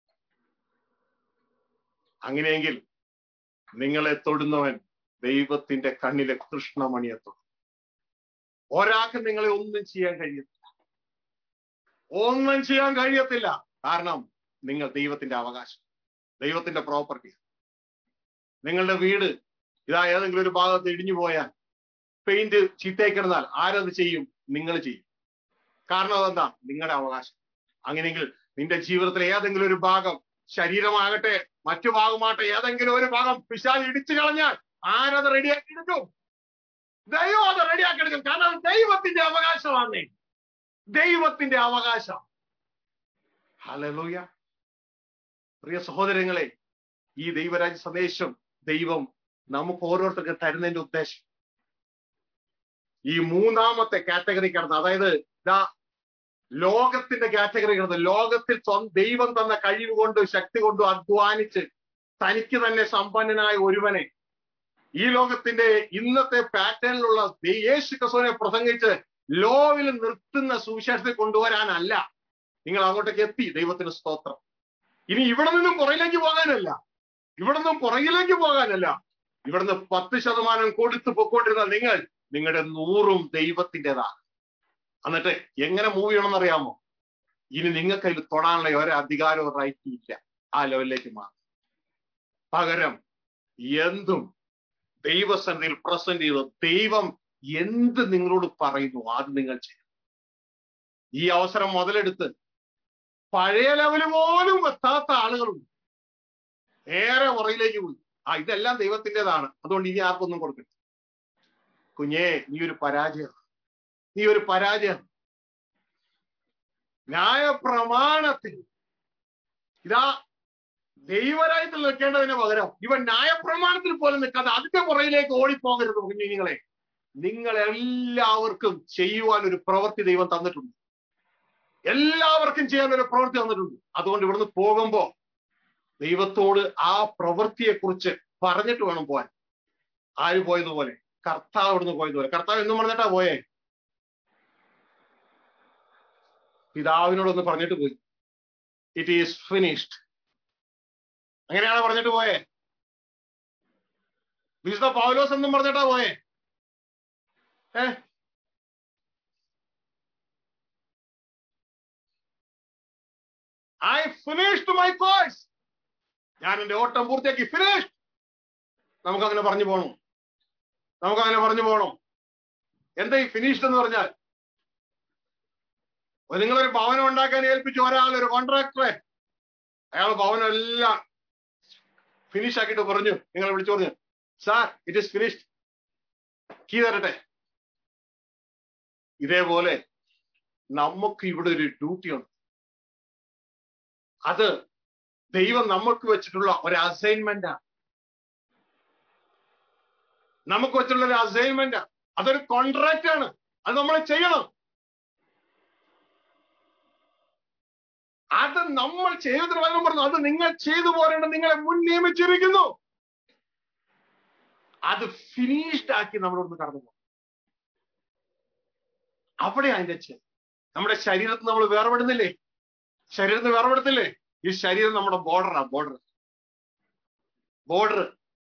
അങ്ങനെയെങ്കിൽ നിങ്ങളെ തൊടുന്നവൻ ദൈവത്തിന്റെ കണ്ണിലെ കൃഷ്ണമണിയെ തൊടും ഒരാൾക്ക് നിങ്ങളെ ഒന്നും ചെയ്യാൻ കഴിയത്തില്ല ഒന്നും ചെയ്യാൻ കഴിയത്തില്ല കാരണം നിങ്ങൾ ദൈവത്തിന്റെ അവകാശം ദൈവത്തിന്റെ പ്രോപ്പർട്ടി നിങ്ങളുടെ വീട് ഇതാ ഏതെങ്കിലും ഒരു ഭാഗത്ത് ഇടിഞ്ഞു പോയാൽ പെയിന്റ് ചീത്തയിക്കിടന്നാൽ ആരത് ചെയ്യും നിങ്ങൾ ചെയ്യും കാരണം അതെന്താ നിങ്ങളുടെ അവകാശം അങ്ങനെയെങ്കിൽ നിന്റെ ജീവിതത്തിലെ ഏതെങ്കിലും ഒരു ഭാഗം ശരീരമാകട്ടെ മറ്റു ഭാഗമാകട്ടെ ഏതെങ്കിലും ഒരു ഭാഗം പിശാൽ ഇടിച്ചു കളഞ്ഞാൽ ആരത് റെഡിയാക്കി എടുക്കും ദൈവം അത് റെഡിയാക്കി എടുക്കും കാരണം അത് ദൈവത്തിന്റെ അവകാശമാണ് ദൈവത്തിന്റെ അവകാശം ഹലലൂയ പ്രിയ സഹോദരങ്ങളെ ഈ ദൈവരാജ്യ സന്ദേശം ദൈവം നമുക്ക് ഓരോരുത്തർക്കും തരുന്നതിന്റെ ഉദ്ദേശം ഈ മൂന്നാമത്തെ കാറ്റഗറി കിടന്ന് അതായത് ഇതാ ലോകത്തിന്റെ കാറ്റഗറി കിടന്ന് ലോകത്തിൽ സ്വന്തം ദൈവം തന്ന കഴിവ് കൊണ്ട് ശക്തി കൊണ്ടും അധ്വാനിച്ച് തനിക്ക് തന്നെ സമ്പന്നനായ ഒരുവനെ ഈ ലോകത്തിന്റെ ഇന്നത്തെ പാറ്റേണിലുള്ള ദൈ- യേശു ക്രിസ്തുവിനെ പ്രസംഗിച്ച് ലോവിൽ നിർത്തുന്ന സുവിശേഷത്തിൽ കൊണ്ടുവരാനല്ല നിങ്ങൾ അങ്ങോട്ടേക്ക് എത്തി ദൈവത്തിന് സ്തോത്രം ഇനി ഇവിടെ നിന്നും പുറകിലേക്ക് പോകാനല്ല ഇവിടെ നിന്നും പുറകിലേക്ക് പോകാനല്ല ഇവിടുന്ന് പത്ത് ശതമാനം കൊടുത്തു പൊക്കോണ്ടിരുന്ന നിങ്ങൾ നിങ്ങളുടെ നൂറും ദൈവത്തിൻ്റെതാണ് എന്നിട്ട് എങ്ങനെ മൂവ് ചെയ്യണമെന്ന് അറിയാമോ ഇനി നിങ്ങൾക്ക് അതിൽ തൊടാനുള്ള ഒരു അധികാരവും റൈറ്റും ഇല്ല ആ ലെവലിലേക്ക് മാറും പകരം എന്തും ദൈവസന്നിധിയിൽ പ്രസന്റ് ചെയ്ത് ദൈവം എന്ത് നിങ്ങളോട് പറയുന്നു അത് നിങ്ങൾ ചെയ്യും ഈ അവസരം മുതലെടുത്ത് പഴയ ലെവല് പോലും എത്താത്ത ആളുകളുണ്ട് ഏറെ പുറകിലേക്ക് പോയി ആ ഇതെല്ലാം ദൈവത്തിൻ്റെതാണ് അതുകൊണ്ട് ഇനി ആർക്കൊന്നും കൊടുക്കരുത് കുഞ്ഞേ നീ ഒരു പരാജയം നീ ഒരു പരാജയം ന്യായപ്രമാണത്തിൽ ഇതാ ദൈവരായത്തിൽ നിൽക്കേണ്ടതിന് പകരം ഇവൻ ന്യായപ്രമാണത്തിൽ പോലും നിൽക്കാതെ അതിന്റെ പുറയിലേക്ക് ഓടിപ്പോകരുത് കുഞ്ഞുങ്ങളെ നിങ്ങൾ എല്ലാവർക്കും ചെയ്യുവാൻ ഒരു പ്രവൃത്തി ദൈവം തന്നിട്ടുണ്ട് എല്ലാവർക്കും ചെയ്യാൻ ഒരു പ്രവൃത്തി തന്നിട്ടുണ്ട് അതുകൊണ്ട് ഇവിടുന്ന് പോകുമ്പോ ദൈവത്തോട് ആ പ്രവൃത്തിയെ കുറിച്ച് പറഞ്ഞിട്ട് വേണം പോവാൻ ആര് പോയതുപോലെ കർത്താവ് ഇവിടുന്ന് പോയതുപോലെ കർത്താവ് എന്നും പറഞ്ഞിട്ടാ പോയേ പിതാവിനോടൊന്ന് പറഞ്ഞിട്ട് പോയി ഇറ്റ് ഈസ് ഫിനിഷ്ഡ് അങ്ങനെയാണ് പറഞ്ഞിട്ട് പോയേ വിശുദ്ധ പൗലോസ് എന്നും പറഞ്ഞിട്ടാ പോയേ ഏ ഐ ഫിനിഷ്ഡ് മൈ കോഴ്സ് ഞാൻ എന്റെ ഓട്ടം പൂർത്തിയാക്കി ഫിനിഷ് നമുക്കങ്ങനെ പറഞ്ഞു പോകണം നമുക്കങ്ങനെ പറഞ്ഞു പോകണം എന്താ ഈ ഫിനിഷ്ഡ് എന്ന് പറഞ്ഞാൽ അപ്പൊ നിങ്ങളൊരു ഭവനം ഉണ്ടാക്കാൻ ഏൽപ്പിച്ചു ഒരാൾ ഒരു കോൺട്രാക്ടറെ അയാൾ ഭവനം എല്ലാം ഫിനിഷ് ആക്കിയിട്ട് പറഞ്ഞു നിങ്ങളെ വിളിച്ചു പറഞ്ഞു sir it is finished key തരട്ടെ ഇതേപോലെ നമുക്ക് ഇവിടെ ഒരു ഡ്യൂട്ടി ഉണ്ട് അത് ദൈവം നമ്മൾക്ക് വെച്ചിട്ടുള്ള ഒരു അസൈൻമെന്റ് ആണ് നമുക്ക് വെച്ചിട്ടുള്ള ഒരു അസൈൻമെന്റ് അതൊരു കോൺട്രാക്റ്റ് ആണ് അത് നമ്മൾ ചെയ്യണം അത് നമ്മൾ ചെയ്തതിന് പകരം പറഞ്ഞു അത് നിങ്ങൾ ചെയ്തു പോരേണ്ട നിങ്ങളെ മുൻ നിയമിച്ചിരിക്കുന്നു അത് ഫിനിഷ്ഡ് ആക്കി നമ്മളൊന്ന് കടന്നു പോകും അവിടെ അതിന്റെ ചെ- നമ്മുടെ ശരീരത്തിൽ നമ്മൾ വേർപെടുന്നില്ലേ ശരീരത്തിൽ വേർപെടുത്തില്ലേ ഈ ശരീരം നമ്മുടെ ബോർഡറാ ബോർഡർ ബോർഡർ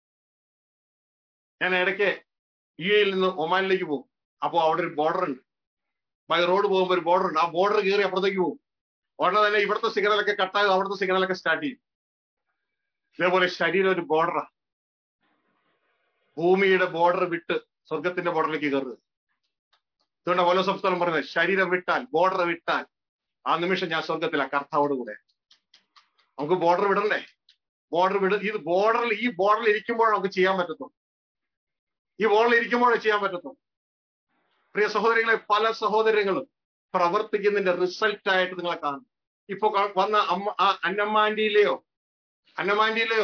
ഞാൻ ഇടയ്ക്ക് യു എയിൽ നിന്ന് ഒമാനിലേക്ക് പോകും അപ്പോ അവിടെ ഒരു ബോർഡർ ഉണ്ട് ബൈ റോഡ് പോകുമ്പോൾ ഒരു ബോർഡർ ഉണ്ട് ആ ബോർഡർ കയറി അപ്പുറത്തേക്ക് പോകും ഉടനെ തന്നെ ഇവിടുത്തെ സിഗ്നലൊക്കെ കട്ടാകും അവിടുത്തെ സിഗ്നലൊക്കെ സ്റ്റാർട്ട് ചെയ്യും ഇതേപോലെ ശരീരം ഒരു ബോർഡറാ ഭൂമിയുടെ ബോർഡർ വിട്ട് സ്വർഗത്തിന്റെ ബോർഡറിലേക്ക് കയറുക അതുകൊണ്ട് ഓരോ സംസ്ഥാനം പറയുന്നത് ശരീരം വിട്ടാൽ ബോർഡർ വിട്ടാൽ ആ നിമിഷം ഞാൻ സ്വർഗത്തില കർത്താവോട് കൂടെ നമുക്ക് ബോർഡർ വിടണ്ടേ ബോർഡർ വിട ഇത് ബോർഡറിൽ ഈ ബോർഡറിൽ ഇരിക്കുമ്പോഴാണ് നമുക്ക് ചെയ്യാൻ പറ്റത്തുള്ളൂ ഈ ബോർഡറിൽ ഇരിക്കുമ്പോഴേ ചെയ്യാൻ പറ്റത്തുള്ളൂ പ്രിയ സഹോദരങ്ങളെ പല സഹോദരങ്ങളും പ്രവർത്തിക്കുന്നതിന്റെ റിസൾട്ട് ആയിട്ട് നിങ്ങളെ കാണും ഇപ്പൊ ക- വന്ന അമ്മ ആ അന്നമാൻഡിയിലെയോ അന്നമാൻഡിയിലെയോ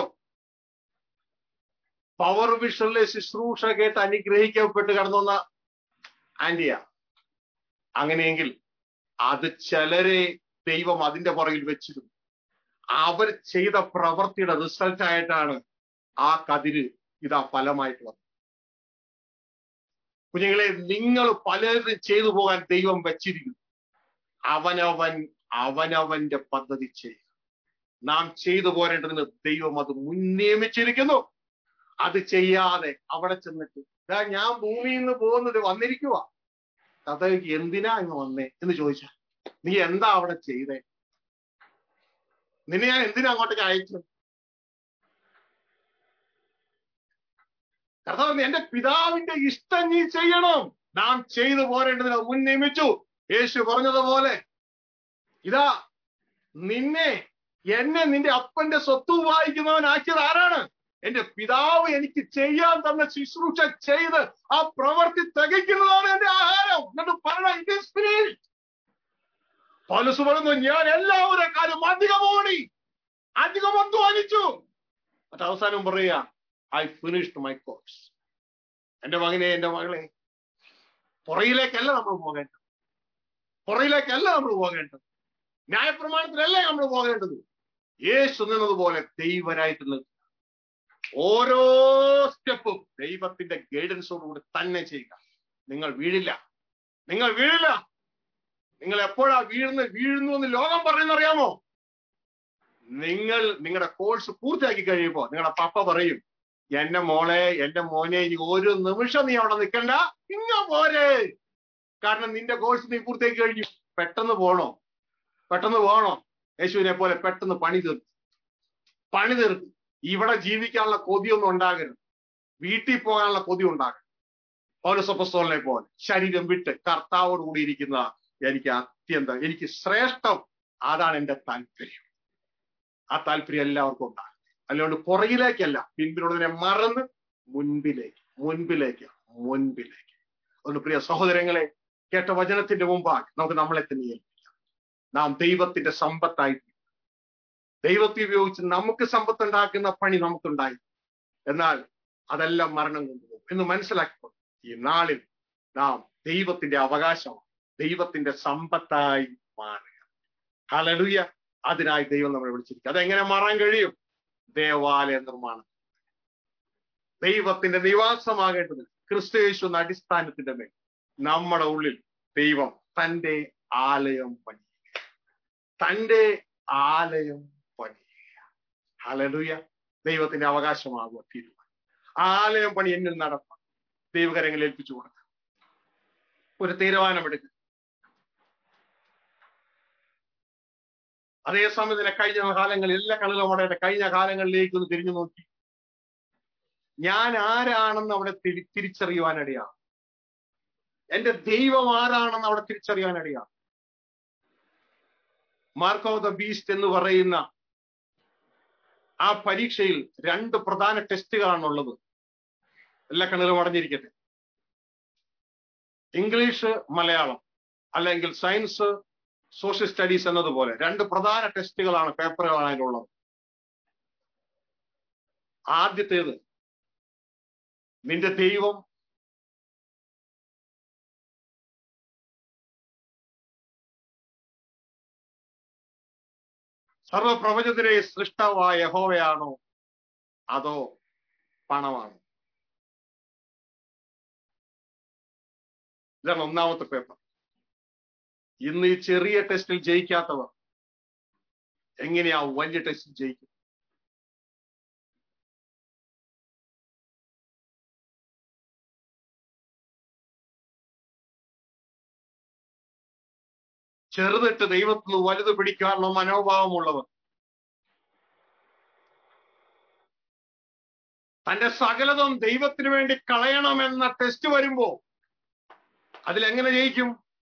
പവർ വിഷനിലെ ശുശ്രൂഷ കേട്ട് അനുഗ്രഹിക്കപ്പെട്ട് കടന്നു വന്ന ആന്റിയ അങ്ങനെയെങ്കിൽ അത് ചിലരെ ദൈവം അതിന്റെ പുറകിൽ വെച്ചിരുന്നു അവർ ചെയ്ത പ്രവൃത്തിയുടെ റിസൾട്ട് ആയിട്ടാണ് ആ കതിര് ഇതാ ഫലമായിട്ട് വന്നത് കുഞ്ഞുങ്ങളെ നിങ്ങൾ പലരും ചെയ്തു പോകാൻ ദൈവം വെച്ചിരിക്കുന്നു അവനവൻ അവനവന്റെ പദ്ധതി ചെയ്യുക നാം ചെയ്തു പോരേണ്ടതിന് ദൈവം അത് മുൻനിയമിച്ചിരിക്കുന്നു അത് ചെയ്യാതെ അവിടെ ചെന്നിട്ട് ഇതാ ഞാൻ ഭൂമിയിൽ നിന്ന് പോകുന്നത് വന്നിരിക്കുക കഥയ്ക്ക് എന്തിനാ ഇങ്ങ് വന്നേ എന്ന് ചോദിച്ചാ നീ എന്താ അവിടെ ചെയ്തേ നിന്നെ ഞാൻ എന്തിനാ അങ്ങോട്ടേക്ക് അയച്ചു കർത്താവ് പറഞ്ഞു, എന്റെ പിതാവിന്റെ ഇഷ്ടം നീ ചെയ്യണം നാം ചെയ്തു പോരേണ്ടതിന് മുൻ നിയമിച്ചു യേശു പറഞ്ഞതുപോലെ ഇതാ നിന്നെ എന്നെ നിന്റെ അപ്പന്റെ സ്വത്ത് വായിക്കുന്നവനാക്കിയത് ആരാണ് എന്റെ പിതാവ് എനിക്ക് ചെയ്യാൻ തന്ന ശുശ്രൂഷ ചെയ്ത് ആ പ്രവൃത്തി തികയ്ക്കുന്നതാണ് എന്റെ ആഹാരം എന്നിട്ട് പറയണ ഇത് സ്പിരിറ്റ് പൗലോസ് പറയുന്നു ഞാൻ എല്ലാവരും കാര്യം അധികം ഓടി അധികം അധ്വാനിച്ചു എന്നിട്ട് അവസാനം പറയുക ഐ ഫിനിഷ്ഡ് മൈ കോഴ്സ് എന്റെ മകനെ എന്റെ മകളെ പുറയിലേക്കല്ല നമ്മൾ പോകേണ്ടത് പുറയിലേക്കല്ല നമ്മൾ പോകേണ്ടത് ന്യായപ്രമാണത്തിലല്ല നമ്മൾ പോകേണ്ടത് യേശു നിന്നതുപോലെ ദൈവരായിട്ടുള്ളത് ഓരോ സ്റ്റെപ്പും ദൈവത്തിന്റെ ഗൈഡൻസോടുകൂടി തന്നെ ചെയ്യുക നിങ്ങൾ വീഴില്ല നിങ്ങൾ വീഴില്ല നിങ്ങൾ എപ്പോഴാ വീഴുന്ന വീഴുന്നു എന്ന് ലോകം പറയുന്നറിയാമോ നിങ്ങൾ നിങ്ങളുടെ കോഴ്സ് പൂർത്തിയാക്കി കഴിയുമ്പോ നിങ്ങളുടെ പപ്പ പറയും എന്റെ മോളെ എന്റെ മോനെ ഇനി ഒരു നിമിഷം നീ അവിടെ നിൽക്കണ്ട ഇങ്ങ പോരെ കാരണം നിന്റെ കോഴ്സ് നീ പൂർത്തിയാക്കി കഴിഞ്ഞു പെട്ടെന്ന് പോണോ പെട്ടെന്ന് പോകണോ യേശുവിനെ പോലെ പെട്ടെന്ന് പണി തീർക്കും പണി തീർക്കും ഇവിടെ ജീവിക്കാനുള്ള കൊതിയൊന്നും ഉണ്ടാകരുത് വീട്ടിൽ പോകാനുള്ള കൊതി ഉണ്ടാകരുത് പൗരസപ്പസ്തോലിനെ പോലെ ശരീരം വിട്ട് കർത്താവോട് കൂടി ഇരിക്കുന്ന എനിക്ക് അത്യന്തം എനിക്ക് ശ്രേഷ്ഠം അതാണ് എന്റെ താല്പര്യം ആ താല്പര്യം എല്ലാവർക്കും ഉണ്ടാകും അല്ലാണ്ട് പുറകിലേക്കല്ല പിൻപിലുള്ളതിനെ മറന്ന് മുൻപിലേക്ക് മുൻപിലേക്ക് മുൻപിലേക്ക് അതുകൊണ്ട് പ്രിയ സഹോദരങ്ങളെ കേട്ട വചനത്തിന്റെ മുമ്പാകെ നമുക്ക് നമ്മളെ തന്നെ ഏൽപ്പിക്കാം നാം ദൈവത്തിന്റെ സമ്പത്തായി ദൈവത്തെ ഉപയോഗിച്ച് നമുക്ക് സമ്പത്ത് ഉണ്ടാക്കുന്ന പണി നമുക്കുണ്ടായി എന്നാൽ അതെല്ലാം മരണം കൊണ്ടുപോകും എന്ന് മനസ്സിലാക്കിക്കൊണ്ട് ഈ നാളിൽ നാം ദൈവത്തിന്റെ അവകാശമാണ് ദൈവത്തിന്റെ സമ്പത്തായി മാറുക ഹലലുയ അതിനായി ദൈവം നമ്മളെ വിളിച്ചിരിക്കും അതെങ്ങനെ മാറാൻ കഴിയും ദേവാലയ നിർമ്മാണം ദൈവത്തിന്റെ നിവാസമാകേണ്ടത് ക്രിസ്തയേശു എന്ന അടിസ്ഥാനത്തിന്റെ മേൽ നമ്മുടെ ഉള്ളിൽ ദൈവം തന്റെ ആലയം പണിയുക തന്റെ ആലയം പണിയുക ഹലലുയ ദൈവത്തിന്റെ അവകാശമാകുക തീരുമാനം ആലയം പണി എന്നിൽ നടത്താം ദൈവകരങ്ങളിൽ ഏൽപ്പിച്ചു കൊടുക്കുക ഒരു തീരുമാനമെടുക്കുക അതേസമയം തന്നെ കഴിഞ്ഞ കാലങ്ങളിൽ എല്ലാ കളികളും അവിടെ കഴിഞ്ഞ കാലങ്ങളിലേക്ക് ഒന്ന് തിരിഞ്ഞു നോക്കി ഞാൻ ആരാണെന്ന് അവിടെ തിരി തിരിച്ചറിയുവാനിടയാണ് എന്റെ ദൈവം ആരാണെന്ന് അവിടെ തിരിച്ചറിയാനിടയാണ് മാർക്ക് ഓഫ് ദ ബീസ്റ്റ് എന്ന് പറയുന്ന ആ പരീക്ഷയിൽ രണ്ട് പ്രധാന ടെസ്റ്റുകളാണുള്ളത് എല്ലാ കണ്ണുകളും അടഞ്ഞിരിക്കട്ടെ ഇംഗ്ലീഷ് മലയാളം അല്ലെങ്കിൽ സയൻസ് സോഷ്യൽ സ്റ്റഡീസ് എന്നതുപോലെ രണ്ട് പ്രധാന ടെസ്റ്റുകളാണ് പേപ്പറുകളാണ് അതിലുള്ളത് ആദ്യത്തേത് നിന്റെ ദൈവം സർവപ്രപഞ്ചത്തിലെ സൃഷ്ടാവായ യഹോവയാണോ അതോ പണമാണോ ഇതാണ് ഒന്നാമത്തെ പേപ്പർ ഇന്ന് ഈ ചെറിയ ടെസ്റ്റിൽ ജയിക്കാത്തവർ എങ്ങനെയാ വലിയ ടെസ്റ്റിൽ ജയിക്കും ചെറുതിട്ട് ദൈവത്തിന് വലുത് പിടിക്കാനുള്ള മനോഭാവമുള്ളവർ തന്റെ സകലതും ദൈവത്തിന് വേണ്ടി കളയണമെന്ന ടെസ്റ്റ് വരുമ്പോ അതിലെങ്ങനെ ജയിക്കും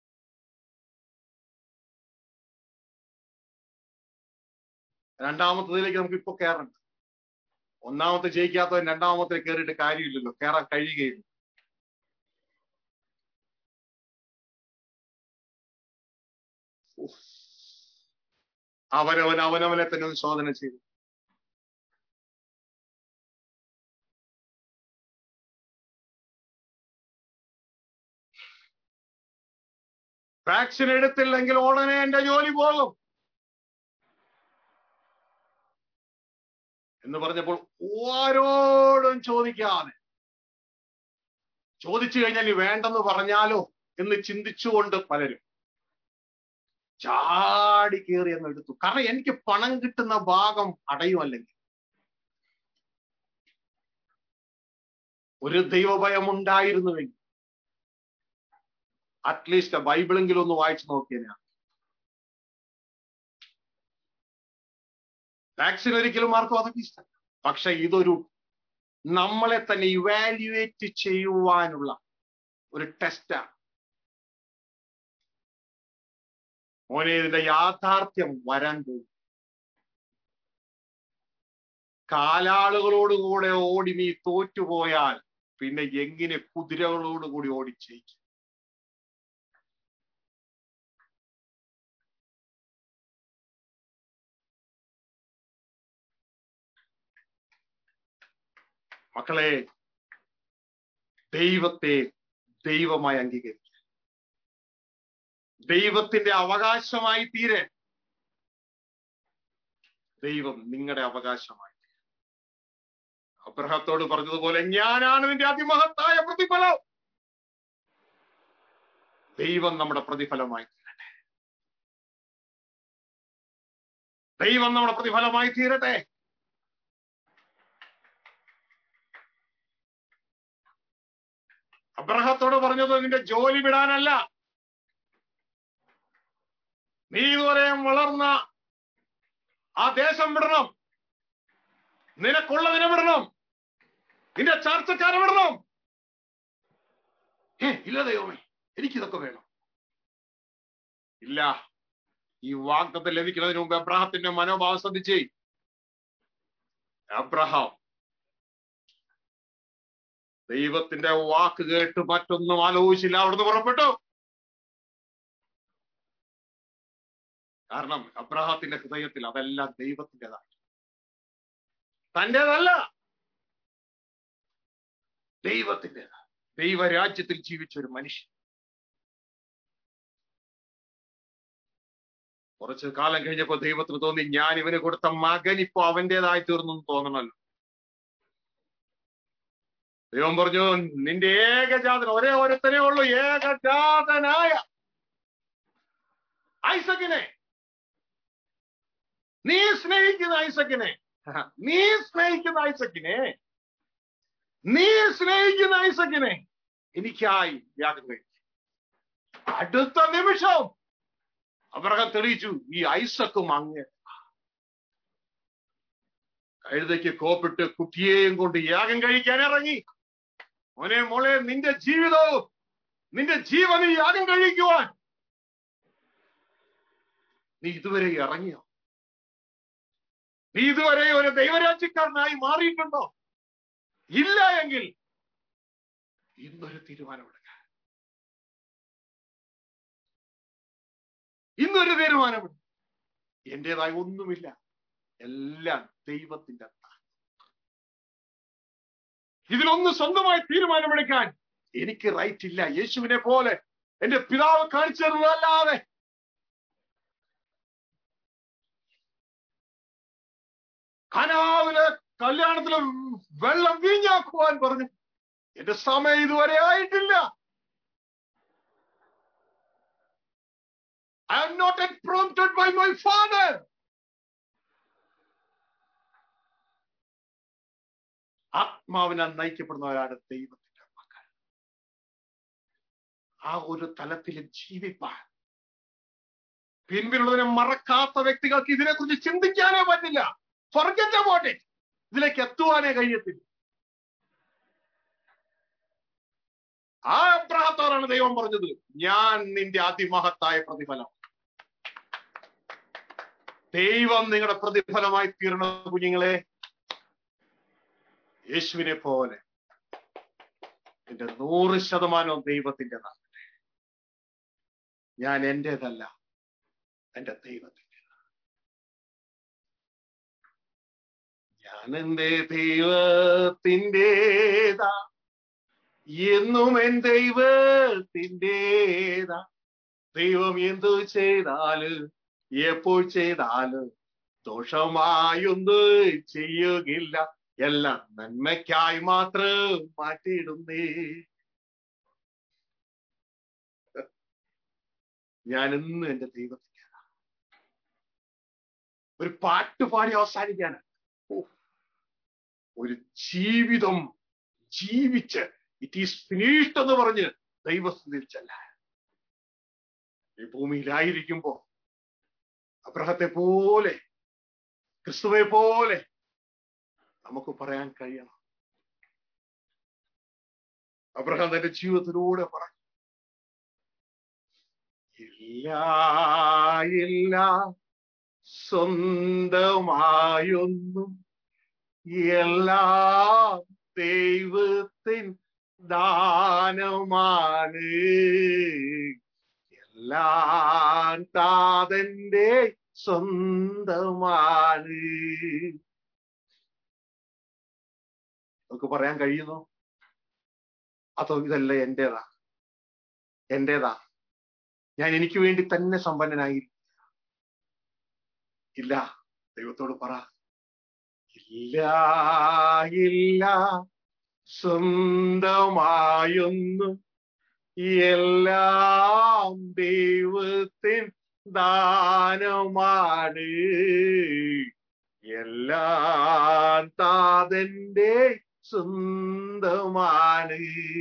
രണ്ടാമത്തതിലേക്ക് നമുക്ക് ഇപ്പൊ കയറണ്ട ഒന്നാമത്തെ ജയിക്കാത്തവൻ രണ്ടാമത്തെ കയറിയിട്ട് കാര്യമില്ലല്ലോ കയറാൻ കഴിയുകയില്ല അവനവൻ അവനവനെ തന്നെ ഒന്ന് ശോധന ചെയ്തു വാക്സിൻ എടുത്തില്ലെങ്കിൽ ഉടനെ എന്റെ ജോലി പോകും എന്ന് പറഞ്ഞപ്പോൾ ആരോടും ചോദിക്കാതെ ചോദിച്ചു കഴിഞ്ഞാൽ നീ വേണ്ടെന്ന് പറഞ്ഞാലോ എന്ന് ചിന്തിച്ചുകൊണ്ട് പലരും ചാടി കയറി അങ്ങ് എടുത്തു കാരണം എനിക്ക് പണം കിട്ടുന്ന ഭാഗം അടയുമല്ലെങ്കിൽ ഒരു ദൈവഭയം ഉണ്ടായിരുന്നുവെങ്കിൽ അറ്റ്ലീസ്റ്റ് ബൈബിളെങ്കിലും ഒന്ന് വായിച്ചു നോക്കിയതിനാ വാക്സിൻ ഒരിക്കലും ആർക്കും അതൊക്കെ ഇഷ്ടം പക്ഷെ ഇതൊരു നമ്മളെ തന്നെ ഇവാലുവേറ്റ് ചെയ്യുവാനുള്ള ഒരു ടെസ്റ്റാണ് മോനെ ഇതിന്റെ യാഥാർത്ഥ്യം വരാൻ പോകും കാലാളുകളോടുകൂടെ ഓടി നീ തോറ്റുപോയാൽ പിന്നെ എങ്ങനെ കുതിരകളോടുകൂടി ഓടിച്ചേക്കും മക്കളെ ദൈവത്തെ ദൈവമായി അംഗീകരിക്കുക ദൈവത്തിന്റെ അവകാശമായി തീരെ ദൈവം നിങ്ങളുടെ അവകാശമായി അബ്രഹത്തോട് പറഞ്ഞതുപോലെ ഞാനാണ് നിന്റെ അതിമഹത്തായ പ്രതിഫലം ദൈവം നമ്മുടെ പ്രതിഫലമായി തീരട്ടെ ദൈവം നമ്മുടെ പ്രതിഫലമായി തീരട്ടെ അബ്രഹത്തോട് പറഞ്ഞത് നിന്റെ ജോലി വിടാനല്ല നീ ഇതുവരെ വളർന്ന ആ ദേശം വിടണം നിനക്കുള്ളതിനെ വിടണം നിന്റെ ചർച്ചക്കാരെ വിടണം ഏ ഇല്ല ദൈവമേ എനിക്കിതൊക്കെ വേണം ഇല്ല ഈ വാഗ്ദത്തം ലഭിക്കുന്നതിന് മുമ്പ് അബ്രഹത്തിന്റെ മനോഭാവം ശ്രദ്ധിച്ചേ അബ്രഹാം ദൈവത്തിന്റെ വാക്ക് കേട്ട് മറ്റൊന്നും ആലോചിച്ചില്ല അവിടുന്ന് പുറപ്പെട്ടു കാരണം അബ്രഹാത്തിന്റെ ഹൃദയത്തിൽ അതെല്ലാം ദൈവത്തിൻ്റെതാണ് തൻ്റെതല്ല ദൈവത്തിൻ്റെതാണ് ദൈവരാജ്യത്തിൽ ജീവിച്ച ഒരു മനുഷ്യൻ കുറച്ച് കാലം കഴിഞ്ഞപ്പോ ദൈവത്തിന് തോന്നി ഞാൻ ഇവന് കൊടുത്ത മകൻ ഇപ്പൊ അവന്റേതായി തീർന്നു എന്ന് തോന്നണല്ലോ ദൈവം പറഞ്ഞു നിന്റെ ഏകജാതൻ ഒരേ ഒരുത്തനേ ഉള്ളൂ ഏകജാതനായ ഐസക്കിനെ നീ സ്നേഹിക്കുന്ന ഐസക്കിനെ നീ സ്നേഹിക്കുന്ന ഐസക്കിനെ നീ സ്നേഹിക്കുന്ന ഐസക്കിനെ എനിക്കായി യാഗം കഴിക്കും അടുത്ത നിമിഷം അബ്രഹം തെളിയിച്ചു ഈ ഐസക്കും അങ്ങ് കഴുതയ്ക്ക് കോപ്പിട്ട് കുട്ടിയെയും കൊണ്ട് യാഗം കഴിക്കാൻ ഇറങ്ങി മോനെ മോളെ നിന്റെ ജീവിതവും നിന്റെ ജീവന് യാഗം കഴിക്കുവാൻ നീ ഇതുവരെ ഇറങ്ങിയോ നീ ഇതുവരെ ഒരു ദൈവരാജ്യക്കാരനായി മാറിയിട്ടുണ്ടോ ഇല്ല എങ്കിൽ ഇന്നൊരു തീരുമാനമെടുക്ക ഇന്നൊരു തീരുമാനമെടുക്ക എന്റേതായി ഒന്നുമില്ല എല്ലാം ദൈവത്തിന്റെ ദാനം. ഇതിലൊന്ന് സ്വന്തമായി തീരുമാനമെടുക്കാൻ എനിക്ക് റൈറ്റ് ഇല്ല യേശുവിനെ പോലെ എന്റെ പിതാവ് കാണിച്ചു തരുന്നതല്ലാതെ കനാവിലെ കല്യാണത്തിലെ വെള്ളം വീഞ്ഞാക്കുവാൻ പറഞ്ഞു എന്റെ സമയം ഇതുവരെ ആയിട്ടില്ല I am not yet prompted by my father ആത്മാവിനാൽ നയിക്കപ്പെടുന്നവരാണ് ദൈവത്തിന്റെ മക്കൾ ആ ഒരു തലത്തിൽ ജീവിപ്പാൻ പിൻപിലുള്ളതിനെ മറക്കാത്ത വ്യക്തികൾക്ക് ഇതിനെക്കുറിച്ച് ചിന്തിക്കാനേ പറ്റില്ല forget about it ഇതിലേക്ക് എത്തുവാനേ കഴിയത്തില്ല ആ അബ്രഹത്തോടാണ് ദൈവം പറഞ്ഞത് ഞാൻ നിന്റെ അതിമഹത്തായ പ്രതിഫലം ദൈവം നിങ്ങളുടെ പ്രതിഫലമായി തീർന്ന കുഞ്ഞുങ്ങളെ യേശുവിനെ പോലെ എന്റെ നൂറ് ശതമാനവും ദൈവത്തിൻ്റെതാണ് ഞാൻ എന്റേതല്ല എന്റെ ദൈവത്തിന്റെ ഞാൻ എന്റെ ദൈവത്തിൻ്റെതാ എന്നും എൻ ദൈവത്തിൻ്റെതാ ദൈവം എന്തു ചെയ്താല് എപ്പോൾ ചെയ്താല് ദോഷമായൊന്നും ചെയ്യുകയില്ല എല്ലാം നന്മയ്ക്കായി മാത്രം മാറ്റിയിടുന്നേ ഞാൻ ഇന്ന് എന്റെ ദൈവത്തിന്റെ ഒരു പാട്ട് പാടി അവസാനിക്കാനാണ് ഒരു ജീവിതം ജീവിച്ച് ഇറ്റ് ഈസ് ഫിനിഷ്ഡ് എന്ന് പറഞ്ഞ് ദൈവസ്ഥിതിയിൽ ചെല്ലാൻ ഈ ഭൂമിയിലായിരിക്കുമ്പോ അബ്രഹത്തെ പോലെ ക്രിസ്തുവെ പോലെ നമുക്ക് പറയാൻ കഴിയണം അബ്രഹാം തന്റെ ജീവിതത്തിലൂടെ പറഞ്ഞു ഇല്ല ഇല്ല സ്വന്തമായൊന്നും എല്ലാം ദൈവത്തിൻ ദാനമാണ് എല്ലാം താതന്റെ സ്വന്തമാണ് നമുക്ക് പറയാൻ കഴിയുന്നു അതോ ഇതല്ല എന്റേതാ എന്റേതാ ഞാൻ എനിക്ക് വേണ്ടി തന്നെ സമ്പന്നനായി ഇല്ല ദൈവത്തോട് പറ ഇല്ല ഇല്ല സ്വന്തമായൊന്നും എല്ലാം ദൈവത്തിൻ ദാനമാണ് എല്ലാം താതന്റെ സ്വന്തമാണ്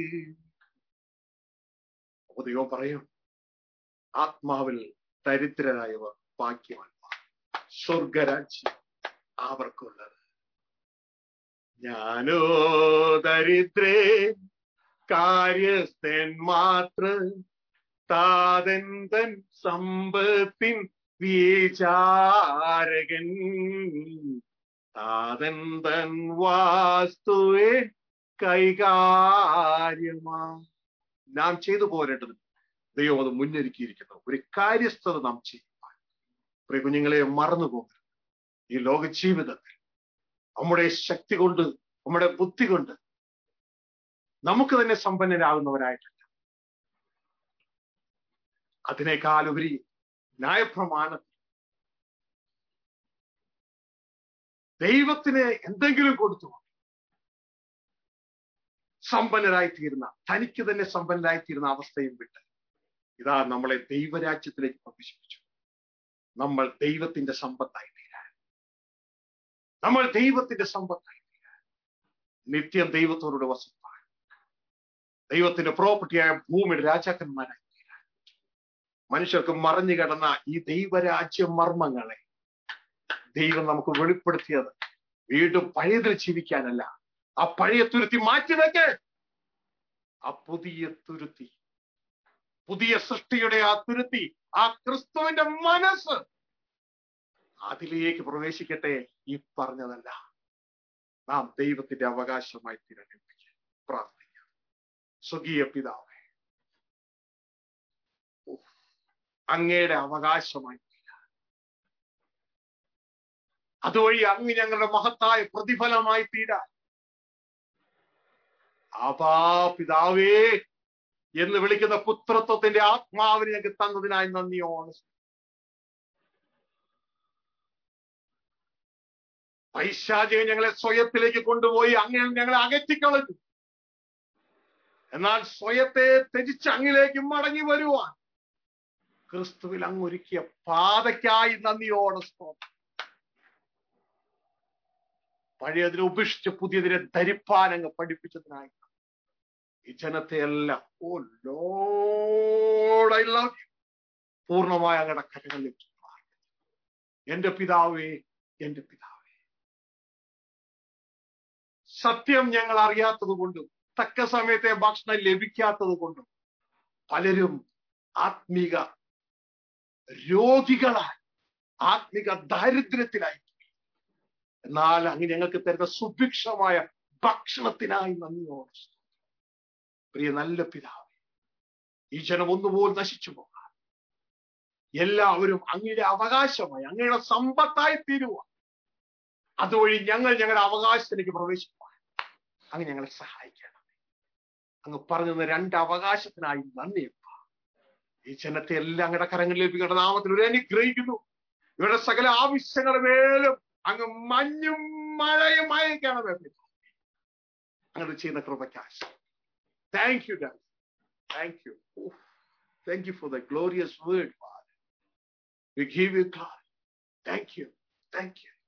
അപ്പൊ ദൈവം പറയും ആത്മാവിൽ ദരിദ്രരായവർ ഭാഗ്യവാന്മാർ സ്വർഗരാജ്യം അവർക്കുള്ളത് ഞാനോ ദരിദ്രേ കാര്യസ്ഥൻ മാത്ര താതൻ തൻ സമ്പത്തിൻ വിചാരകൻ താതൻ തൻ വാസ്തുവെ കൈകാര്യമാ നാം ചെയ്തു പോരേണ്ടത് ദൈവം അത് മുന്നൊരുക്കിയിരിക്കുന്നു ഒരു കാര്യസ്ഥത നാം ചെയ്യുവാൻ പ്രിയ കുഞ്ഞുങ്ങളെ മറന്നു പോകരുത് ഈ ലോക ജീവിതത്തിൽ നമ്മുടെ ശക്തി കൊണ്ട് നമ്മുടെ ബുദ്ധി കൊണ്ട് നമുക്ക് തന്നെ സമ്പന്നരാകുന്നവരായിട്ടല്ല അതിനേക്കാൾ ഉപരി ന്യായപ്രമാണം ദൈവത്തിന് എന്തെങ്കിലും കൊടുത്തു സമ്പന്നരായി തീരുന്ന തനിക്ക് തന്നെ സമ്പന്നരായി തീരുന്ന അവസ്ഥയും വിട്ട് ഇതാ നമ്മളെ ദൈവരാജ്യത്തിലേക്ക് പ്രവേശിപ്പിച്ചു നമ്മൾ ദൈവത്തിന്റെ സമ്പത്തായി തീരാൻ നമ്മൾ ദൈവത്തിന്റെ സമ്പത്തായി തീരാൻ നിത്യം ദൈവത്തോടുകൂടെ വസിപ്പാൻ ദൈവത്തിന്റെ പ്രോപ്പർട്ടിയായ ഭൂമിയുടെ രാജാക്കന്മാരായി തീരാൻ മനുഷ്യർക്ക് മറഞ്ഞു കിടന്ന ഈ ദൈവരാജ്യ മർമ്മങ്ങളെ ദൈവം നമുക്ക് വെളിപ്പെടുത്തിയത് വീണ്ടും പഴയതിൽ ജീവിക്കാനല്ല ആ പഴയ തുരുത്തി മാറ്റിവെക്ക് ആ പുതിയ തുരുത്തി പുതിയ സൃഷ്ടിയുടെ ആ തുരുത്തി ആ ക്രിസ്തുവിന്റെ മനസ്സ് അതിലേക്ക് പ്രവേശിക്കട്ടെ ഈ പറഞ്ഞതല്ല നാം ദൈവത്തിന്റെ അവകാശമായി തിരഞ്ഞെടുപ്പിക്കുക പ്രാർത്ഥിക്കാം സ്വകീയ പിതാവേ ഉഫ്. അങ്ങയുടെ അവകാശമായി തീരാൻ. അതുവഴി അങ്ങ് ഞങ്ങളുടെ മഹത്തായ പ്രതിഫലമായി തീരാൻ ആപാ പിതാവേ എന്ന് വിളിക്കുന്ന പുത്രത്വത്തിന്റെ ആത്മാവിനെ ഞങ്ങൾക്ക് തന്നതിനായി നന്ദിയോണ് പൈശാചികൻ ഞങ്ങളെ സ്വയത്തിലേക്ക് കൊണ്ടുപോയി അങ്ങനെ ഞങ്ങളെ അകറ്റിക്കളഞ്ഞു എന്നാൽ സ്വയത്തെ ത്യജിച്ച് അങ്ങിലേക്ക് മടങ്ങി വരുവാൻ ക്രിസ്തുവിൽ അങ്ങൊരുക്കിയ പാതയ്ക്കായി നന്ദിയോടെ സ്തോത്രം പഴയതിനെ ഉപേക്ഷിച്ച് പുതിയതിനെ ധരിപ്പാൻ അങ്ങ് പഠിപ്പിച്ചതിനായി ഈ ജനത്തെ എല്ലാം oh lord I love you പൂർണ്ണമായ അങ്ങയുടെ കരങ്ങളിലേക്ക് പ്രാർത്ഥിക്കുന്നു. എന്റെ പിതാവേ എന്റെ പിതാവേ സത്യം ഞങ്ങൾ അറിയാത്തത് കൊണ്ടും തക്ക സമയത്തെ ഭക്ഷണം ലഭിക്കാത്തത് കൊണ്ടും പലരും ആത്മീക രോഗികളായി ആത്മിക ദാരിദ്ര്യത്തിലായി പോയി. എന്നാൽ അങ്ങ് ഞങ്ങൾക്ക് തരുന്ന സുഭിക്ഷമായ ഭക്ഷണത്തിനായി നന്ദിയോടെ സ്തോത്രം. പ്രിയ നല്ല പിതാവ് ഈ ജനം ഒന്നുപോലും നശിച്ചു പോകാൻ എല്ലാവരും അങ്ങയുടെ അവകാശമായി അങ്ങയുടെ സമ്പത്തായി തീരുക അതുവഴി ഞങ്ങൾ ഞങ്ങളുടെ അവകാശത്തിലേക്ക് പ്രവേശിക്കുവാൻ അങ്ങ് ഞങ്ങളെ സഹായിക്കണം അങ്ങ് പറഞ്ഞു തന്ന രണ്ട് അവകാശത്തിനായി നന്ദിയപ്പ ഈ ജനത്തെ എല്ലാം അങ്ങയുടെ കരങ്ങളിലേക്ക് ഇവരുടെ നാമത്തിൽ ഒരു അനുഗ്രഹിക്കുന്നു ഇവരുടെ സകല ആവശ്യങ്ങളുടെ മേലും അങ്ങ് മഞ്ഞും മഴയും അയക്കണമേ അങ്ങനെ ചെയ്യുന്ന കൃപയ്ക്കാശ thank you dad thank you thank you for the glorious word father we give you glory thank you thank you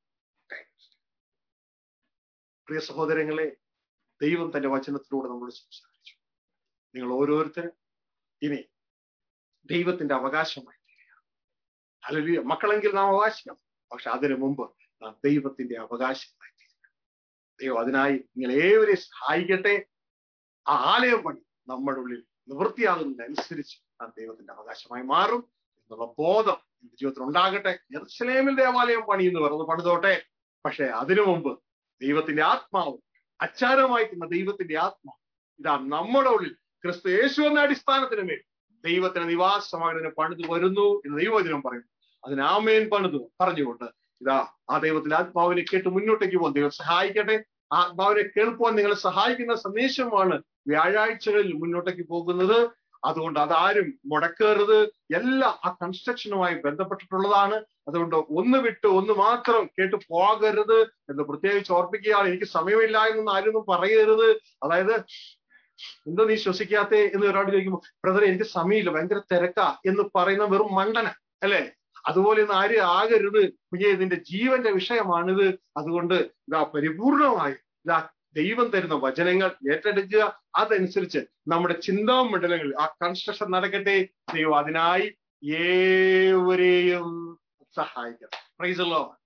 പ്രിയ സഹോദരങ്ങളെ ദൈവം തന്റെ വചനത്തിലൂടെ നമ്മൾ സംസാരിച്ചു നിങ്ങൾ ഓരോരുത്തരും ഇനി ദൈവത്തിന്റെ അവകാശമായി തീരുക അല്ലെങ്കിൽ മക്കളെങ്കിൽ നാം അവകാശിക്കാം പക്ഷെ അതിനു മുമ്പ് നാം ദൈവത്തിന്റെ അവകാശമായി തീരുക ദൈവം അതിനായി നിങ്ങൾ ഏവരെയും സഹായിക്കട്ടെ ആ ആലയം പണി നമ്മുടെ ഉള്ളിൽ നിവൃത്തിയാകുന്നതിനനുസരിച്ച് നാം ദൈവത്തിന്റെ അവകാശമായി മാറും എന്നുള്ള ബോധം എന്റെ ജീവിതത്തിൽ ഉണ്ടാകട്ടെ ജെറുസലേമിൽ ദേവാലയം പണി എന്ന് പറയുന്നത് പണിതോട്ടെ പക്ഷെ അതിനു മുമ്പ് ദൈവത്തിന്റെ ആത്മാവ് അച്ചാരമായിരിക്കുന്ന ദൈവത്തിന്റെ ആത്മാവ് ഇതാ നമ്മുടെ ഉള്ളിൽ ക്രിസ്തു യേശു എന്ന അടിസ്ഥാനത്തിന് മേൽ ദൈവത്തിന് നിവാസമാകുന്നതിന് പണിത് വരുന്നു എന്ന് ദൈവവചനം പറയുന്നു അതിന് ആമേൻ പണിതു പറഞ്ഞുകൊണ്ട് ഇതാ ആ ദൈവത്തിന്റെ ആത്മാവിനെ കേട്ട് മുന്നോട്ടേക്ക് പോകും ദൈവം സഹായിക്കട്ടെ ആത്മാവിനെ കേൾക്കുവാൻ നിങ്ങളെ സഹായിക്കുന്ന സന്ദേശമാണ് വ്യാഴാഴ്ചകളിൽ മുന്നോട്ടേക്ക് പോകുന്നത് അതുകൊണ്ട് അതാരും മുടക്കരുത് എല്ലാം ആ കൺസ്ട്രക്ഷനുമായി ബന്ധപ്പെട്ടിട്ടുള്ളതാണ് അതുകൊണ്ട് ഒന്ന് വിട്ട് ഒന്ന് മാത്രം കേട്ട് പോകരുത് എന്ന് പ്രത്യേകിച്ച് ഓർപ്പിക്കുകയാണ് എനിക്ക് സമയമില്ല എന്നൊന്നും ആരൊന്നും പറയരുത് അതായത് എന്തോ നീ ശ്വസിക്കാത്തേ എന്ന് ഒരാൾ ചോദിക്കുമ്പോൾ ബ്രദറെ എനിക്ക് സമയമില്ല ഭയങ്കര തിരക്കാ എന്ന് പറയുന്ന വെറും മണ്ടന അല്ലെ അതുപോലെ ഒന്നും ആരും ആകരുത് കുഞ്ഞെ ഇതിന്റെ ജീവന്റെ വിഷയമാണിത് അതുകൊണ്ട് ഇതാ പരിപൂർണമായി ഇതാ ദൈവം തരുന്ന വചനങ്ങൾ ഏറ്റെടുക്കുക അതനുസരിച്ച് നമ്മുടെ ചിന്താമണ്ഡലങ്ങളിൽ ആ കൺസ്ട്രക്ഷൻ നടക്കട്ടെ ദൈവം അതിനായി ഏവരെയും സഹായിക്കണം പ്രൈസല്ലോ